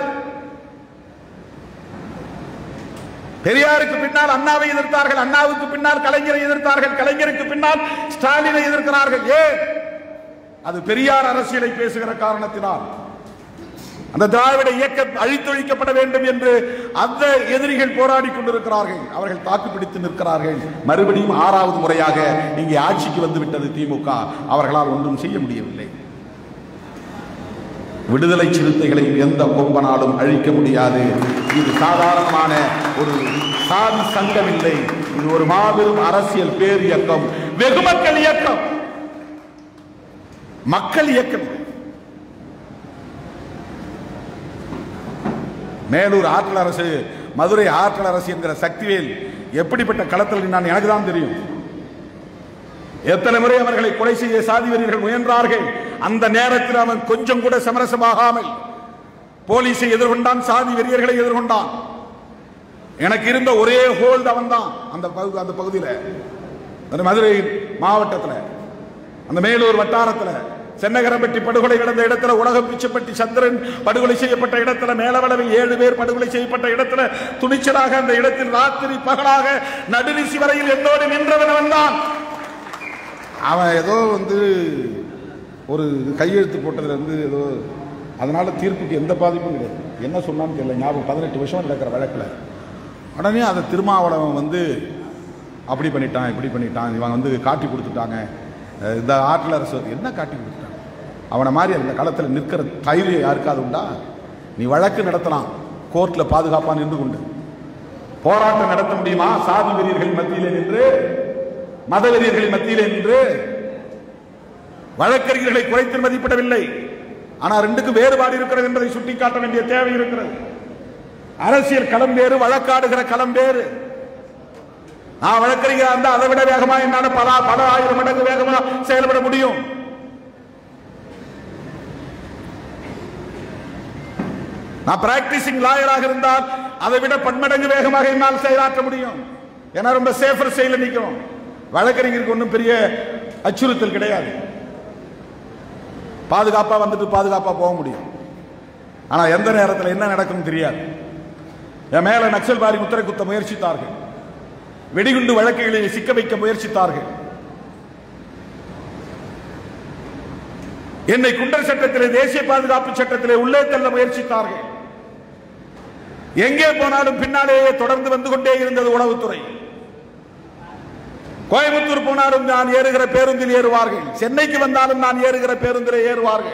Speaker 1: பெரியாருக்கு பின்னால் அண்ணாவை எதிர்த்தார்கள் அண்ணாவுக்கு பின்னால் கலைஞரை எதிர்த்தார்கள் கலைஞருக்கு பின்னால் ஸ்டாலினை எதிர்க்கிறார்கள் ஏன் அது பெரியார் அரசியலை பேசுகிற காரணத்தினால் அந்த திராவிட இயக்கம் அழித்தொழிக்கப்பட வேண்டும் என்று அந்த எதிரிகள் போராடி கொண்டிருக்கிறார்கள் அவர்கள் தாக்குப்பிடித்து நிற்கிறார்கள் மறுபடியும் ஆறாவது முறையாக இங்கே ஆட்சிக்கு வந்து விட்டது திமுக அவர்களால் ஒன்றும் செய்ய முடியவில்லை விடுதலை சிறுத்தைகளை எந்த கொம்பனாலும் அழிக்க முடியாது இது சாதாரணமான ஒரு சாதி சங்கம் இல்லை இது ஒரு மாபெரும் அரசியல் பேர் இயக்கம் வெகுமக்கள் இயக்கம் மக்கள் இயக்கம் இது. மேலூர் ஆற்றல் அரசு மதுரை ஆற்றல் அரசு என்கிற சக்திவேல் எப்படிப்பட்ட களத்தில் நான் எனக்கு தான் தெரியும் எத்தனை முறை அவர்களை கொலை செய்ய சாதி வெறியர்கள் முயன்றார்கள் அந்த நேரத்தில் அவன் கொஞ்சம் கூட சமரசமாகாமல் போலீஸை எதிர்கொண்டான் சாதி வெறியர்களை எதிர்கொண்டான் எனக்கு இருந்த ஒரே ஹோல்ட் அவன் தான் அந்த பகு அந்த பகுதியில் அந்த மதுரை மாவட்டத்தில் அந்த மேலூர் வட்டாரத்தில் சென்னகரம்பட்டி படுகொலை நடந்த இடத்துல உலகம் பிச்சப்பட்டி சந்திரன் படுகொலை செய்யப்பட்ட இடத்துல மேலவளவில் ஏழு பேர் படுகொலை செய்யப்பட்ட இடத்துல துணிச்சலாக அந்த இடத்தில் ராத்திரி பகலாக நடுநிசி வரையில் என்னோடு நின்றவன் அவன் தான் அவன் ஏதோ வந்து ஒரு கையெழுத்து போட்டதுல இருந்து ஏதோ அதனால தீர்ப்புக்கு எந்த பாதிப்பும் கிடையாது என்ன சொன்னான்னு தெரியல ஞாபகம் பதினெட்டு வருஷம் நடக்கிற வழக்கில் உடனே அதை திருமாவளவன் வந்து அப்படி பண்ணிட்டான் இப்படி பண்ணிட்டான் இவன் வந்து காட்டி கொடுத்துட்டாங்க அஹ் இந்த ஆற்றல் அரசு என்ன காட்டி கொடுத்துட்டாங்க அவனை மாதிரி அந்த களத்தில் நிற்கிற தைரியம் யாருக்காவது உண்டா நீ வழக்கு நடத்தலாம் கோர்ட்ல பாதுகாப்பா நின்று கொண்டு போராட்டம் நடத்த முடியுமா சாதி வெறியர்களின் மத்தியிலே நின்று மத வெறியர்களின் மத்தியிலே நின்று வழக்கறிஞர்களை குறைத்து மதிப்பிடவில்லை ஆனா ரெண்டுக்கும் வேறுபாடு இருக்கிறது என்பதை சுட்டிக்காட்ட வேண்டிய தேவை இருக்கிறது அரசியல் களம் வேறு வழக்காடுகிற களம் வேறு நான் வழக்கறிஞரா இருந்தா அதை விட வேகமா என்னால பல பல ஆயிரம் மடங்கு வேகமா செயல்பட முடியும் நான் பிராக்டிசிங் லாயராக இருந்தால் அதை விட பன்மடங்கு வேகமாக என்னால் செயலாற்ற முடியும் ஏன்னா ரொம்ப சேஃபர் செயல நிற்கும் வழக்கறிஞருக்கு ஒன்றும் பெரிய அச்சுறுத்தல் கிடையாது பாதுகாப்பா வந்துட்டு பாதுகாப்பா போக முடியும் ஆனா எந்த நேரத்தில் என்ன நடக்கும் தெரியாது என் மேல நக்சல் பாரி முத்திரை குத்த முயற்சித்தார்கள் வெடிகுண்டு வழக்குகளில் சிக்க வைக்க முயற்சித்தார்கள் என்னை குண்டர் சட்டத்திலே தேசிய பாதுகாப்பு சட்டத்திலே உள்ளே தள்ள முயற்சித்தார்கள் எங்கே போனாலும் பின்னாலேயே தொடர்ந்து வந்து கொண்டே இருந்தது உளவுத்துறை கோயம்புத்தூர் போனாலும் நான் ஏறுகிற பேருந்தில் ஏறுவார்கள் சென்னைக்கு வந்தாலும் நான் ஏறுகிற பேருந்தில் ஏறுவார்கள்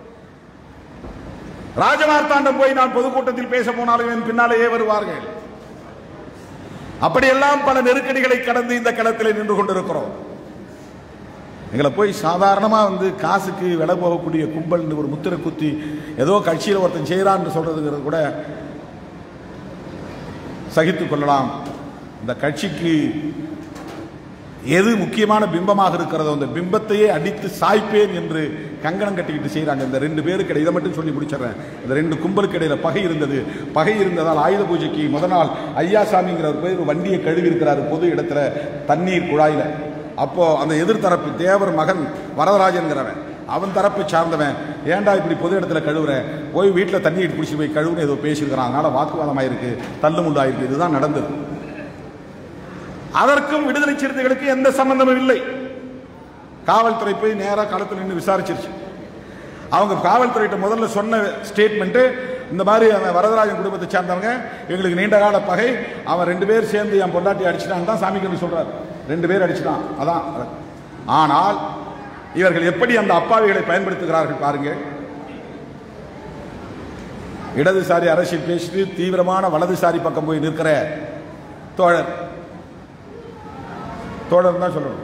Speaker 1: ராஜமார்த்தாண்டம் போய் நான் பொதுக்கூட்டத்தில் பேச போனாலும் என் பின்னாலேயே வருவார்கள் அப்படியெல்லாம் பல நெருக்கடிகளை கடந்து இந்த களத்தில் நின்று கொண்டிருக்கிறோம் எங்களை போய் சாதாரணமா வந்து காசுக்கு விலை போகக்கூடிய கும்பல் ஒரு முத்திரை குத்தி ஏதோ கட்சியில் ஒருத்தன் செய்கிறான்னு சொல்றதுங்கிறது கூட சகித்துக் கொள்ளலாம் இந்த கட்சிக்கு எது முக்கியமான பிம்பமாக இருக்கிறதோ அந்த பிம்பத்தையே அடித்து சாய்ப்பேன் என்று கங்கணம் கட்டிக்கிட்டு செய்கிறாங்க இந்த ரெண்டு பேருக்கு இடையே இதை மட்டும் சொல்லி முடிச்சிடுறேன் இந்த ரெண்டு கும்பலுக்கு இடையில பகை இருந்தது பகை இருந்ததால் ஆயுத பூஜைக்கு முத நாள் ஐயாசாமிங்கிறவர் போய் ஒரு வண்டியை கழுவி இருக்கிறாரு பொது இடத்துல தண்ணீர் குழாயில அப்போ அந்த எதிர்த்தரப்பு தேவர் மகன் வரதராஜன்கிறவன் அவன் தரப்பை சார்ந்தவன் ஏன்டா இப்படி பொது இடத்துல கழுவுற போய் வீட்டில் தண்ணி பிடிச்சி போய் கழுவுன்னு ஏதோ பேசியிருக்கிறான் அதனால வாக்குவாதமாயிருக்கு தள்ளுமுள்ளாயிருக்கு இதுதான் நடந்தது அதற்கும் விடுதலை சிறுத்தைகளுக்கு எந்த சம்பந்தமும் இல்லை காவல்துறை போய் நேரா களத்தில் நின்று விசாரிச்சிருச்சு அவங்க காவல்துறையிட்ட முதல்ல சொன்ன ஸ்டேட்மெண்ட் இந்த மாதிரி அவன் வரதராஜன் குடும்பத்தை சேர்ந்தவங்க எங்களுக்கு நீண்ட கால பகை அவன் ரெண்டு பேர் சேர்ந்து என் பொண்டாட்டி அடிச்சிட்டான் தான் சாமி கம்பி சொல்றாரு ரெண்டு பேர் அடிச்சிட்டான் அதான் ஆனால் இவர்கள் எப்படி அந்த அப்பாவிகளை பயன்படுத்துகிறார்கள் பாருங்க இடதுசாரி அரசியல் பேசிட்டு தீவிரமான வலதுசாரி பக்கம் போய் நிற்கிற தோழர் தோழர் தான் சொல்லணும்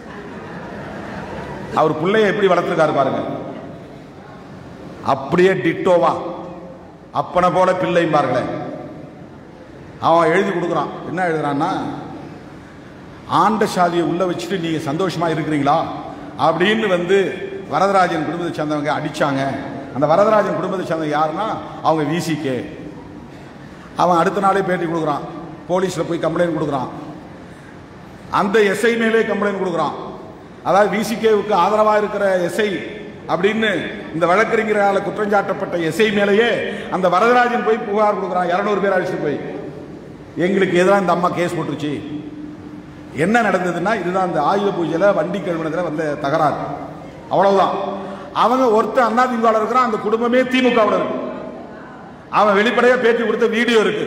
Speaker 1: அவர் பிள்ளைய எப்படி வளர்த்துருக்காரு பாருங்க அப்படியே டிட்டோவா அப்பனை போல பிள்ளைம்பார்களே அவன் எழுதி கொடுக்குறான் என்ன எழுதுறான்னா ஆண்ட சாதியை உள்ள வச்சுட்டு நீங்க சந்தோஷமா இருக்கிறீங்களா அப்படின்னு வந்து வரதராஜன் குடும்பத்தை சேர்ந்தவங்க அடிச்சாங்க அந்த வரதராஜன் குடும்பத்தை சேர்ந்தவங்க யாருன்னா அவங்க விசிகே அவன் அடுத்த நாளே பேட்டி கொடுக்குறான் போலீஸ்ல போய் கம்ப்ளைண்ட் கொடுக்குறான் அந்த எஸ்ஐ மேலே கம்ப்ளைண்ட் கொடுக்குறான் அதாவது விசிகேவுக்கு ஆதரவாக இருக்கிற எஸ்ஐ அப்படின்னு இந்த வழக்கறிஞரால் குற்றஞ்சாட்டப்பட்ட எஸ்ஐ மேலேயே அந்த வரதராஜன் போய் புகார் கொடுக்குறான் இரநூறு பேர் அடிச்சுட்டு போய் எங்களுக்கு எதிராக இந்த அம்மா கேஸ் போட்டுருச்சு என்ன நடந்ததுன்னா இதுதான் அந்த ஆயுத பூஜையில் வண்டி கழுவினத்தில் வந்த தகராறு அவ்வளவுதான் அவங்க ஒருத்தர் அண்ணா திமுக இருக்கிறான் அந்த குடும்பமே திமுகவில் இருக்கு அவன் வெளிப்படையாக பேட்டி கொடுத்த வீடியோ இருக்கு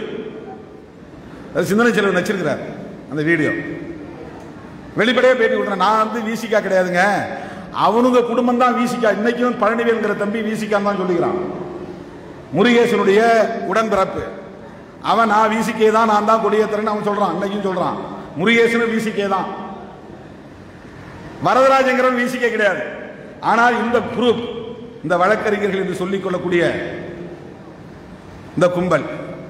Speaker 1: அது சிந்தனை செல்வன் வச்சிருக்கிறார் அந்த வீடியோ வெளிப்படையாக பேட்டி கொடுத்தேன் நான் வந்து விசிகா கிடையாதுங்க அவனுங்க குடும்பம் தான் விசிகா இன்னைக்கும் பழனிவேல்ங்கிற தம்பி விசிகான்னு தான் சொல்லிக்கிறான் முருகேசனுடைய உடன்பிறப்பு அவன் நான் விசிகே தான் நான் தான் கொடியேத்துறேன்னு அவன் சொல்றான் இன்னைக்கும் சொல்றான் முருகேசனும் விசிகே தான் வரதராஜங்கிறவன் விசிகே கிடையாது ஆனால் இந்த குரூப் இந்த வழக்கறிஞர்கள் என்று சொல்லிக் கொள்ளக்கூடிய இந்த கும்பல்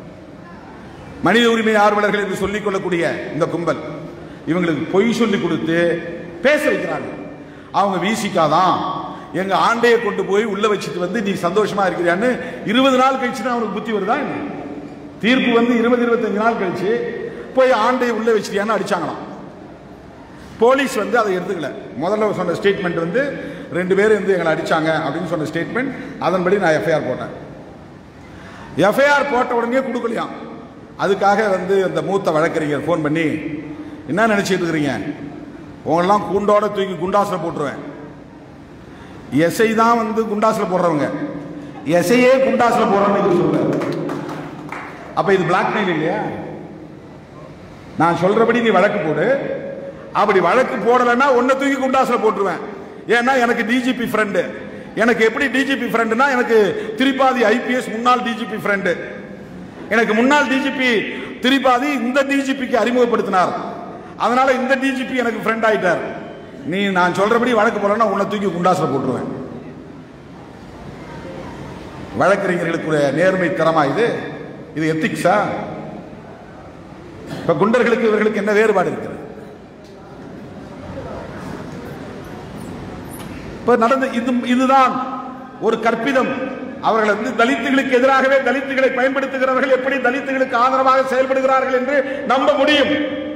Speaker 1: மனித உரிமை ஆர்வலர்கள் என்று சொல்லிக் கொள்ளக்கூடிய இந்த கும்பல் இவங்களுக்கு பொய் சொல்லி கொடுத்து பேச வைக்கிறாங்க அவங்க வீசிக்காதான் எங்க ஆண்டையை கொண்டு போய் உள்ள வச்சுட்டு வந்து நீ சந்தோஷமா இருக்கிறியான்னு இருபது நாள் கழிச்சு தான் அவனுக்கு புத்தி வருதா என்ன? தீர்ப்பு வந்து இருபது இருபத்தஞ்சு நாள் கழிச்சு போய் ஆண்டையை உள்ள வச்சிட்டியான்னு அடிச்சாங்களாம் போலீஸ் வந்து அதை எடுத்துக்கல முதல்ல சொன்ன ஸ்டேட்மெண்ட் வந்து ரெண்டு பேரும் வந்து எங்களை அடிச்சாங்க அப்படின்னு சொன்ன ஸ்டேட்மெண்ட் அதன்படி நான் எஃப்ஐஆர் போட்டேன் எஃப்ஐஆர் போட்ட உடனே கொடுக்கலையாம் அதுக்காக வந்து அந்த மூத்த வழக்கறிஞர் ஃபோன் பண்ணி என்ன நினைச்சிட்டு இருக்கிறீங்க உங்களெல்லாம் கூண்டோட தூக்கி குண்டாசில் போட்டுருவேன் எஸ்ஐ தான் வந்து குண்டாசில் போடுறவங்க எஸ்ஐயே குண்டாசில் போடுறவங்க சொல்லுவார் அப்ப இது பிளாக்மெயில் இல்லையா நான் சொல்றபடி நீ வழக்கு போடு அப்படி வழக்கு போடலைன்னா உன்னை தூக்கி குண்டாசில் போட்டுருவேன் ஏன்னா எனக்கு டிஜிபி ஃப்ரெண்டு எனக்கு எப்படி டிஜிபி ஃப்ரெண்டுனா எனக்கு திரிபாதி ஐபிஎஸ் முன்னாள் டிஜிபி ஃப்ரெண்டு எனக்கு முன்னாள் டிஜிபி திரிபாதி இந்த டிஜிபிக்கு அறிமுகப்படுத்தினார் அதனால இந்த டிஜிபி எனக்கு ஃப்ரெண்ட் ஆயிட்டார் நீ நான் சொல்றபடி வழக்கு போலன்னா உன்னை தூக்கி குண்டாசில் போட்டுருவேன் வழக்கறிஞர்களுக்கு நேர்மை தரமா இது இது எத்திக்ஸா இப்ப குண்டர்களுக்கு இவர்களுக்கு என்ன வேறுபாடு இருக்கிறது இப்ப நடந்த இது இதுதான் ஒரு கற்பிதம் அவர்கள் வந்து தலித்துகளுக்கு எதிராகவே தலித்துகளை பயன்படுத்துகிறவர்கள் எப்படி தலித்துகளுக்கு ஆதரவாக செயல்படுகிறார்கள் என்று நம்ப முடியும்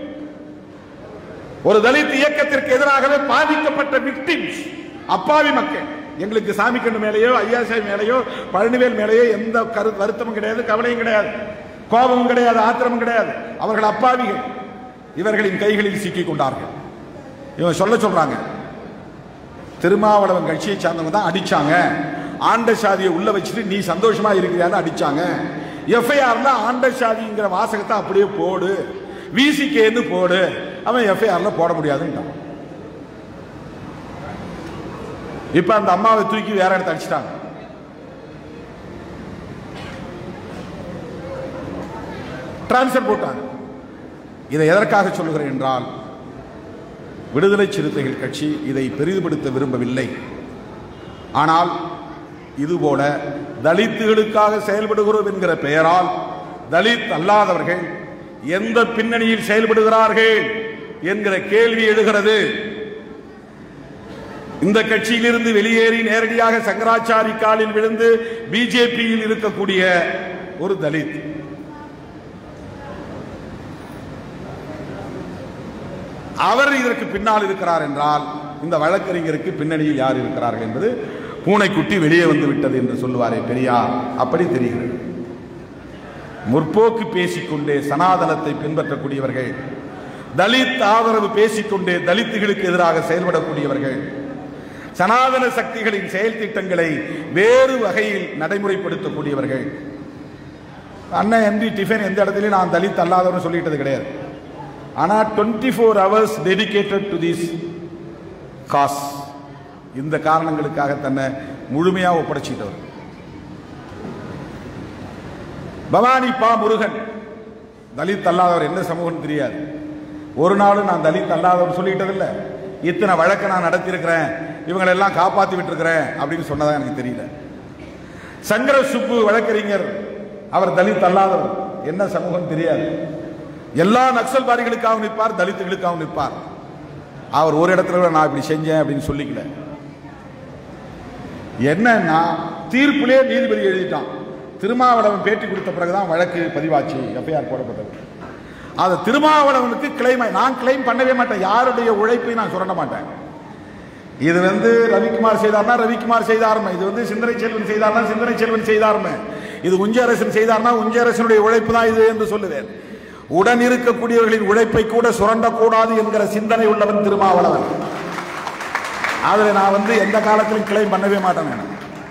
Speaker 1: ஒரு தலித் இயக்கத்திற்கு எதிராகவே பாதிக்கப்பட்ட விக்டிம்ஸ் அப்பாவி மக்கள் எங்களுக்கு சாமி கண்ணு மேலேயோ ஐயாசாமி மேலேயோ பழனிவேல் மேலேயோ எந்த கரு வருத்தமும் கிடையாது கவலையும் கிடையாது கோபமும் கிடையாது ஆத்திரமும் கிடையாது அவர்கள் அப்பாவிகள் இவர்களின் கைகளில் சிக்கிக் கொண்டார்கள் இவங்க சொல்ல சொல்றாங்க திருமாவளவன் கட்சியை சார்ந்தவங்க தான் அடிச்சாங்க ஆண்ட சாதியை உள்ள வச்சுட்டு நீ சந்தோஷமா இருக்கிறியான்னு அடிச்சாங்க எஃப்ஐஆர்ல ஆண்ட சாதிங்கிற வாசகத்தை அப்படியே போடு விசிகேன்னு போடு அவன் எஃப்ஐஆர்ல போட முடியாதுன்ட்டான் இப்ப அந்த அம்மாவை தூக்கி வேற இடத்த அடிச்சிட்டாங்க டிரான்ஸ்ஃபர் போட்டாங்க இதை எதற்காக சொல்லுகிறேன் என்றால் விடுதலை சிறுத்தைகள் கட்சி இதை பெரிதுபடுத்த விரும்பவில்லை ஆனால் இதுபோல தலித்துகளுக்காக செயல்படுகிறோம் என்கிற பெயரால் தலித் அல்லாதவர்கள் எந்த பின்னணியில் செயல்படுகிறார்கள் என்கிற கேள்வி எழுகிறது இந்த கட்சியிலிருந்து வெளியேறி நேரடியாக சங்கராச்சாரி காலில் விழுந்து பிஜேபியில் இருக்கக்கூடிய ஒரு தலித் அவர் இதற்கு பின்னால் இருக்கிறார் என்றால் இந்த வழக்கறிஞருக்கு பின்னணியில் யார் இருக்கிறார்கள் என்பது பூனைக்குட்டி வெளியே வந்து விட்டது என்று சொல்லுவாரே பெரியார் அப்படி தெரிகிறது முற்போக்கு பேசிக்கொண்டே சனாதனத்தை பின்பற்றக்கூடியவர்கள் தலித் ஆதரவு பேசிக்கொண்டே தலித்துகளுக்கு எதிராக செயல்படக்கூடியவர்கள் சனாதன சக்திகளின் செயல் திட்டங்களை வேறு வகையில் நடைமுறைப்படுத்தக்கூடியவர்கள் அண்ணன் எம்டி டிஃபன் எந்த இடத்துலையும் நான் தலித் அல்லாதவன் சொல்லிட்டது கிடையாது ஆனால் twenty four hours dedicated to this cause இந்த காரணங்களுக்காக தன்னை முழுமையாக ஒப்படைச்சிட்டவர் பவானி பா முருகன் தலித் அல்லாதவர் என்ன சமூகம் தெரியாது ஒரு நாளும் நான் தலித் அல்லாதவர் சொல்லிட்டதில்லை இத்தனை வழக்கை நான் நடத்தியிருக்கிறேன் இவங்களெல்லாம் காப்பாற்றி விட்டுருக்கிறேன் அப்படின்னு சொன்னதா எனக்கு தெரியல சங்கர சுப்பு வழக்கறிஞர் அவர் தலித் அல்லாதவர் என்ன சமூகம் தெரியாது எல்லா நக்சல்வாதிகளுக்காக நிற்பார் தலித்துகளுக்காக நிற்பார் அவர் ஒரு இடத்துல கூட நான் இப்படி செஞ்சேன் அப்படின்னு சொல்லிக்கல என்னன்னா தீர்ப்பிலே நீதிபதி எழுதிட்டான் திருமாவளவன் பேட்டி கொடுத்த பிறகுதான் வழக்கு பதிவாச்சு எஃப்ஐஆர் போடப்பட்டது அது திருமாவளவனுக்கு கிளைம் நான் கிளைம் பண்ணவே மாட்டேன் யாருடைய உழைப்பை நான் சுரண்ட மாட்டேன் இது வந்து ரவிக்குமார் செய்தார்னா ரவிக்குமார் செய்தார்ம இது வந்து சிந்தனை செல்வன் செய்தார்னா சிந்தனை செல்வன் செய்தார்ம இது உஞ்ச அரசன் செய்தார்னா உஞ்ச அரசனுடைய உழைப்பு தான் இது என்று சொல்லுவேன் உடன் இருக்கக்கூடியவர்களின் உழைப்பை கூட சுரண்டக்கூடாது என்கிற சிந்தனை உள்ளவன் திருமாவளவன் அதில் நான் வந்து எந்த காலத்திலும் கிளைம் பண்ணவே மாட்டேன் நான்.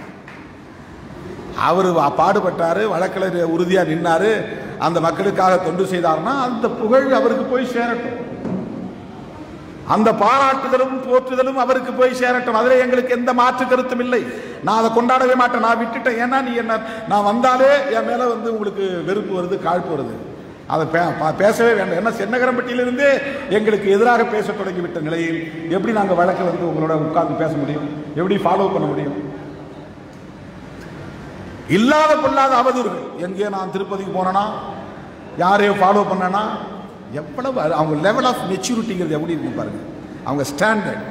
Speaker 1: அவர் பாடுபட்டாரு வழக்கில் உறுதியா நின்னாரு அந்த மக்களுக்காக தொண்டு செய்தார்னா அந்த புகழ் அவருக்கு போய் சேரட்டும் அந்த பாராட்டுதலும் போற்றுதலும் அவருக்கு போய் சேரட்டும் அதில் எங்களுக்கு எந்த மாற்று கருத்தும் இல்லை நான் அதை கொண்டாடவே மாட்டேன் நான் விட்டுட்டேன் ஏன்னா நீ என்ன நான் வந்தாலே என் மேல வந்து உங்களுக்கு வெறுப்பு வருது காழ்ப்பு வருது அதை பே- பா- பேசவே வேண்டாம் ஏன்னா சென்னகரம்பட்டியிலிருந்தே எங்களுக்கு எதிராக பேச தொடங்கிவிட்ட நிலையில் எப்படி நாங்கள் வழக்கை வந்து உங்களோட உட்கார்ந்து பேச முடியும் எப்படி ஃபாலோ பண்ண முடியும் இல்லாத பொல்லாத அவதூறுகள் எங்கே நான் திருப்பதிக்கு போனேனா யாரையோ ஃபாலோ பண்ணனா எவ்வளவு அரு- அவங்க லெவல் ஆஃப் மெச்சூரிட்டிங்கிறது எப்படி இருக்கு பாருங்க அவங்க ஸ்டாண்டர்ட்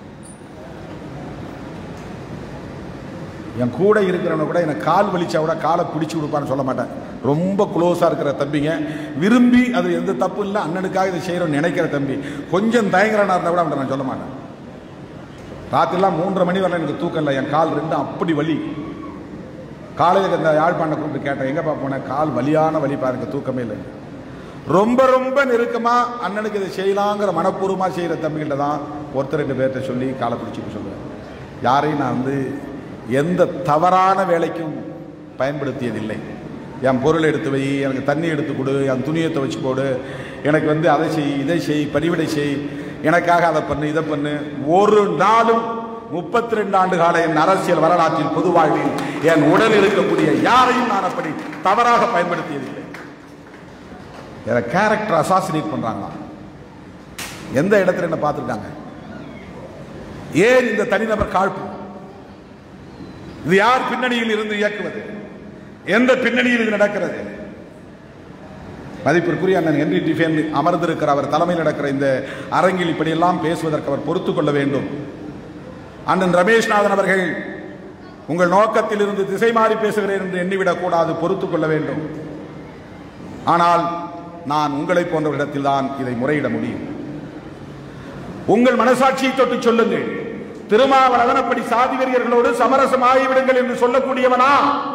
Speaker 1: என் கூட இருக்கிறவங்க கூட எனக்கு கால் வலிச்சா கூட காலை பிடிச்சு கொடுப்பான்னு சொல்ல மாட்டேன் ரொம்ப க்ளோஸாக இருக்கிற தம்பிங்க விரும்பி அது எந்த தப்பு இல்லை அண்ணனுக்காக இதை செய்கிறோம்னு நினைக்கிற தம்பி கொஞ்சம் தயங்குறனா இருந்தால் கூட அவன்கிட்ட நான் சொல்ல மாட்டேன் ராத்திரிலாம் மூன்றரை மணி வரல எனக்கு தூக்கம் இல்லை என் கால் ரெண்டும் அப்படி வலி காலையில் இந்த யாழ்ப்பாணை கூப்பிட்டு கேட்டேன் எங்கப்பா போனேன் கால் வலியான வலி பாருங்க தூக்கமே இல்லை ரொம்ப ரொம்ப நெருக்கமா அண்ணனுக்கு இதை செய்யலாங்கிற மனப்பூர்வமாக செய்கிற தம்பிகிட்ட தான் ஒருத்தர் ரெண்டு பேர்கிட்ட சொல்லி காலை பிடிச்சிட்டு சொல்லுவேன் யாரையும் நான் வந்து எந்த தவறான வேலைக்கும் பயன்படுத்தியதில்லை என் பொருள் எடுத்து வை எனக்கு தண்ணி எடுத்து கொடு என் துணியை துவைச்சு போடு எனக்கு வந்து அதை செய் இதை செய் பணிவிடை செய் எனக்காக அதை பண்ணு இதை பண்ணு ஒரு நாளும் முப்பத்தி ரெண்டு ஆண்டு கால என் அரசியல் வரலாற்றில் பொது வாழ்வில் என் உடல் இருக்கக்கூடிய யாரையும் நான் அப்படி தவறாக பயன்படுத்தியதில்லை கேரக்டர் அசாசினேட் பண்றாங்களா எந்த இடத்துல என்ன பார்த்துருக்காங்க ஏன் இந்த தனிநபர் காழ்ப்பு இது யார் பின்னணியில் இருந்து இயக்குவது எந்த பின்னணியில் இது நடக்கிறது மதிப்பிற்குரிய அண்ணன் ஹென்றி டிஃபேன் அமர்ந்திருக்கிற அவர் தலைமையில் நடக்கிற இந்த அரங்கில் இப்படியெல்லாம் பேசுவதற்கு அவர் பொறுத்துக் கொள்ள வேண்டும் அண்ணன் ரமேஷ்நாதன் அவர்கள் உங்கள் நோக்கத்தில் இருந்து திசை மாறி பேசுகிறேன் என்று எண்ணிவிடக் கூடாது பொறுத்துக் கொள்ள வேண்டும் ஆனால் நான் உங்களை போன்றவரிடத்தில் தான் இதை முறையிட முடியும் உங்கள் மனசாட்சியை தொட்டு சொல்லுங்கள் திருமாவளவன் அப்படி சாதி வெறியர்களோடு சமரசம் ஆகிவிடுங்கள் என்று சொல்லக்கூடியவனா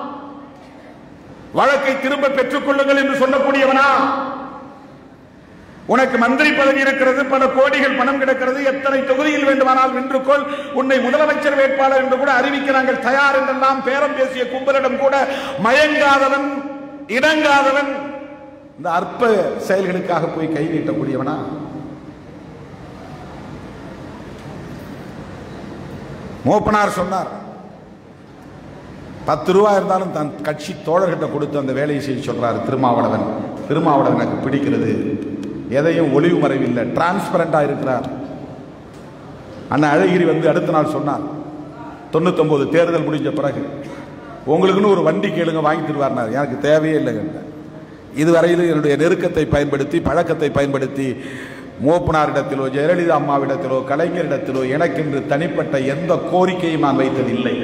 Speaker 1: வழக்கை திரும்ப பெற்றுக் கொள்ளுங்கள் என்று சொல்லக்கூடியவனா உனக்கு மந்திரி பதவி இருக்கிறது பல கோடிகள் பணம் கிடக்கிறது எத்தனை தொகுதியில் வேண்டுமானால் வென்று கொள் உன்னை முதலமைச்சர் வேட்பாளர் என்று கூட அறிவிக்க நாங்கள் தயார் என்றெல்லாம் பேரம் பேசிய கும்பலிடம் கூட மயங்காதவன் இடங்காதவன் இந்த அற்ப செயல்களுக்காக போய் கை நீட்டக்கூடியவனா மோப்பனார் சொன்னார் பத்து ரூபாய் இருந்தாலும் தன் கட்சி தோழர்கிட்ட கொடுத்து அந்த வேலையை செய்ய சொல்றாரு திருமாவளவன் திருமாவளவன் எனக்கு பிடிக்கிறது எதையும் ஒளிவு மறைவில்லை டிரான்ஸ்பரண்டா இருக்கிறார் அண்ணன் அழகிரி வந்து அடுத்த நாள் சொன்னார் தொண்ணூத்தொன்பது தேர்தல் முடிஞ்ச பிறகு உங்களுக்குன்னு ஒரு வண்டி கேளுங்க வாங்கி தருவார்னார் எனக்கு தேவையே இல்லைங்க இதுவரையிலும் என்னுடைய நெருக்கத்தை பயன்படுத்தி பழக்கத்தை பயன்படுத்தி மூப்பனாரிடத்திலோ ஜெயலலிதா அம்மாவிடத்திலோ கலைஞரிடத்திலோ எனக்கென்று தனிப்பட்ட எந்த கோரிக்கையும் நான் வைத்ததில்லை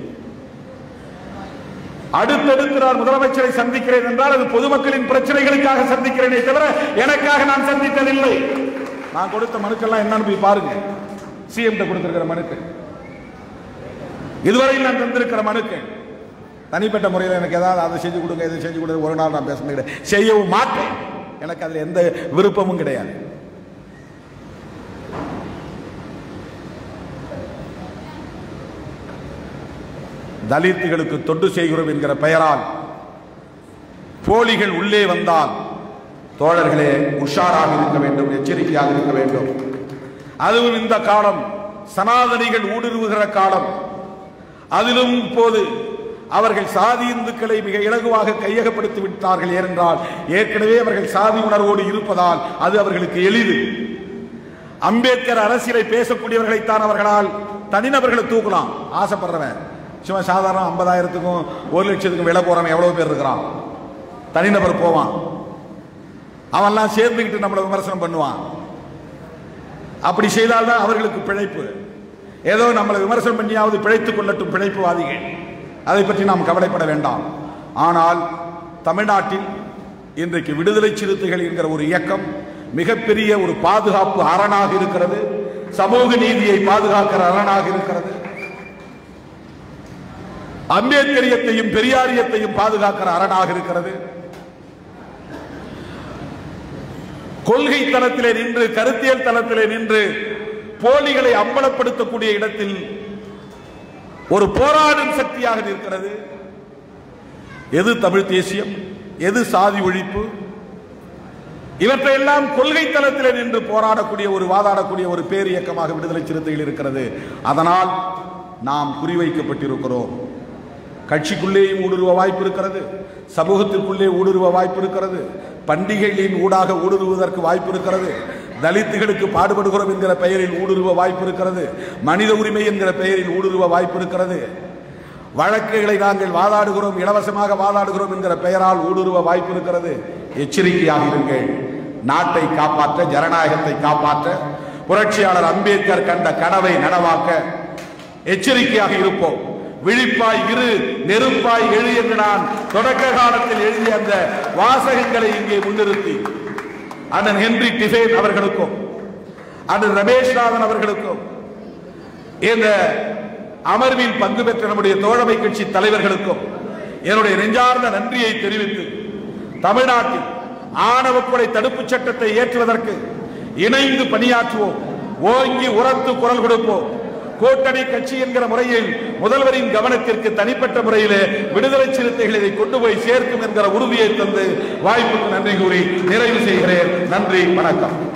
Speaker 1: அடுத்தடுத்து நான் முதலமைச்சரை சந்திக்கிறேன் என்றால் அது பொதுமக்களின் பிரச்சனைகளுக்காக சந்திக்கிறேனே தவிர எனக்காக நான் சந்தித்ததில்லை நான் கொடுத்த மனுக்கெல்லாம் என்னன்னு போய் பாருங்க சிஎம் கொடுத்திருக்கிற மனுக்கு இதுவரையில் நான் தந்திருக்கிற மனுக்கு தனிப்பட்ட முறையில் எனக்கு ஏதாவது அதை செஞ்சு கொடுங்க இதை செஞ்சு கொடுங்க ஒரு நாள் நான் பேச முடியாது செய்யவும் மாட்டேன் எனக்கு அதில் எந்த விருப்பமும் கிடையாது தலித்துகளுக்கு தொண்டு செய்கிறோம் என்கிற பெயரால் போலிகள் உள்ளே வந்தால் தோழர்களே உஷாராக இருக்க வேண்டும் எச்சரிக்கையாக இருக்க வேண்டும் அதுவும் இந்த காலம் சனாதனிகள் ஊடுருவுகிற காலம் அதிலும் இப்போது அவர்கள் சாதி இந்துக்களை மிக இலகுவாக கையகப்படுத்தி விட்டார்கள் ஏனென்றால் ஏற்கனவே அவர்கள் சாதி உணர்வோடு இருப்பதால் அது அவர்களுக்கு எளிது அம்பேத்கர் அரசியலை பேசக்கூடியவர்களைத்தான் அவர்களால் தனிநபர்களை தூக்கலாம் ஆசைப்படுறவன் சும்மா சாதாரண ஐம்பதாயிரத்துக்கும் ஒரு லட்சத்துக்கும் விலை போறவன் எவ்வளவு பேர் இருக்கிறான் தனிநபர் போவான் அவன்லாம் சேர்ந்துக்கிட்டு நம்மளை விமர்சனம் பண்ணுவான் அப்படி செய்தால்தான் அவர்களுக்கு பிழைப்பு ஏதோ நம்மளை விமர்சனம் பண்ணியாவது பிழைத்துக் கொள்ளட்டும் பிழைப்புவாதிகள் அதை பற்றி நாம் கவலைப்பட வேண்டாம் ஆனால் தமிழ்நாட்டில் இன்றைக்கு விடுதலை சிறுத்தைகள் என்கிற ஒரு இயக்கம் மிகப்பெரிய ஒரு பாதுகாப்பு அரணாக இருக்கிறது சமூக நீதியை பாதுகாக்கிற அரணாக இருக்கிறது அம்பேத்கரியத்தையும் பெரியாரியத்தையும் பாதுகாக்கிற அரணாக இருக்கிறது கொள்கை தளத்திலே நின்று கருத்தியல் தளத்திலே நின்று போலிகளை அம்பலப்படுத்தக்கூடிய இடத்தில் ஒரு போராடும் சக்தியாக நிற்கிறது எது தமிழ் தேசியம் எது சாதி ஒழிப்பு இவற்றையெல்லாம் கொள்கை தளத்திலே நின்று போராடக்கூடிய ஒரு வாதாடக்கூடிய ஒரு பேர் இயக்கமாக விடுதலை சிறுத்தைகள் இருக்கிறது அதனால் நாம் குறிவைக்கப்பட்டிருக்கிறோம் கட்சிக்குள்ளேயும் ஊடுருவ வாய்ப்பு இருக்கிறது சமூகத்திற்குள்ளே ஊடுருவ வாய்ப்பு இருக்கிறது பண்டிகைகளின் ஊடாக ஊடுருவதற்கு வாய்ப்பு இருக்கிறது தலித்துகளுக்கு பாடுபடுகிறோம் என்கிற பெயரில் ஊடுருவ வாய்ப்பு இருக்கிறது மனித உரிமை என்கிற பெயரில் ஊடுருவ வாய்ப்பு இருக்கிறது வழக்குகளை நாங்கள் வாதாடுகிறோம் இலவசமாக வாதாடுகிறோம் என்கிற பெயரால் ஊடுருவ வாய்ப்பு இருக்கிறது எச்சரிக்கையாக இருங்கள் நாட்டை காப்பாற்ற ஜனநாயகத்தை காப்பாற்ற புரட்சியாளர் அம்பேத்கர் கண்ட கனவை நனவாக்க எச்சரிக்கையாக இருப்போம் விழிப்பாய் இரு நெருப்பாய் எழு என்று நான் தொடக்க காலத்தில் எழுதிய அந்த வாசகங்களை இங்கே முன்னிறுத்தி அண்ணன் ஹென்றி டிஃபேன் அவர்களுக்கும் அண்ணன் ரமேஷ்நாதன் அவர்களுக்கும் இந்த அமர்வில் பங்கு பெற்ற நம்முடைய தோழமை கட்சி தலைவர்களுக்கும் என்னுடைய நெஞ்சார்ந்த நன்றியை தெரிவித்து தமிழ்நாட்டில் ஆணவ கொலை தடுப்புச் சட்டத்தை ஏற்றுவதற்கு இணைந்து பணியாற்றுவோம் ஓங்கி உரத்து குரல் கொடுப்போம் கூட்டணி கட்சி என்கிற முறையில் முதல்வரின் கவனத்திற்கு தனிப்பட்ட முறையிலே விடுதலை சிறுத்தைகள் இதை கொண்டு போய் சேர்க்கும் என்கிற உறுதியை தந்து வாய்ப்புக்கு நன்றி கூறி நிறைவு செய்கிறேன் நன்றி வணக்கம்